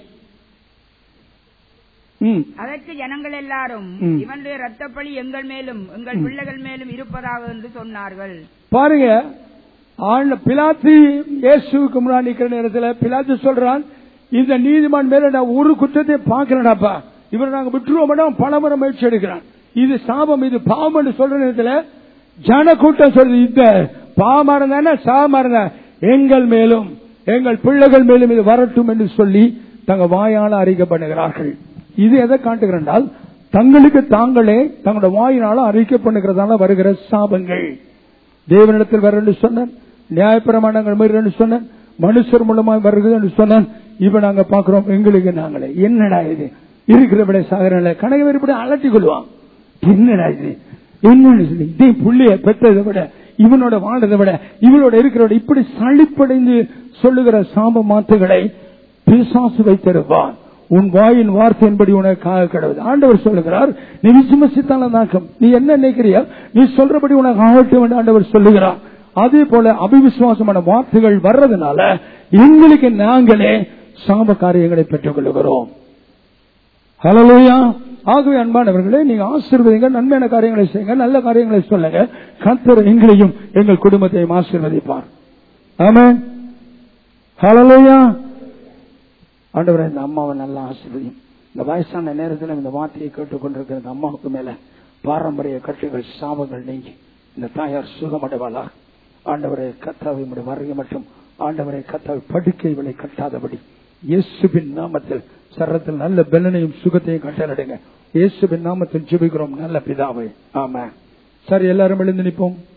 ம் அதற்கு ஜனங்கள் எல்லாரும் ம். இவனுடைய ரத்தப்பழி எங்கள் மேலும் எங்கள் பிள்ளைகள் மேலும் இருப்பதாக என்று சொன்னார்கள் பாருங்க ஆண்ட பிலாத்து இயேசுவுக்கு முன்னாடி நிக்கிற நேரத்துல பிலாத்து சொல்றான் இந்த நீதிமான் மேல நான் ஒரு குற்றத்தை பார்க்கிறேனாப்பா இவரை நாங்க விட்டுருவோம் பலமுறை முயற்சி எடுக்கிறான் இது சாபம் இது பாவம் என்று சொல்ற நேரத்துல ஜன கூட்டம் சொல்றது இந்த பாவமா இருந்தானே சாபமா இருந்தா எங்கள் மேலும் எங்கள் பிள்ளைகள் மேலும் இது வரட்டும் என்று சொல்லி தங்க வாயால அறிக்கை பண்ணுகிறார்கள் இது எதை காட்டுகிறேன்றால் தங்களுக்கு தாங்களே தங்களுடைய வாயினால அறிக்கை பண்ணுகிறதால வருகிற சாபங்கள் தேவனிடத்தில் வர என்று சொன்னான் நியாயப்பிரமாணங்கள் மீறி என்று சொன்னான் மனுஷர் மூலமாய் வருகிறது என்று சொன்னான் இப்ப நாங்க பாக்குறோம் எங்களுக்கு நாங்களே என்னடா இது இருக்கிறபடி சாகரங்கள கணக்கு இப்படி அலட்டி கொள்வான் என்னடா இது என்னன்னு சொல்லி இதே புள்ளிய பெற்றதை விட இவனோட வாழ்றதை விட இவளோட இருக்கிறோட இப்படி சளிப்படைந்து சொல்லுகிற சாப மாத்துகளை பிசாசு வைத்திருப்பான் உன் வாயின் வார்த்தையின்படி உனக்கு காக கிடவுது ஆண்டவர் சொல்லுகிறார் நீ விசுமசித்தான நாக்கம் நீ என்ன நினைக்கிறியா நீ சொல்றபடி உனக்கு ஆகட்டும் என்று ஆண்டவர் சொல்லுகிறார் அதே போல அபிவிசுவாசமான வார்த்தைகள் வர்றதுனால எங்களுக்கு நாங்களே சாப காரியங்களை பெற்றுக் கொள்ளுகிறோம் ஹலோயா ஆகவே அன்பானவர்களே நீங்க ஆசீர்வதிங்க நன்மையான காரியங்களை செய்யுங்க நல்ல காரியங்களை சொல்லுங்க கர்த்தர் எங்களையும் எங்கள் குடும்பத்தையும் ஆசீர்வதிப்பார் ஆமென் ஹலோயா ஆண்டவரே இந்த அம்மாவை நல்லா ஆசீர்வதியும் இந்த வயசான நேரத்தில் இந்த வார்த்தையை கேட்டுக்கொண்டிருக்கிற இந்த அம்மாவுக்கு மேல பாரம்பரிய கட்டுகள் சாபங்கள் நீங்கி இந்த தாயார் சுகமடைவாளா ஆண்டவரை கத்தாவை வருகை மற்றும் ஆண்டவரை கத்தாவை படுக்கை விலை கட்டாதபடி இயேசுவின் நாமத்தில் சரத்தில் நல்ல பலனையும் சுகத்தையும் கட்டளிடுங்க இயேசுவின் நாமத்தில் ஜெபிக்கிறோம் நல்ல பிதாவை ஆமா சரி எல்லாரும் எழுந்து நிற்போம்